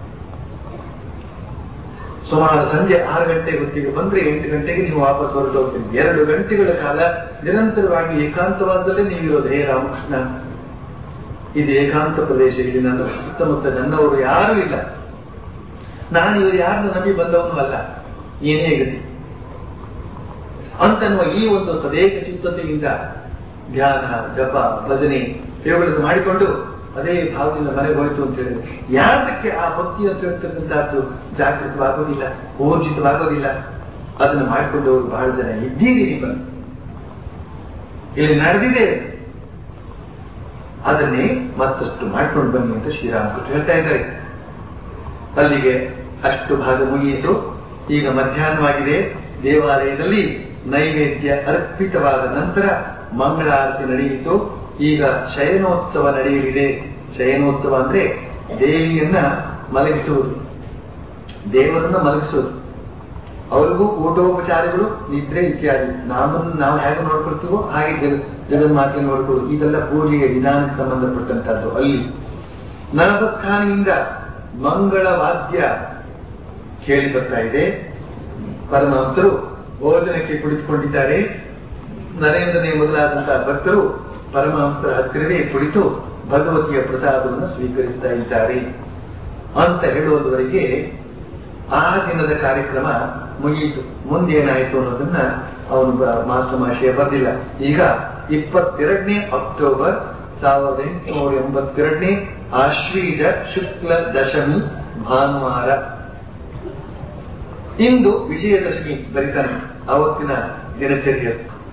S2: ಸುಮಾರು ಸಂಜೆ ಆರು ಗಂಟೆ ಹೊತ್ತಿಗೆ ಬಂದ್ರೆ ಎಂಟು ಗಂಟೆಗೆ ನೀವು ವಾಪಸ್ ಹೊರಟು ಹೋಗ್ತೀರಿ ಎರಡು ಗಂಟೆಗಳ ಕಾಲ ನಿರಂತರವಾಗಿ ಏಕಾಂತವಾದಲ್ಲೇ ನೀವಿರೋದು ಹೇ ರಾಮಕೃಷ್ಣ ಇದು ಏಕಾಂತ ಪ್ರದೇಶ ಇಲ್ಲಿ ನನ್ನ ಸುತ್ತಮುತ್ತ ನನ್ನವರು ಯಾರೂ ಇಲ್ಲ ನಾನು ಇವರು ಯಾರನ್ನು ನಂಬಿ ಬಂದವನು ಅಲ್ಲ ಏನೇ ಗತಿ ಅಂತನ್ನುವ ಈ ಒಂದು ಸದೇಕ ಚಿತ್ತತೆಯಿಂದ ಧ್ಯಾನ ಜಪ ಭಜನೆ ಇವುಗಳನ್ನು ಮಾಡಿಕೊಂಡು ಅದೇ ಭಾವದಿಂದ ಮನೆಗೆ ಹೋಯಿತು ಅಂತ ಹೇಳಿದ್ರೆ ಯಾರದಕ್ಕೆ ಆ ಭಕ್ತಿ ಅಂತ ಹೇಳ್ತಕ್ಕಂಥದ್ದು ಜಾಗೃತವಾಗೋದಿಲ್ಲ ಊರ್ಜಿತವಾಗೋದಿಲ್ಲ ಅದನ್ನು ಮಾಡಿಕೊಂಡು ಬಹಳ ಜನ ಇದ್ದೀರಿ ನಿಮ್ಮನ್ನು ಇಲ್ಲಿ ನಡೆದಿದೆ ಅದನ್ನೇ ಮತ್ತಷ್ಟು ಮಾಡ್ಕೊಂಡು ಬನ್ನಿ ಅಂತ ಶ್ರೀರಾಮಕೃಷ್ಣ ಹೇಳ್ತಾ ಇದ್ದಾರೆ ಅಲ್ಲಿಗೆ ಅಷ್ಟು ಭಾಗ ಮುಗಿಯಿತು ಈಗ ಮಧ್ಯಾಹ್ನವಾಗಿದೆ ದೇವಾಲಯದಲ್ಲಿ ನೈವೇದ್ಯ ಅರ್ಪಿತವಾದ ನಂತರ ಮಂಗಳಾರತಿ ನಡೆಯಿತು ಈಗ ಶಯನೋತ್ಸವ ನಡೆಯಲಿದೆ ಶಯನೋತ್ಸವ ಅಂದ್ರೆ ದೇವಿಯನ್ನ ಮಲಗಿಸುವುದು ದೇವರನ್ನ ಮಲಗಿಸುವುದು ಅವ್ರಿಗೂ ಊಟೋಪಚಾರಗಳು ನಿದ್ರೆ ಇತ್ಯಾದಿ ನಮ್ಮನ್ನು ನಾವು ಹೇಗೆ ನೋಡ್ಕೊಳ್ತೀವೋ ಹಾಗೆ ಜಗ ಜಗನ್ಮಾತೆ ನೋಡ್ಕೊಳ್ಳೋದು ಇದೆಲ್ಲ ಪೂಜೆಯ ವಿಧಾನಕ್ಕೆ ಸಂಬಂಧಪಟ್ಟಂತಹದ್ದು ಅಲ್ಲಿ ನರಭಕ್ತಾನಿಯಿಂದ ಮಂಗಳ ವಾದ್ಯ ಕೇಳಿ ಬರ್ತಾ ಇದೆ ಪರಮಹಂಸರು ಭೋಜನಕ್ಕೆ ಕುಳಿತುಕೊಂಡಿದ್ದಾರೆ ನರೇಂದ್ರನೇ ಮೊದಲಾದಂತಹ ಭಕ್ತರು ಪರಮಹಂಸರ ಹತ್ತಿರವೇ ಕುಳಿತು ಭಗವತಿಯ ಪ್ರಸಾದವನ್ನು ಸ್ವೀಕರಿಸ್ತಾ ಇದ್ದಾರೆ ಅಂತ ಹೇಳುವುದವರೆಗೆ ಆ ದಿನದ ಕಾರ್ಯಕ್ರಮ ಮುಗಿಯಿತು ಮುಂದೇನಾಯಿತು ಅನ್ನೋದನ್ನ ಅವನು ಮಾಸ್ಟರ್ ಮಾಷಿಯ ಬರೆದಿಲ್ಲ ಈಗ ಇಪ್ಪತ್ತೆರಡನೇ ಅಕ್ಟೋಬರ್ ಸಾವಿರದ ಎಂಟುನೂರ ಎಂಬತ್ತೆರಡನೇ ಆಶ್ವೀಜ ಶುಕ್ಲ ದಶಮಿ ಭಾನುವಾರ ಇಂದು ವಿಜಯದಶಮಿ ಬರಿತಾನೆ ಅವತ್ತಿನ ದಿನಚರ್ಯ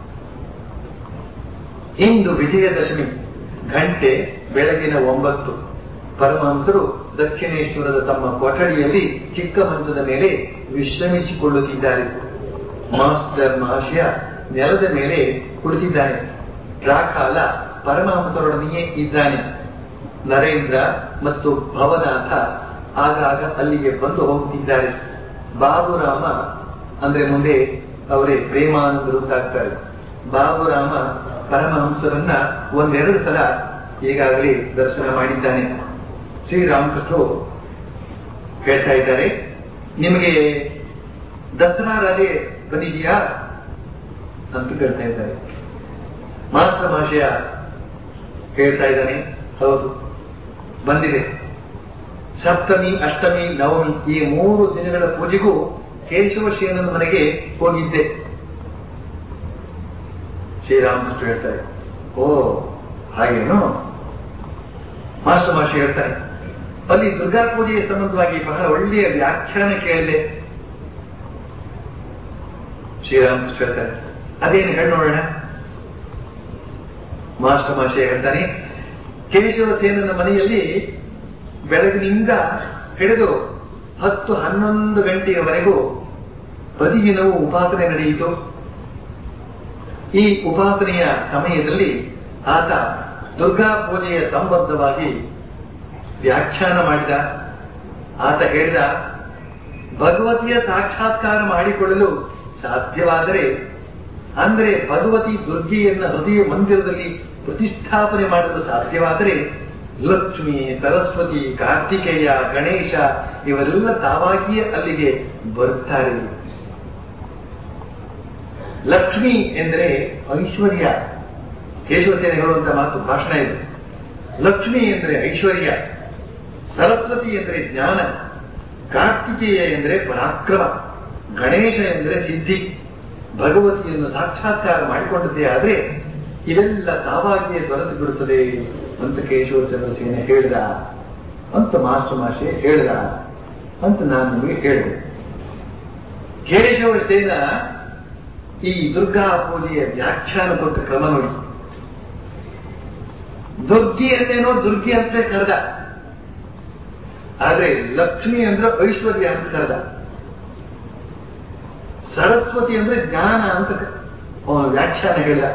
S2: ಇಂದು ವಿಜಯದಶಮಿ ಗಂಟೆ ಬೆಳಗಿನ ಒಂಬತ್ತು ಪರಮಹಂಸರು ದಕ್ಷಿಣೇಶ್ವರದ ತಮ್ಮ ಕೊಠಡಿಯಲ್ಲಿ ಚಿಕ್ಕ ಮಂಚದ ಮೇಲೆ ವಿಶ್ರಮಿಸಿಕೊಳ್ಳುತ್ತಿದ್ದಾರೆ ಮಾಸ್ಟರ್ ಮಹಾಶಯ ನೆಲದ ಮೇಲೆ ಕುಳಿತಿದ್ದಾನೆ ರಾಕಾಲ ಪರಮಹಂಸರೊಡನೆಯೇ ಇದ್ದಾನೆ ನರೇಂದ್ರ ಮತ್ತು ಭವನಾಥ ಆಗಾಗ ಅಲ್ಲಿಗೆ ಬಂದು ಹೋಗುತ್ತಿದ್ದಾರೆ ಬಾಬುರಾಮ ಅಂದ್ರೆ ಮುಂದೆ ಅವರೇ ಪ್ರೇಮಾನಂದರು ಅಂತಾಗ್ತಾರೆ ಬಾಬುರಾಮ ಪರಮಹಂಸರನ್ನ ಒಂದೆರಡು ಸಲ ಈಗಾಗಲೇ ದರ್ಶನ ಮಾಡಿದ್ದಾನೆ ಶ್ರೀರಾಮಕೃಷ್ಣರು ಹೇಳ್ತಾ ಇದ್ದಾರೆ ನಿಮಗೆ ದಸರಾ ರಜೆ ಬಂದಿದೆಯಾ ಅಂತ ಕೇಳ್ತಾ ಇದ್ದಾರೆ ಮಾಸ್ಟರ್ ಮಹಾಶಯ ಹೇಳ್ತಾ ಇದ್ದಾನೆ ಹೌದು ಬಂದಿದೆ ಸಪ್ತಮಿ ಅಷ್ಟಮಿ ನವಮಿ ಈ ಮೂರು ದಿನಗಳ ಪೂಜೆಗೂ ಕೇಶವ ಶೇನನ ಮನೆಗೆ ಹೋಗಿದ್ದೆ ಶ್ರೀರಾಮಕೃಷ್ಣ ಹೇಳ್ತಾರೆ ಓ ಹಾಗೇನು ಮಾಸ್ಟರ್ ಮಾಷಿ ಹೇಳ್ತಾರೆ ಅಲ್ಲಿ ದುರ್ಗಾ ಪೂಜೆಯ ಸಂಬಂಧವಾಗಿ ಬಹಳ ಒಳ್ಳೆಯ ವ್ಯಾಖ್ಯಾನ ಕೇಳಿದೆ ಶ್ರೀರಾಮಕೃಷ್ಣ ಹೇಳ್ತಾರೆ ಅದೇನು ಹೇಳಿ ನೋಡೋಣ ಮಾಸ್ಟರ್ ಮಾಷಿ ಹೇಳ್ತಾನೆ ಕೇಶವ ಸೇನನ ಮನೆಯಲ್ಲಿ ಬೆಳಗಿನಿಂದ ಹಿಡಿದು ಹತ್ತು ಹನ್ನೊಂದು ಗಂಟೆಯವರೆಗೂ ಪ್ರತಿದಿನವೂ ಉಪಾಸನೆ ನಡೆಯಿತು ಈ ಉಪಾಸನೆಯ ಸಮಯದಲ್ಲಿ ಆತ ದುರ್ಗಾ ಪೂಜೆಯ ಸಂಬಂಧವಾಗಿ ವ್ಯಾಖ್ಯಾನ ಮಾಡಿದ ಆತ ಹೇಳಿದ ಭಗವತಿಯ ಸಾಕ್ಷಾತ್ಕಾರ ಮಾಡಿಕೊಳ್ಳಲು ಸಾಧ್ಯವಾದರೆ ಅಂದ್ರೆ ಭಗವತಿ ದುರ್ಗೆಯನ್ನ ಹೃದಯ ಮಂದಿರದಲ್ಲಿ ಪ್ರತಿಷ್ಠಾಪನೆ ಮಾಡಲು ಸಾಧ್ಯವಾದರೆ ಲಕ್ಷ್ಮಿ ಸರಸ್ವತಿ ಕಾರ್ತಿಕೇಯ ಗಣೇಶ ಇವರೆಲ್ಲ ತಾವಾಗಿಯೇ ಅಲ್ಲಿಗೆ ಬರುತ್ತಾರೆ ಲಕ್ಷ್ಮಿ ಎಂದರೆ ಐಶ್ವರ್ಯ ಕೇಶವಸೇನೆ ಹೇಳುವಂತ ಮಾತು ಭಾಷಣ ಇದೆ ಲಕ್ಷ್ಮಿ ಎಂದರೆ ಐಶ್ವರ್ಯ ಸರಸ್ವತಿ ಎಂದರೆ ಜ್ಞಾನ ಕಾರ್ತಿಕೇಯ ಎಂದರೆ ಪರಾಕ್ರಮ ಗಣೇಶ ಎಂದರೆ ಸಿದ್ಧಿ ಭಗವತಿಯನ್ನು ಸಾಕ್ಷಾತ್ಕಾರ ಮಾಡಿಕೊಂಡದ್ದೇ ಆದ್ರೆ ಇವೆಲ್ಲ ತಾವಾಗಿಯೇ ದೊರೆತು ಬಿಡುತ್ತದೆ ಅಂತ ಕೇಶವಚಂದ್ರ ಸೇನೆ ಹೇಳಿದ ಅಂತ ಮಾಸ್ಟರ್ ಮಾಷೆ ಹೇಳಿದ ಅಂತ ನಾನು ನಿಮಗೆ ಹೇಳಿದೆ ಕೇಶವ ಸೇನ ಈ ದುರ್ಗಾ ಪೂಜೆಯ ವ್ಯಾಖ್ಯಾನ ಕೊಟ್ಟ ಕ್ರಮ ನೋಡಿ ದುರ್ಗಿ ಅಂದೇನೋ ದುರ್ಗಿ ಅಂತ ಕರೆದ ಆದ್ರೆ ಲಕ್ಷ್ಮಿ ಅಂದ್ರೆ ಐಶ್ವರ್ಯ ಅಂತ ಕರೆದ ಸರಸ್ವತಿ ಅಂದ್ರೆ ಜ್ಞಾನ ಅಂತ ಅವನು ವ್ಯಾಖ್ಯಾನ ಹೇಳಿದ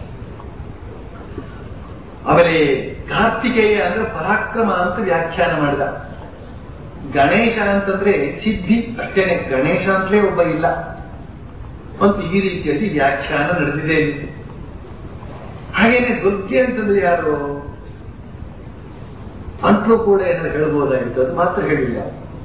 S2: ಆಮೇಲೆ ಕಾರ್ತಿಕೇಯ ಅಂದ್ರೆ ಪರಾಕ್ರಮ ಅಂತ ವ್ಯಾಖ್ಯಾನ ಮಾಡಿದ ಗಣೇಶ ಅಂತಂದ್ರೆ ಸಿದ್ಧಿ ಅಷ್ಟೇನೆ ಗಣೇಶ ಅಂತಲೇ ಒಬ್ಬ ಇಲ್ಲ ಮತ್ತು ಈ ರೀತಿಯಲ್ಲಿ ವ್ಯಾಖ್ಯಾನ ನಡೆದಿದೆ ಇಲ್ಲಿ ಹಾಗೇನೆ ದುರ್ಗೆ ಅಂತಂದ್ರೆ ಯಾರು ಅಂತಲೂ ಕೂಡ ಏನಾದ್ರು ಹೇಳ್ಬೋದಾಗಿತ್ತು ಅದು ಮಾತ್ರ ಹೇಳಿಲ್ಲ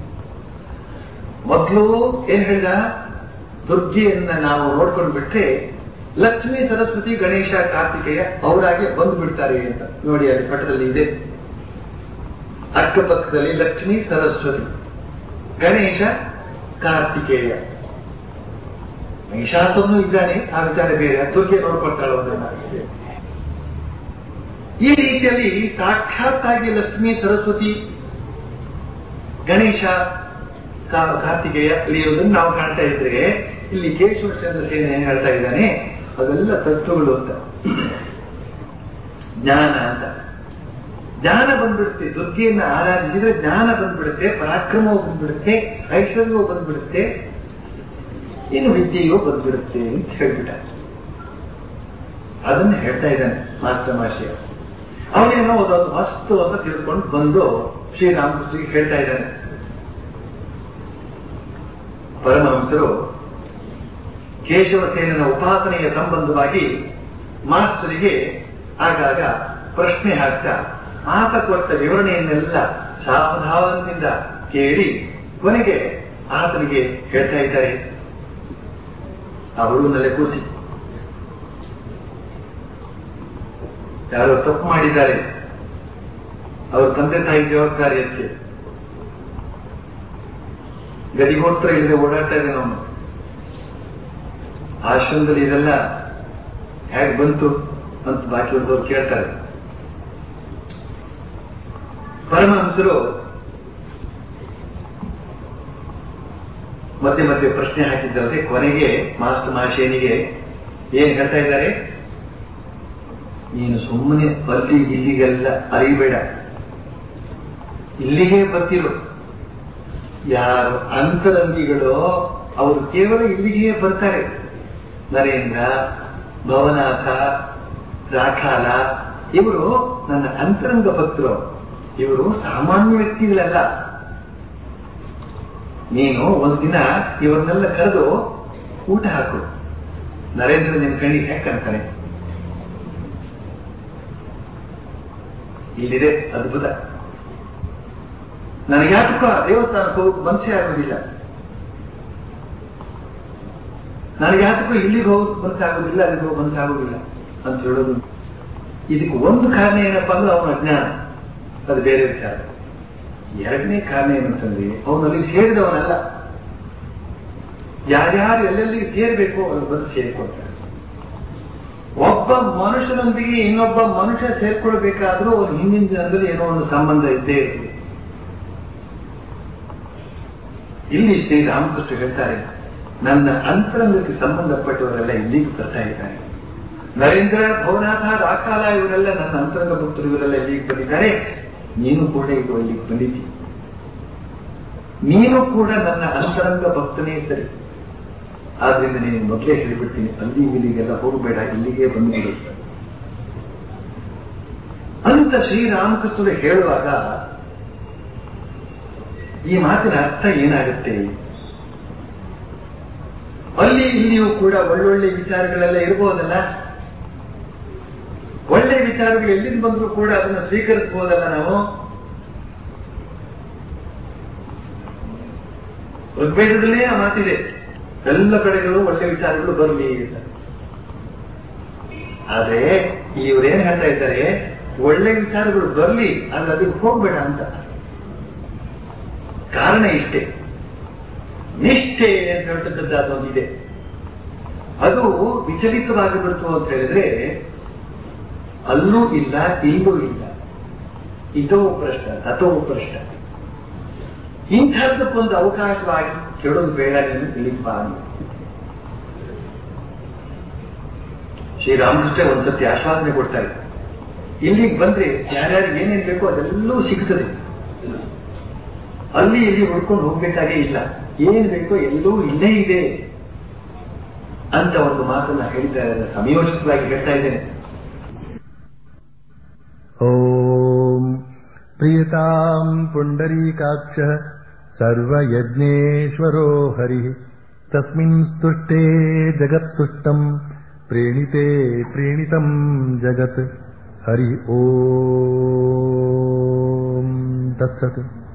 S2: ಮೊದಲು ಏನ್ ಹೇಳಿದ ದುರ್ಗೆಯನ್ನ ನಾವು ನೋಡ್ಕೊಂಡು ಬಿಟ್ರೆ ಲಕ್ಷ್ಮೀ ಸರಸ್ವತಿ ಗಣೇಶ ಕಾರ್ತಿಕೇಯ ಅವರಾಗೆ ಬಂದು ಬಿಡ್ತಾರೆ ಅಂತ ನೋಡಿ ಅಲ್ಲಿ ಪಟ್ಟದಲ್ಲಿ ಇದೆ ಅಕ್ಕಪಕ್ಕದಲ್ಲಿ ಲಕ್ಷ್ಮೀ ಸರಸ್ವತಿ ಗಣೇಶ ಕಾರ್ತಿಕೇಯ ಮಹಿಷಾಸುರನು ಇದ್ದಾನೆ ಆ ವಿಚಾರ ಬೇರೆ ದುರ್ಗೆ ನೋಡ್ಕೊಳ್ತಾಳೆ ಅದನ್ನ ಈ ರೀತಿಯಲ್ಲಿ ಸಾಕ್ಷಾತ್ತಾಗಿ ಲಕ್ಷ್ಮೀ ಸರಸ್ವತಿ ಗಣೇಶ ಕಾರ್ತಿಕೇಯ ಇಲ್ಲಿ ಇರೋದನ್ನು ನಾವು ಕಾಣ್ತಾ ಇದ್ರೆ ಇಲ್ಲಿ ಕೇಶವ ಚಂದ್ರಸೇನ ಏನ್ ಹೇಳ್ತಾ ಇದ್ದಾನೆ ಅವೆಲ್ಲ ತತ್ವಗಳು ಅಂತ ಜ್ಞಾನ ಅಂತ ಜ್ಞಾನ ಬಂದ್ಬಿಡುತ್ತೆ ದುರ್ಗೆಯನ್ನ ಆರಾಧಿಸಿದ್ರೆ ಜ್ಞಾನ ಬಂದ್ಬಿಡುತ್ತೆ ಪರಾಕ್ರಮವೂ ಬಂದ್ಬಿಡುತ್ತೆ ಐಶ್ವರ್ಯವೂ ಬಂದ್ಬಿಡುತ್ತೆ ಇನ್ನು ವಿದ್ಯೆಯೂ ಬಂದ್ಬಿಡುತ್ತೆ ಅಂತ ಹೇಳ್ಬಿಟ್ಟ ಅದನ್ನ ಹೇಳ್ತಾ ಇದ್ದಾನೆ ಮಾಸ್ಟರ್ ಮಾಷಿಯ ಅವನೇನೋ ಅದೊಂದು ವಸ್ತು ಅಂತ ತಿಳ್ಕೊಂಡು ಬಂದು ಶ್ರೀರಾಮಕೃಷ್ಣಗೆ ಹೇಳ್ತಾ ಇದ್ದಾನೆ ಪರಮಹಂಸರು ಕೇಶವಸೇನನ ಉಪಾಸನೆಯ ಸಂಬಂಧವಾಗಿ ಮಾಸ್ಟರಿಗೆ ಆಗಾಗ ಪ್ರಶ್ನೆ ಹಾಕ್ತಾ ಆತ ಕೊಟ್ಟ ವಿವರಣೆಯನ್ನೆಲ್ಲ ಸಾವಧಾನದಿಂದ ಕೇಳಿ ಕೊನೆಗೆ ಆತನಿಗೆ ಹೇಳ್ತಾ ಇದ್ದಾರೆ ಅವಳು ನಲೆ ಕೂಸಿ ಯಾರೋ ತಪ್ಪು ಮಾಡಿದ್ದಾರೆ ಅವ್ರ ತಂದೆ ತಾಯಿ ಜವಾಬ್ದಾರಿ ಅದಕ್ಕೆ ಗದಿಗೋತ್ರ ಇಲ್ಲದೆ ಓಡಾಡ್ತಾ ಇದ್ದಾನೆ ಅವನು ಆಶ್ರಮದಲ್ಲಿ ಇದೆಲ್ಲ ಹೇಗೆ ಬಂತು ಅಂತ ಬಾಕಿ ಉಳಿದವ್ರು ಕೇಳ್ತಾರೆ ಪರಮಹಂಸರು ಮಧ್ಯೆ ಮಧ್ಯೆ ಪ್ರಶ್ನೆ ಹಾಕಿದ್ದಲ್ಲದೆ ಕೊನೆಗೆ ಮಾಸ್ಟರ್ ಮಹಾಶಯನಿಗೆ ಏನ್ ಹೇಳ್ತಾ ಇದ್ದಾರೆ ನೀನು ಸುಮ್ಮನೆ ಅಲ್ಲಿ ಇಲ್ಲಿಗೆಲ್ಲ ಅರಿಬೇಡ ಇಲ್ಲಿಗೆ ಬರ್ತಿರು ಯಾರು ಅಂತರಂಗಿಗಳೋ ಅವರು ಕೇವಲ ಇಲ್ಲಿಗೆ ಬರ್ತಾರೆ ನರೇಂದ್ರ ಭವನಾಥ ರಾಖಾಲ ಇವರು ನನ್ನ ಅಂತರಂಗ ಭಕ್ತರು ಇವರು ಸಾಮಾನ್ಯ ವ್ಯಕ್ತಿಗಳಲ್ಲ ನೀನು ಒಂದು ದಿನ ಇವರನ್ನೆಲ್ಲ ಕರೆದು ಊಟ ಹಾಕು ನರೇಂದ್ರ ನಿನ್ನ ಕಣ್ಣಿಗೆ ಹೇಗೆ ಕಾಣ್ತಾನೆ ಇಲ್ಲಿದೆ ಅದ್ಭುತ ನನಗೆ ಯಾತಕ್ಕ ದೇವಸ್ಥಾನಕ್ಕೆ ಹೋಗಿ ಮನಸ್ಸೇ ಆಗೋದಿಲ್ಲ ನನಗೆ ಯಾತಕ್ಕೂ ಇಲ್ಲಿಗೆ ಹೋಗಿ ಮನಸ್ಸಾಗೋದಿಲ್ಲ ಅಲ್ಲಿಗೆ ಹೋಗಿ ಮನಸ್ಸಾಗೋದಿಲ್ಲ ಅಂತ ಹೇಳೋದು ಇದಕ್ಕೆ ಒಂದು ಕಾರಣ ಏನಪ್ಪಾ ಅಂದ್ರೆ ಅವನ ಅಜ್ಞಾನ ಅದು ಬೇರೆ ವಿಚಾರ ಎರಡನೇ ಕಾರಣ ಏನಂತಂದ್ರೆ ಅವನು ಅಲ್ಲಿಗೆ ಸೇರಿದವನಲ್ಲ ಯಾರ್ಯಾರು ಎಲ್ಲೆಲ್ಲಿ ಸೇರ್ಬೇಕು ಅಲ್ಲಿ ಬಂದು ಸೇರಿಕೊಳ್ತಾರೆ ಒಬ್ಬ ಮನುಷ್ಯನೊಂದಿಗೆ ಇನ್ನೊಬ್ಬ ಮನುಷ್ಯ ಸೇರ್ಕೊಳ್ಬೇಕಾದ್ರೂ ಅವನು ಹಿಂದಿನ ದಿನದಲ್ಲಿ ಏನೋ ಒಂದು ಸಂಬಂಧ ಇದ್ದೇ ಇರ್ತದೆ ಇಲ್ಲಿ ಶ್ರೀರಾಮಕೃಷ್ಣ ಹೇಳ್ತಾರೆ ನನ್ನ ಅಂತರಂಗಕ್ಕೆ ಸಂಬಂಧಪಟ್ಟವರೆಲ್ಲ ಇಲ್ಲಿಗೆ ಬರ್ತಾ ಇದ್ದಾರೆ ನರೇಂದ್ರ ಭವನಾಥ ರಾಕಾಲ ಇವರೆಲ್ಲ ನನ್ನ ಅಂತರಂಗ ಭಕ್ತರು ಇವರೆಲ್ಲ ಇಲ್ಲಿಗೆ ಬಂದಿದ್ದಾರೆ ನೀನು ಕೂಡ ಈಗ ಇಲ್ಲಿಗೆ ಬಂದಿದ್ದಿ ನೀನು ಕೂಡ ನನ್ನ ಅಂತರಂಗ ಭಕ್ತನೇ ಸರಿ ಆದ್ರಿಂದ ನೀನು ಮೊದಲೇ ಹೇಳಿಬಿಡ್ತೀನಿ ಅಲ್ಲಿ ಇಲ್ಲಿಗೆಲ್ಲ ಹೋಗಬೇಡ ಇಲ್ಲಿಗೆ ಬಂದುಬಿಡು ಅಂತ ಶ್ರೀರಾಮಕೃಷ್ಣರು ಹೇಳುವಾಗ ಈ ಮಾತಿನ ಅರ್ಥ ಏನಾಗುತ್ತೆ ಅಲ್ಲಿ ಇಲ್ಲಿಯೂ ಕೂಡ ಒಳ್ಳೊಳ್ಳೆ ವಿಚಾರಗಳೆಲ್ಲ ಇರಬಹುದಲ್ಲ ಒಳ್ಳೆ ವಿಚಾರಗಳು ಎಲ್ಲಿಂದ ಬಂದರೂ ಕೂಡ ಅದನ್ನು ಸ್ವೀಕರಿಸಬಹುದಲ್ಲ ನಾವು ಋಗ್ವೇದದಲ್ಲೇ ಆ ಮಾತಿದೆ ಎಲ್ಲ ಕಡೆಗಳು ಒಳ್ಳೆ ವಿಚಾರಗಳು ಬರಲಿ ಅಂತ ಆದ್ರೆ ಇವ್ರೇನ್ ಹೇಳ್ತಾ ಇದ್ದಾರೆ ಒಳ್ಳೆ ವಿಚಾರಗಳು ಬರಲಿ ಆದ್ರೆ ಅದಕ್ಕೆ ಹೋಗ್ಬೇಡ ಅಂತ ಕಾರಣ ಇಷ್ಟೇ ನಿಷ್ಠೆ ಅಂತ ಹೇಳ್ತಕ್ಕಂಥ ಅದೊಂದಿದೆ ಅದು ವಿಚಲಿತವಾಗಿ ಬಿಡ್ತು ಅಂತ ಹೇಳಿದ್ರೆ ಅಲ್ಲೂ ಇಲ್ಲ ಇಲ್ಲೂ ಇಲ್ಲ ಇದೋ ಪ್ರಶ್ನ ತಥೋ ಪ್ರಶ್ನ ಇಂಥದ್ದಕ್ಕೊಂದು ಅವಕಾಶವಾಗಿ ಕೆಡೋದು ಬೇಡ ಎಂದು ತಿಳಿಪ ಶ್ರೀರಾಮಕೃಷ್ಣ ಒಂದ್ಸತಿ ಆಶ್ವಾಸನೆ ಕೊಡ್ತಾರೆ ಇಲ್ಲಿಗೆ ಬಂದ್ರೆ ಯಾರ್ಯಾರಿಗೆ ಏನೇನ್ ಬೇಕೋ ಅದೆಲ್ಲವೂ ಸಿಗ್ತದೆ ಅಲ್ಲಿ ಇಲ್ಲಿ ಹುಡ್ಕೊಂಡು ಹೋಗ್ಬೇಕಾಗೇ ಇಲ್ಲ ಏನ್ ಬೇಕೋ ಎಲ್ಲವೂ ಇಲ್ಲೇ ಇದೆ ಅಂತ ಒಂದು ಮಾತನ್ನ ಹೇಳಿದ್ದಾರೆ ಅದನ್ನ ಸಂಯೋಜಿತವಾಗಿ ಹೇಳ್ತಾ ಇದ್ದೇನೆ
S1: ॐ प्रियताम् पुण्डरीकाक्षः सर्वयज्ञेश्वरो हरिः तस्मिन् स्तुष्टे जगत्तुष्टम् प्रीणिते प्रीणितम् जगत् हरि ॐ तत्सत्